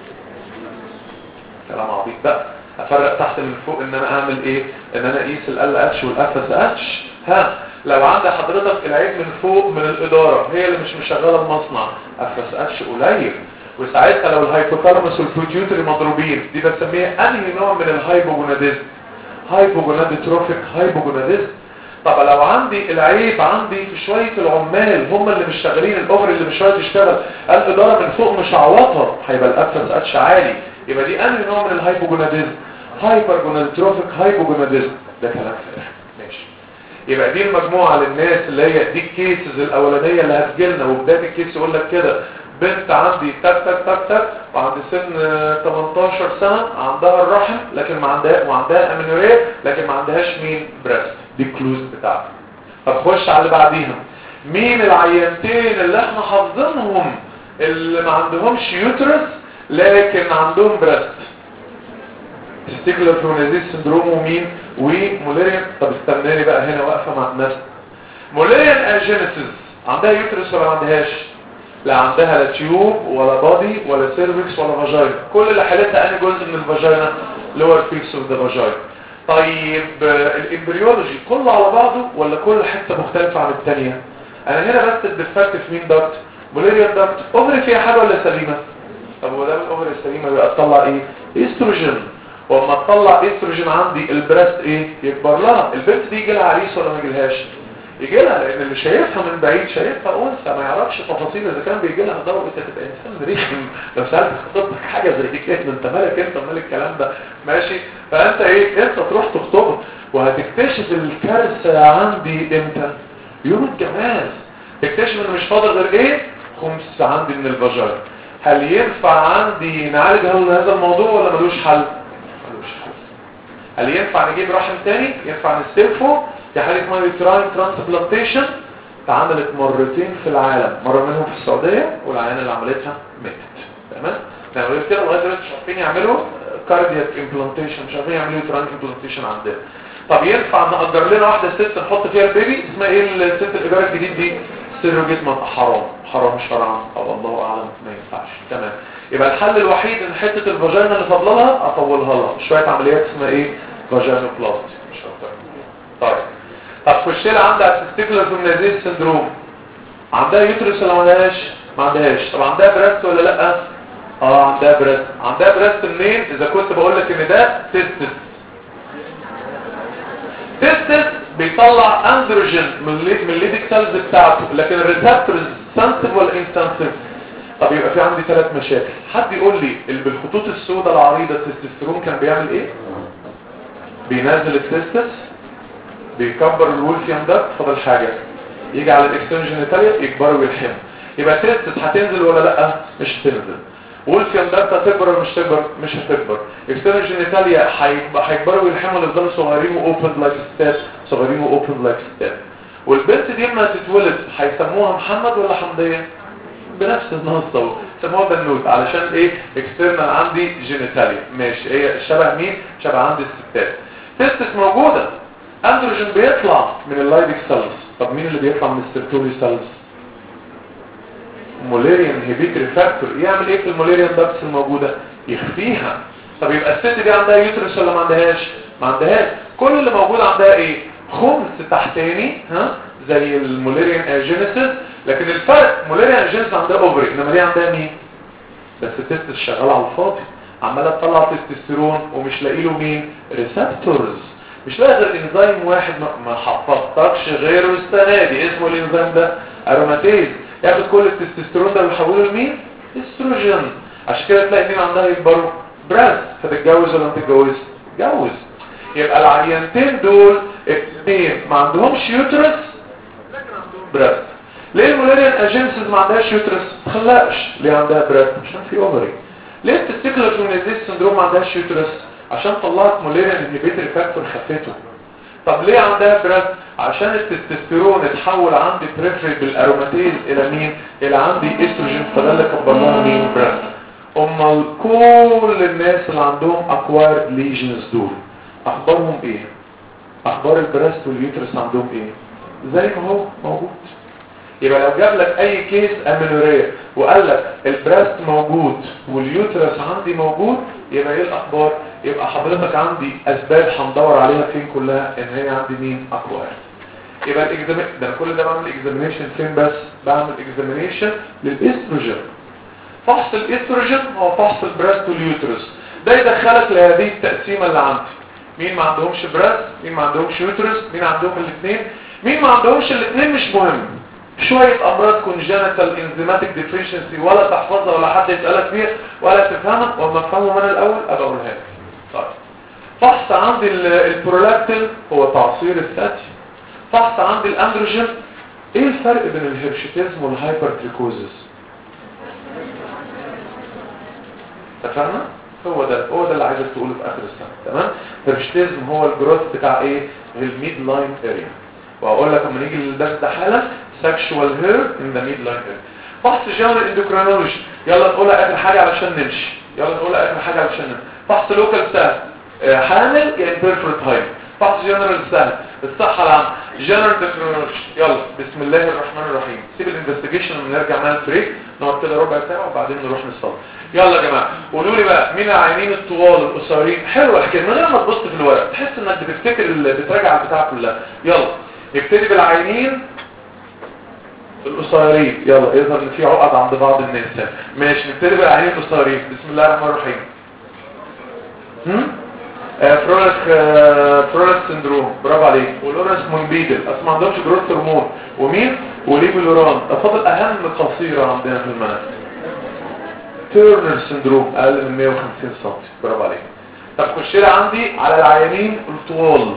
كلام عبيط بقى افرق تحت من فوق ان انا اعمل ايه ان انا اقيس ال اتش والافس اتش ها لو عند حضرتك العيب من فوق من الاداره هي اللي مش مشغله المصنع افس اتش قليل وساعتها لو الهايبوثالاموس والبيوتيوتري مضروبين دي بسميها انهي نوع من الهايبوجوناديزم هايبوجوناديتروفيك هايبوجوناديزم طب لو عندي العيب عندي في شوية العمال هم اللي مش شغالين الاوفر اللي مش راضي يشتغل الاداره من فوق مش عوضها هيبقى الافس اتش عالي يبقى دي انهي نوع من الهايبوجوناديزم هايبرجوناديتروفيك هايبوجوناديزم ده كلام فارغ ماشي يبقى دي المجموعه للناس اللي هي دي الكيسز الاولانيه اللي هتجيلنا وبدايه الكيس يقول لك كده بنت عندي تك تك تك تك وعند سن 18 سنه عندها الرحم لكن ما عندها وعندها امينوريه لكن ما عندهاش مين بريست دي الكلوز بتاعتي طب خش على اللي بعديها مين العينتين اللي احنا حافظينهم اللي ما عندهمش يوترس لكن عندهم بريست تستيكولار فلونيزيس سندروم ومين وموليريان طب استناني بقى هنا واقفه مع الناس موليريان اجينيسيس عندها يوترس ولا ما عندهاش لا عندها لا تيوب ولا بادي ولا سيرفكس ولا فاجينا كل اللي حالتها انهي جزء من الفاجينا لور بيكس اوف ذا فاجينا طيب الامبريولوجي كله على بعضه ولا كل حته مختلفه عن الثانيه انا هنا بس الديفكت في مين دكت بوليريان دكت اوفري فيها حاجه ولا سليمه طب هو ده الاوفري السليمه يبقى تطلع ايه استروجين واما تطلع استروجين عندي البريست ايه يكبر لها البنت دي يجي لها عريس ولا ما يجيلهاش يجي لها لان اللي شايفها من بعيد شايفها انثى ما يعرفش تفاصيل اذا كان بيجي لها ضوء انت تبقى انسان رخم لو سالت خطيبتك حاجه زي كده انت مالك انت مال الكلام ده ماشي فانت ايه انت تروح تخطبها وهتكتشف الكارثه عندي امتى يوم الجواز تكتشف ان مش فاضل غير ايه خمس عندي من الفاجينا هل ينفع عندي نعالج هذا الموضوع ولا ملوش حل ملوش حل هل ينفع نجيب رحم تاني ينفع نستلفه دي حاجه اسمها يوتراين ترانسبلانتيشن اتعملت مرتين في العالم مره منهم في السعوديه والعيانه اللي عملتها ماتت تمام يعني غير كده لغايه دلوقتي مش عارفين يعملوا كاردياك امبلانتيشن مش عارفين يعملوا يوتراين امبلانتيشن عندنا طب ينفع نأجر لنا واحده ست نحط فيها البيبي اسمها ايه الست الايجار الجديد دي سيروجيت ما حرام حرام شرعا او الله اعلم ما ينفعش تمام يبقى الحل الوحيد ان حته الفاجينا اللي فاضله لها اطولها لها شويه عمليات اسمها ايه فاجينوبلاستي مش اكتر طيب طب خش لها عندها تستيكولار فيمنايزيس سندروم عندها يوترس ولا ما عندهاش ما عندهاش طب عندها بريست ولا لا اه عندها بريست عندها بريست منين اذا كنت بقول لك ان ده تستس تستس بيطلع اندروجين من الليدك سيلز بتاعته لكن الريسبتورز سنسيف ولا انسنسيف طب يبقى في عندي ثلاث مشاكل حد يقول لي اللي بالخطوط السوداء العريضه التستوستيرون كان بيعمل ايه بينزل التستس بيكبر الولفيوم ده فاضل حاجة يجي على الاكسترنال جينيتاليا يكبروا ويلحموا يبقى تستس هتنزل ولا لا مش هتنزل وولفيوم ده هتكبر ولا مش تكبر مش هتكبر اكسترنال جينيتاليا هيكبروا ويلحموا يفضلوا صغيرين واوبن لايك ستات صغيرين واوبن لايك ستات والبنت دي لما تتولد هيسموها محمد ولا حمديه بنفس النص سموها بنوت علشان ايه اكسترنال عندي جينيتاليا ماشي هي شبه مين شبه عندي الستات تستس موجوده اندروجين بيطلع من اللايدك سيلز طب مين اللي بيطلع من السيرتوري سيلز موليريان هيبيتري فاكتور يعمل ايه في الموليريان داكس الموجوده يخفيها طب يبقى الست دي عندها يوترس ولا ما عندهاش ما عندهاش كل اللي موجود عندها ايه خمس تحتاني ها زي الموليريان اجينيسيس لكن الفرق موليريان اجينيسيس عندها اوفري انما دي عندها مين بس التست شغاله على الفاضي عماله تطلع تستوستيرون ومش لاقي له مين ريسبتورز مش لاقي غير انزيم واحد ما حفظتكش غيره السنه دي اسمه الانزيم ده اروماتيز ياخد كل التستوستيرون ده ويحوله لمين استروجين عشان كده تلاقي مين عندها يكبروا براس فتتجوز ولا ما تتجوز تتجوز يبقى العيانتين دول اثنين ما عندهمش يوترس لكن عندهم براس ليه المولاريان اجنسز ما عندهاش يوترس ما تخلقش ليه عندها براس عشان في اوفري ليه التستيكولار جونيزيس سندروم ما عندهاش يوترس عشان طلعت مولاريان انهبيتوري فاكتور خفته طب ليه عندها براس عشان التستوستيرون اتحول عندي بريفري بالاروماتيز الى مين الى عندي استروجين فده اللي كبر لها مين براس امال كل الناس اللي عندهم اكوايرد ليجنز دول اخبارهم ايه اخبار البراست واليوترس عندهم ايه زي ما هو موجود يبقى لو جاب لك اي كيس امينوريا وقال لك البراست موجود واليوترس عندي موجود يبقى ايه الاخبار يبقى حضرتك عندي اسباب هندور عليها فين كلها ان هي عندي مين اكوايرد يبقى الاكزامين ده كل ده بعمل اكزامينيشن فين بس بعمل اكزامينيشن للاستروجين فحص الاستروجين هو فحص البراست واليوترس ده يدخلك لهذه التقسيمه اللي عندي مين ما عندهمش براست مين ما عندهمش يوترس مين عندهم الاثنين مين ما عندهمش الاثنين مش مهم شوية امراض كونجنتال انزيماتيك ديفيشنسي ولا تحفظها ولا حد يسألك فيها ولا تفهمها وما افهمهم انا الاول ابقى اقولها لك طيب فحص عندي البرولاكتين هو تعصير الثدي فحص عندي الاندروجين ايه الفرق بين الهرشيتيزم والهايبرتريكوزس اتفقنا هو ده هو ده اللي عايزك تقوله في اخر السنه تمام هرشيتيزم هو الجروث بتاع ايه الميد لاين اريا واقول لك لما نيجي للدرس ده حالا sexual hair in the midline area فحص جنرال اندوكرينولوجي يلا نقولها اخر حاجه علشان نمشي يلا نقولها اخر حاجه علشان نمشي فحص لوكال سهل حامل يعني بيرفورت هايم فحص جنرال سهل الصحه العامه جنرال اندوكرينولوجي يلا بسم الله الرحمن الرحيم سيب الانفستيجيشن ونرجع معانا البريك نقعد كده ربع ساعه وبعدين نروح نصلي يلا يا جماعه قولوا لي بقى مين العينين الطوال القصيرين حلوه الحكايه من غير ما تبص في الورق تحس انك بتفتكر بتراجع البتاع كلها يلا نبتدي بالعينين القصيرين يلا يظهر ان في عقد عند بعض الناس ماشي نبتدي بالعينين القصيرين بسم الله الرحمن الرحيم هم آه فرولك آه فرولك سندروم برافو عليك ولورنس مونبيدل اصل ما عندهمش جروث هرمون ومين وليبلوران ده فاضل اهم قصيره عندنا في المناخ تيرنر سندروم اقل من 150 سم برافو عليك طب خش لي عندي على العيانين الطوال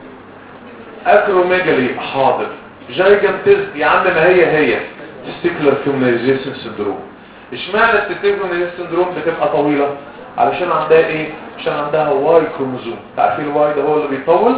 اكروميجالي حاضر جايجانتيزم يا عم ما هي هي تستيكلر فيومنايزيشن سندروم اشمعنى التستيكلر سندروم بتبقى طويله علشان عندها ايه عشان عندها واي كروموزوم عارفين الواي ده هو اللي بيطول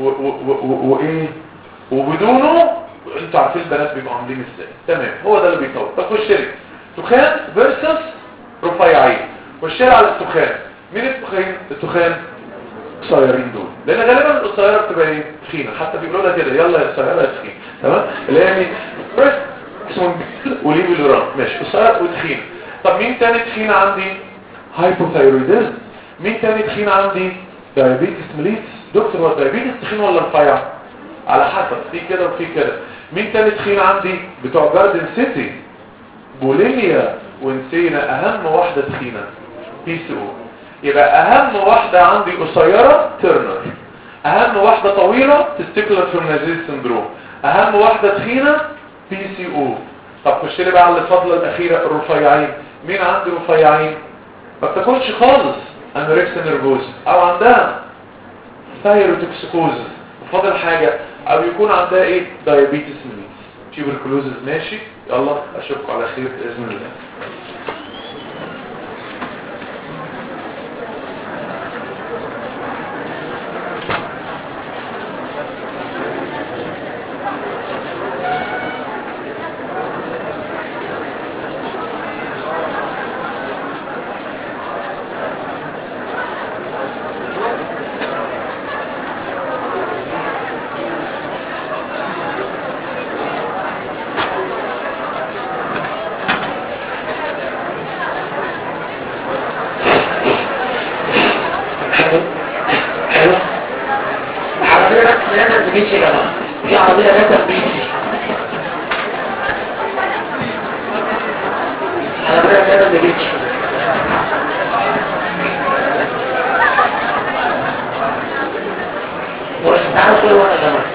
وايه وبدونه انتوا عارفين البنات بيبقوا عاملين ازاي تمام هو ده اللي بيطول طب خش لي تخان فيرسس رفيعين خش لي على التخان مين التخان التخان قصيرين دول لان غالبا القصيره بتبقى ايه تخينه حتى بيقولوا لها كده يلا يا قصيره يا تخين تمام اللي هي يعني بريست اسمه وليبيلوران ماشي قصير وتخين طب مين تاني تخين عندي هايبوثايرويدزم مين تاني تخين عندي دايابيتس ميليتس دكتور هو الدايابيتس تخين ولا رفيع على حسب في كده وفي كده مين تاني تخين عندي بتوع جاردن سيتي بوليميا ونسينا اهم واحده تخينه بي سي او يبقى اهم واحدة عندي قصيرة تيرنر اهم واحدة طويلة تستيكولار فيرنازيز سندروم اهم واحدة تخينة بي سي او طب خش لي بقى على الفضلة الاخيرة الرفيعين مين عندي رفيعين ما بتاكلش خالص انوركسيا نيرفوز او عندها ثايروتوكسيكوزس وفاضل حاجة او يكون عندها ايه دايابيتس ميليتس تيوبركلوزز ماشي يلا اشوفكم على خير باذن الله عربية بس لازم تجيش يا جماعة في عربية لازم تجيش عربية لازم تجيش وش تعالوا كل وانا يا جماعة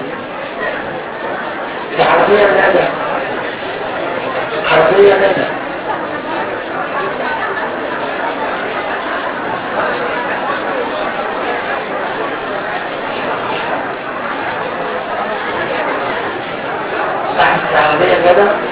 دي عربية لازم عربية لازم صاحب العربية كده